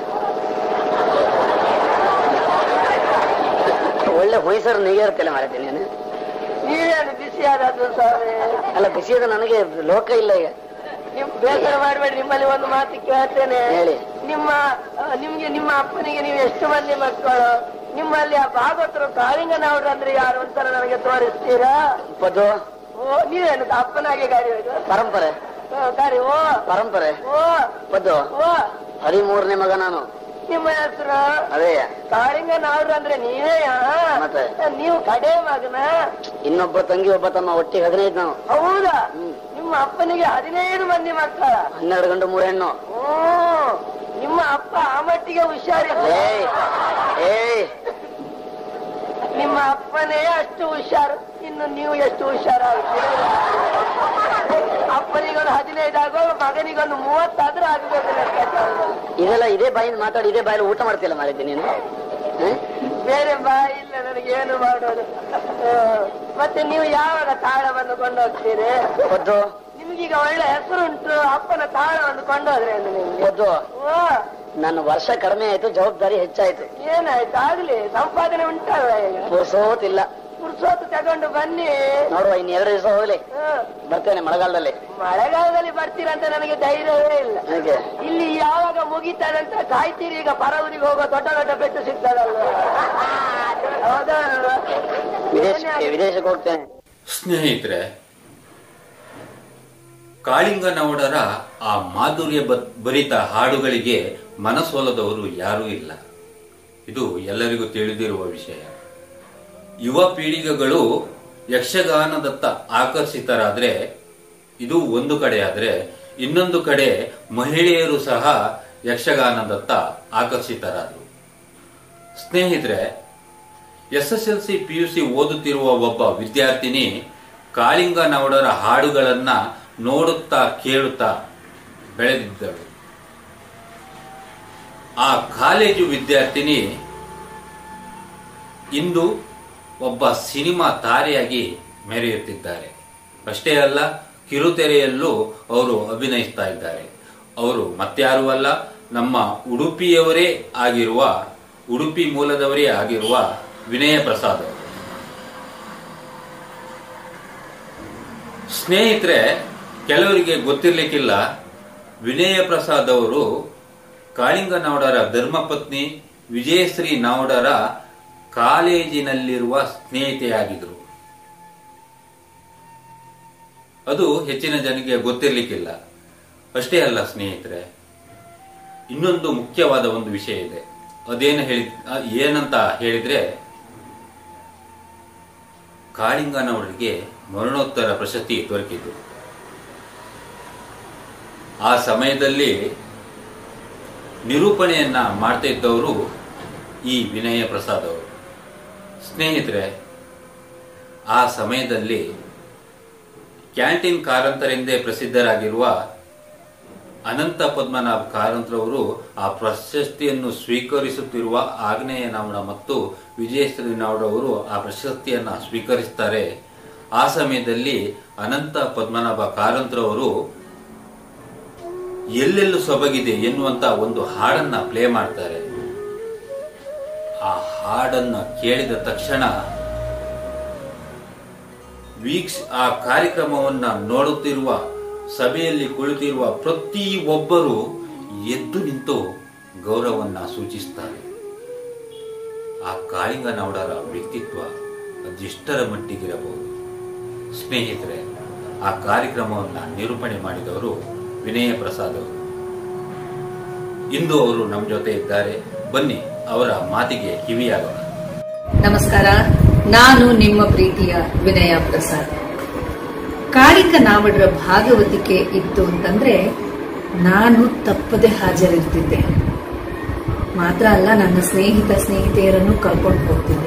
ಒಳ್ಳೆ ಹೊಯ್ಸರು ನೀಗೆ ಇರ್ತಿಲ್ಲ ಮಾರೈತಿ ನೀನು ನೀವೇನು ಬಿಸಿಯಾದದ್ದು ಸ್ವಾಮಿ ಅಲ್ಲ ಬಿಸಿಯದ ನನಗೆ ಲೋಕ ಇಲ್ಲ ಈಗ ನಿಮ್ ಬೇಸರ ಮಾಡಬೇಡಿ ನಿಮ್ಮಲ್ಲಿ ಒಂದು ಮಾತು ಕೇಳ್ತೇನೆ ಹೇಳಿ. ನಿಮ್ಮ ಆ, ನಿಮ್ಗೆ ನಿಮ್ಮ ಅಪ್ಪನಿಗೆ ನೀವು ಎಷ್ಟು ಮಂದಿ ಮಕ್ಕಳು ನಿಮ್ಮಲ್ಲಿ ಆ ಭಾಗವತರು ಕಾಳಿಂಗನವರು ಅಂದ್ರೆ ಯಾರು ಅಂತ ನನಗೆ ತೋರಿಸ್ತೀರಾ ಪದ್ದು ಓ ನೀವೇನು ಅಪ್ಪನಾಗೆ ಗಾಡಿ ಹೋಯ್ತು ಪರಂಪರೆ ಗಾಡಿ ಓ ಪರಂಪರೆ ಓ ಪದ್ದು ಓ ಹದಿಮೂರನೇ ಮಗ ನಾನು ನಿಮ್ಮ ಹೆಸರು ಅದೇ ಕಾಳಿಂಗನವರು ಅಂದ್ರೆ ನೀವೇ ಮತ್ತೆ? ನೀವು ಕಡೆ ಮಗನ ಇನ್ನೊಬ್ಬ ತಂಗಿ ಒಬ್ಬ ತಮ್ಮ ಒಟ್ಟಿಗೆ ಹದಿನೈದು ನಾವು ಹೌದಾ ನಿಮ್ಮ ಅಪ್ಪನಿಗೆ ಹದಿನೈದು ಮಂದಿ ಮಕ್ಕಳ ಹನ್ನೆರಡು ಗಂಟು ಮೂರು ಹೆಣ್ಣು ಓ ನಿಮ್ಮ ಅಪ್ಪ ಆ ಮಟ್ಟಿಗೆ ಹುಷಾರಿಲ್ಲ ಏಯ್ ಏಯ್ ನಿಮ್ಮ ಅಪ್ಪನೇ ಅಷ್ಟು ಹುಷಾರು ಇನ್ನು ನೀವು ಎಷ್ಟು ಹುಷಾರಾಗ್ತೀರಿ ಅಪ್ಪನಿಗೊಂದು ಹದಿನೈದು ಆಗೋ ಮಗನಿಗೊಂದು ಮೂವತ್ತಾದ್ರೂ ಆಗ್ಬೇಕು ಲೆಕ್ಕಾಚಾರ. ಇದೆಲ್ಲ ಇದೇ ಬಾಯಿಂದ ಮಾತಾಡಿ ಇದೇ ಬಾಯಲ್ಲಿ ಊಟ ಮಾಡ್ತಿಲ್ಲ ಮಾರೈತಿ ನೀನು ಹ? ಬೇರೆ ಬಾಯಿ ಇಲ್ಲ ನನಗೇನು ಮಾಡೋದು ಆ, ಮತ್ತೆ ನೀವು ಯಾವಾಗ ತಾಳವನ್ನು ಕೊಂಡೋಗ್ತೀರಿ ಪದ್ದು ನಿಮ್ಗೀಗ ಒಳ್ಳೆ ಹೆಸರುಂಟು ಅಪ್ಪನ ತಾಳವನ್ನು ಕೊಂಡೋದ್ರೆ ಅಂದ್ರೆ ನಿಮ್ಗೆ ಪದ್ದು ಓ ನನ್ನ ವರ್ಷ ಕಡಿಮೆ ಆಯ್ತು ಜವಾಬ್ದಾರಿ ಹೆಚ್ಚಾಯ್ತು ಏನಾಯ್ತು ಆಗ್ಲಿ ಸಂಪಾದನೆ ಉಂಟಲ್ಲ ಈಗ ಪುರ್ಸೋತಿಲ್ಲ ಪುರ್ಸೊತ್ತು ತಗೊಂಡು ಬನ್ನಿ ನೋಡುವ ಇನ್ನು ಎರಡು ದಿವಸ ಹೋಗ್ಲಿ ಬರ್ತೇನೆ ಮಳೆಗಾಲದಲ್ಲಿ ಮಳೆಗಾಲದಲ್ಲಿ ಬರ್ತೀರಂತ ನನಗೆ ಧೈರ್ಯವೇ ಇಲ್ಲ ಹೇಗೆ ಇಲ್ಲಿ ಯಾವಾಗ ಮುಗಿತಾರಂತ ಕಾಯ್ತೀರಿ ಈಗ ಪರವೂರಿಗೆ ಹೋಗೋ ದೊಡ್ಡ ದೊಡ್ಡ ಪೆಟ್ಟು ಸಿಗ್ತದಲ್ವ ಹೌದಾ ಅಲ್ವಾ? ವಿದೇಶಕ್ಕೆ ವಿದೇಶಕ್ಕೆ ಹೋಗ್ತೇನೆ ಸ್ನೇಹಿತರೆ ಕಾಳಿಂಗನೌಡರ ಆ ಮಾಧುರ್ಯ ಬ- ಭರಿತ ಹಾಡುಗಳಿಗೆ ಮನಸೋಲದವರು ಯಾರೂ ಇಲ್ಲ ಇದು ಎಲ್ಲರಿಗೂ ತಿಳಿದಿರುವ ವಿಷಯ ಯುವ ಪೀಳಿಗೆಗಳು ಯಕ್ಷಗಾನದತ್ತ ಆಕರ್ಷಿತರಾದ್ರೆ ಇದು ಒಂದು ಕಡೆ ಆದ್ರೆ ಇನ್ನೊಂದು ಕಡೆ ಮಹಿಳೆಯರು ಸಹ ಯಕ್ಷಗಾನದತ್ತ ಆಕರ್ಷಿತರಾದರು ಸ್ನೇಹಿತರೆ S S L C P U C ಓದುತ್ತಿರುವ ಒಬ್ಬ ವಿದ್ಯಾರ್ಥಿನಿ ಕಾಳಿಂಗನೌಡರ ಹಾಡುಗಳನ್ನ ನೋಡುತ್ತಾ ಕೇಳುತ್ತಾ ಬೆಳೆದಿದ್ದಳು ಆ ಕಾಲೇಜು ವಿದ್ಯಾರ್ಥಿನಿ ಇಂದು ಒಬ್ಬ ಸಿನಿಮಾ ತಾರೆಯಾಗಿ ಮೆರೆಯುತ್ತಿದ್ದಾರೆ ಅಷ್ಟೇ ಅಲ್ಲ ಕಿರುತೆರೆಯಲ್ಲೂ ಅವರು ಅಭಿನಯಿಸ್ತಾ ಇದ್ದಾರೆ ಅವರು ಮತ್ಯಾರೂ ಅಲ್ಲ ನಮ್ಮ ಉಡುಪಿಯವರೇ ಆಗಿರುವ ಉಡುಪಿ ಮೂಲದವರೇ ಆಗಿರುವ ವಿನಯ ಪ್ರಸಾದ್ ಅವರು ಸ್ನೇಹಿತರೆ ಕೆಲವರಿಗೆ ಗೊತ್ತಿರ್ಲಿಕ್ಕಿಲ್ಲ ವಿನಯ ಪ್ರಸಾದ್ ಅವರು ಕಾಳಿಂಗನೌಡರ ಧರ್ಮಪತ್ನಿ ವಿಜಯಶ್ರೀ ನೌಡರ ಕಾಲೇಜಿನಲ್ಲಿರುವ ಸ್ನೇಹಿತೆಯಾಗಿದ್ರು ಅದು ಹೆಚ್ಚಿನ ಜನಕ್ಕೆ ಗೊತ್ತಿರ್ಲಿಕ್ಕಿಲ್ಲ ಅಷ್ಟೇ ಅಲ್ಲ ಸ್ನೇಹಿತರೆ ಇನ್ನೊಂದು ಮುಖ್ಯವಾದ ಒಂದು ವಿಷಯ ಇದೆ ಅದೇನು ಹೇಳಿ ಆ, ಏನಂತ ಹೇಳಿದ್ರೆ ಕಾಳಿಂಗನವರಿಗೆ ಮರಣೋತ್ತರ ಪ್ರಶಸ್ತಿ ದೊರಕಿತು ಆ ಸಮಯದಲ್ಲಿ ನಿರೂಪಣೆಯನ್ನ ಮಾಡ್ತಾ ಇದ್ದವರು ಈ ವಿನಯ ಪ್ರಸಾದ್ ಅವರು ಸ್ನೇಹಿತರೆ ಆ ಸಮಯದಲ್ಲಿ ಕ್ಯಾಂಟೀನ್ ಕಾರಂತರೆಂದೇ ಪ್ರಸಿದ್ಧರಾಗಿರುವ ಅನಂತ ಪದ್ಮನಾಭ ಕಾರಂತರವರು ಆ ಪ್ರಶಸ್ತಿಯನ್ನು ಸ್ವೀಕರಿಸುತ್ತಿರುವ ಆಗ್ನೇಯ ನಾವಣ ಮತ್ತು ವಿಜಯಶ್ರೀ ನಾವ್ಡ ಅವರು ಆ ಪ್ರಶಸ್ತಿಯನ್ನ ಸ್ವೀಕರಿಸ್ತಾರೆ ಆ ಸಮಯದಲ್ಲಿ ಅನಂತ ಪದ್ಮನಾಭ ಕಾರಂತರವರು ಎಲ್ಲೆಲ್ಲೂ ಸೊಬಗಿದೆ ಎನ್ನುವಂತ ಒಂದು ಹಾಡನ್ನ ಪ್ಲೇ ಮಾಡ್ತಾರೆ ಆ ಹಾಡನ್ನ ಕೇಳಿದ ತಕ್ಷಣ ವೀಕ್ಷ ಆ ಕಾರ್ಯಕ್ರಮವನ್ನ ನೋಡುತ್ತಿರುವ ಸಭೆಯಲ್ಲಿ ಕುಳಿತಿರುವ ಪ್ರತಿ ಒಬ್ಬರು ಎದ್ದು ನಿಂತು ಗೌರವನ್ನ ಸೂಚಿಸುತ್ತಾರೆ ಆ ಕಾಳಿಂಗನೌಡರ ವ್ಯಕ್ತಿತ್ವ ಅದೆಷ್ಟರ ಮಟ್ಟಿಗಿರಬಹುದು ಸ್ನೇಹಿತರೆ ಆ ಕಾರ್ಯಕ್ರಮವನ್ನ ನಿರೂಪಣೆ ಮಾಡಿದವರು ವಿನಯ ಪ್ರಸಾದ್ ಅವರು ಇಂದು ಅವರು ನಮ್ಮ ಜೊತೆ ಇದ್ದಾರೆ ಬನ್ನಿ ಅವರ ಮಾತಿಗೆ ಕಿವಿಯಾಗೋಣ ನಮಸ್ಕಾರ ನಾನು ನಿಮ್ಮ ಪ್ರೀತಿಯ ವಿನಯ ಪ್ರಸಾದ್ ಕಾಳಿಂಗ ನಾವಡರ ಭಾಗವತಿಕೆ ಇತ್ತು ಅಂತಂದ್ರೆ ನಾನು ತಪ್ಪದೆ ಹಾಜರಿರ್ತಿದ್ದೆ ಮಾತ್ರ ಅಲ್ಲ ನನ್ನ ಸ್ನೇಹಿತ ಸ್ನೇಹಿತೆಯರನ್ನು ಕರ್ಕೊಂಡು ಹೋಗ್ತಿದ್ದೆ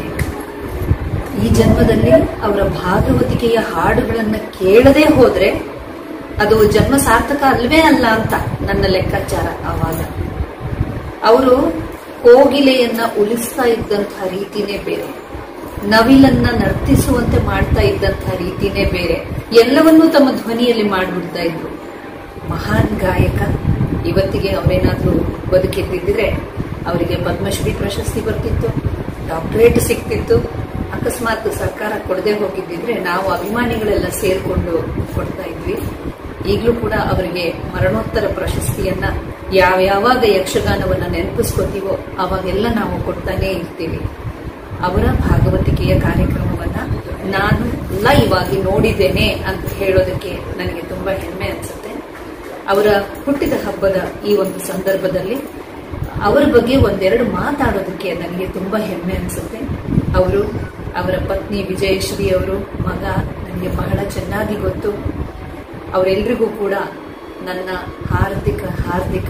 ಈ ಜನ್ಮದಲ್ಲಿ ಅವರ ಭಾಗವತಿಕೆಯ ಹಾಡುಗಳನ್ನ ಕೇಳದೆ ಹೋದ್ರೆ ಅದು ಜನ್ಮ ಸಾರ್ಥಕ ಅಲ್ವೇ ಅಲ್ಲ ಅಂತ ನನ್ನ ಲೆಕ್ಕಾಚಾರ ಆವಾಗ ಅವರು ಕೋಗಿಲೆಯನ್ನ ಉಳಿಸ್ತಾ ಇದ್ದಂತಹ ರೀತಿನೇ ಬೇರೆ ನವಿಲನ್ನ ನರ್ತಿಸುವಂತೆ ಮಾಡ್ತಾ ಇದ್ದಂತಹ ರೀತಿನೇ ಬೇರೆ ಎಲ್ಲವನ್ನೂ ತಮ್ಮ ಧ್ವನಿಯಲ್ಲಿ ಮಾಡ್ಬಿಡ್ತಾ ಇದ್ರು ಮಹಾನ್ ಗಾಯಕ ಇವತ್ತಿಗೆ ಅವರೇನಾದ್ರೂ ಬದುಕಿದ್ದಿದ್ರೆ ಅವರಿಗೆ ಪದ್ಮಶ್ರೀ ಪ್ರಶಸ್ತಿ ಬರ್ತಿತ್ತು ಡಾಕ್ಟರೇಟ್ ಸಿಕ್ತಿತ್ತು ಅಕಸ್ಮಾತ್ ಸರ್ಕಾರ ಕೊಡದೆ ಹೋಗಿದ್ದಿದ್ರೆ ನಾವು ಅಭಿಮಾನಿಗಳೆಲ್ಲ ಸೇರ್ಕೊಂಡು ಕೊಡ್ತಾ ಇದ್ವಿ ಈಗಲೂ ಕೂಡ ಅವರಿಗೆ ಮರಣೋತ್ತರ ಪ್ರಶಸ್ತಿಯನ್ನ ಯಾವ ಯಾವಾಗ ಯಕ್ಷಗಾನವನ್ನ ನೆನಪಿಸ್ಕೋತೀವೋ ಅವಾಗೆಲ್ಲ ನಾವು ಕೊಡ್ತಾನೆ ಇರ್ತೀವಿ ಅವರ ಭಾಗವತಿಕೆಯ ಕಾರ್ಯಕ್ರಮವನ್ನ ನಾನು ಲೈವ್ ಆಗಿ ನೋಡಿದ್ದೇನೆ ಅಂತ ಹೇಳೋದಕ್ಕೆ ನನಗೆ ತುಂಬಾ ಹೆಮ್ಮೆ ಅನ್ಸುತ್ತೆ ಅವರ ಹುಟ್ಟಿದ ಹಬ್ಬದ ಈ ಒಂದು ಸಂದರ್ಭದಲ್ಲಿ ಅವರ ಬಗ್ಗೆ ಒಂದೆರಡು ಮಾತಾಡೋದಕ್ಕೆ ನನಗೆ ತುಂಬಾ ಹೆಮ್ಮೆ ಅನ್ಸುತ್ತೆ ಅವರು ಅವರ ಪತ್ನಿ ವಿಜಯಶ್ರೀ ಅವರು ಮಗ ನನಗೆ ಬಹಳ ಚೆನ್ನಾಗಿ ಗೊತ್ತು ಅವರೆಲ್ಲರಿಗೂ ಕೂಡ ನನ್ನ ಹಾರ್ದಿಕ ಹಾರ್ದಿಕ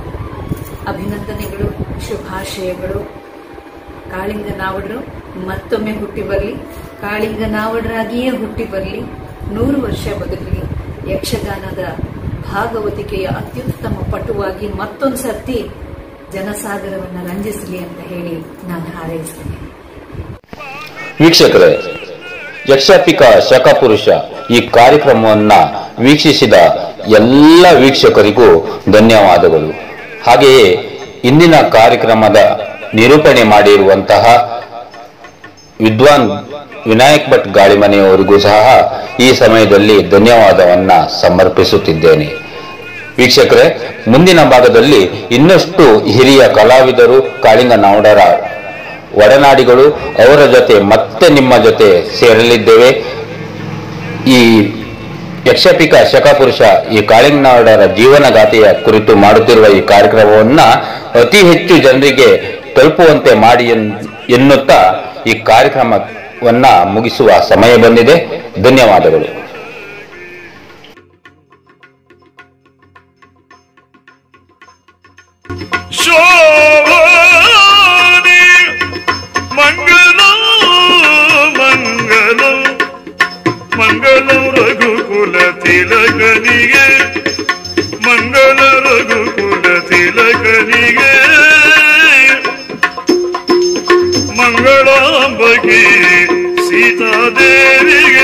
ಅಭಿನಂದನೆಗಳು ಶುಭಾಶಯಗಳು ಕಾಳಿಂಗ ನಾವಡರು ಮತ್ತೊಮ್ಮೆ ಹುಟ್ಟಿ ಬರಲಿ ಕಾಳಿಂಗ ನಾವಡರಾಗಿಯೇ ಹುಟ್ಟಿ ಬರಲಿ ನೂರು ವರ್ಷ ಬದುಕಲಿ ಯಕ್ಷಗಾನದ ಭಾಗವತಿಕೆಯ ಅತ್ಯುತ್ತಮ ಪಟುವಾಗಿ ಮತ್ತೊಂದು ಸರ್ತಿ ಜನಸಾಗರವನ್ನು ರಂಜಿಸಲಿ ಅಂತ ಹೇಳಿ ನಾನು ಹಾರೈಸ್ತೇನೆ ವೀಕ್ಷಕರೇ ಯಕ್ಷಪಿಕ ಶಕಪುರುಷ ಈ ಕಾರ್ಯಕ್ರಮವನ್ನ ವೀಕ್ಷಿಸಿದ ಎಲ್ಲ ವೀಕ್ಷಕರಿಗೂ ಧನ್ಯವಾದಗಳು ಹಾಗೆಯೇ ಇಂದಿನ ಕಾರ್ಯಕ್ರಮದ ನಿರೂಪಣೆ ಮಾಡಿರುವಂತಹ ವಿದ್ವಾನ್ ವಿನಾಯಕ್ ಭಟ್ ಗಾಳಿಮನೆಯವರಿಗೂ ಸಹ ಈ ಸಮಯದಲ್ಲಿ ಧನ್ಯವಾದವನ್ನ ಸಮರ್ಪಿಸುತ್ತಿದ್ದೇನೆ ವೀಕ್ಷಕರೇ ಮುಂದಿನ ಭಾಗದಲ್ಲಿ ಇನ್ನಷ್ಟು ಹಿರಿಯ ಕಲಾವಿದರು ಕಾಳಿಂಗ ನಾವಡರ ಒಡನಾಡಿಗಳು ಅವರ ಜೊತೆ ಮತ್ತೆ ನಿಮ್ಮ ಜೊತೆ ಸೇರಲಿದ್ದೇವೆ ಈ ಯಕ್ಷಪಿಕ ಶಕಪುರುಷ ಈ ಕಾಳಿಂಗನಾಡರ ಜೀವನಗಾಥೆಯ ಕುರಿತು ಮಾಡುತ್ತಿರುವ ಈ ಕಾರ್ಯಕ್ರಮವನ್ನ ಅತಿ ಹೆಚ್ಚು ಜನರಿಗೆ ತಲುಪುವಂತೆ ಮಾಡಿ ಎನ್- ಎನ್ನುತ್ತಾ ಈ ಕಾರ್ಯಕ್ರಮವನ್ನ ಮುಗಿಸುವ ಸಮಯ ಬಂದಿದೆ ಧನ್ಯವಾದಗಳು ಶೋಭಾನಿ ಮಂಗಲ ಮಂಗಲ ಮಂಗಲ ರಘುಕುಲ ತಿಲಕನಿಗೆ ಮಂಗಲ ರಘುಕುಲ ತಿಲಕನಿಗೆ ಮಂಗಳಾಂಬಗೆ ಸೀತಾದೇವಿಗೆ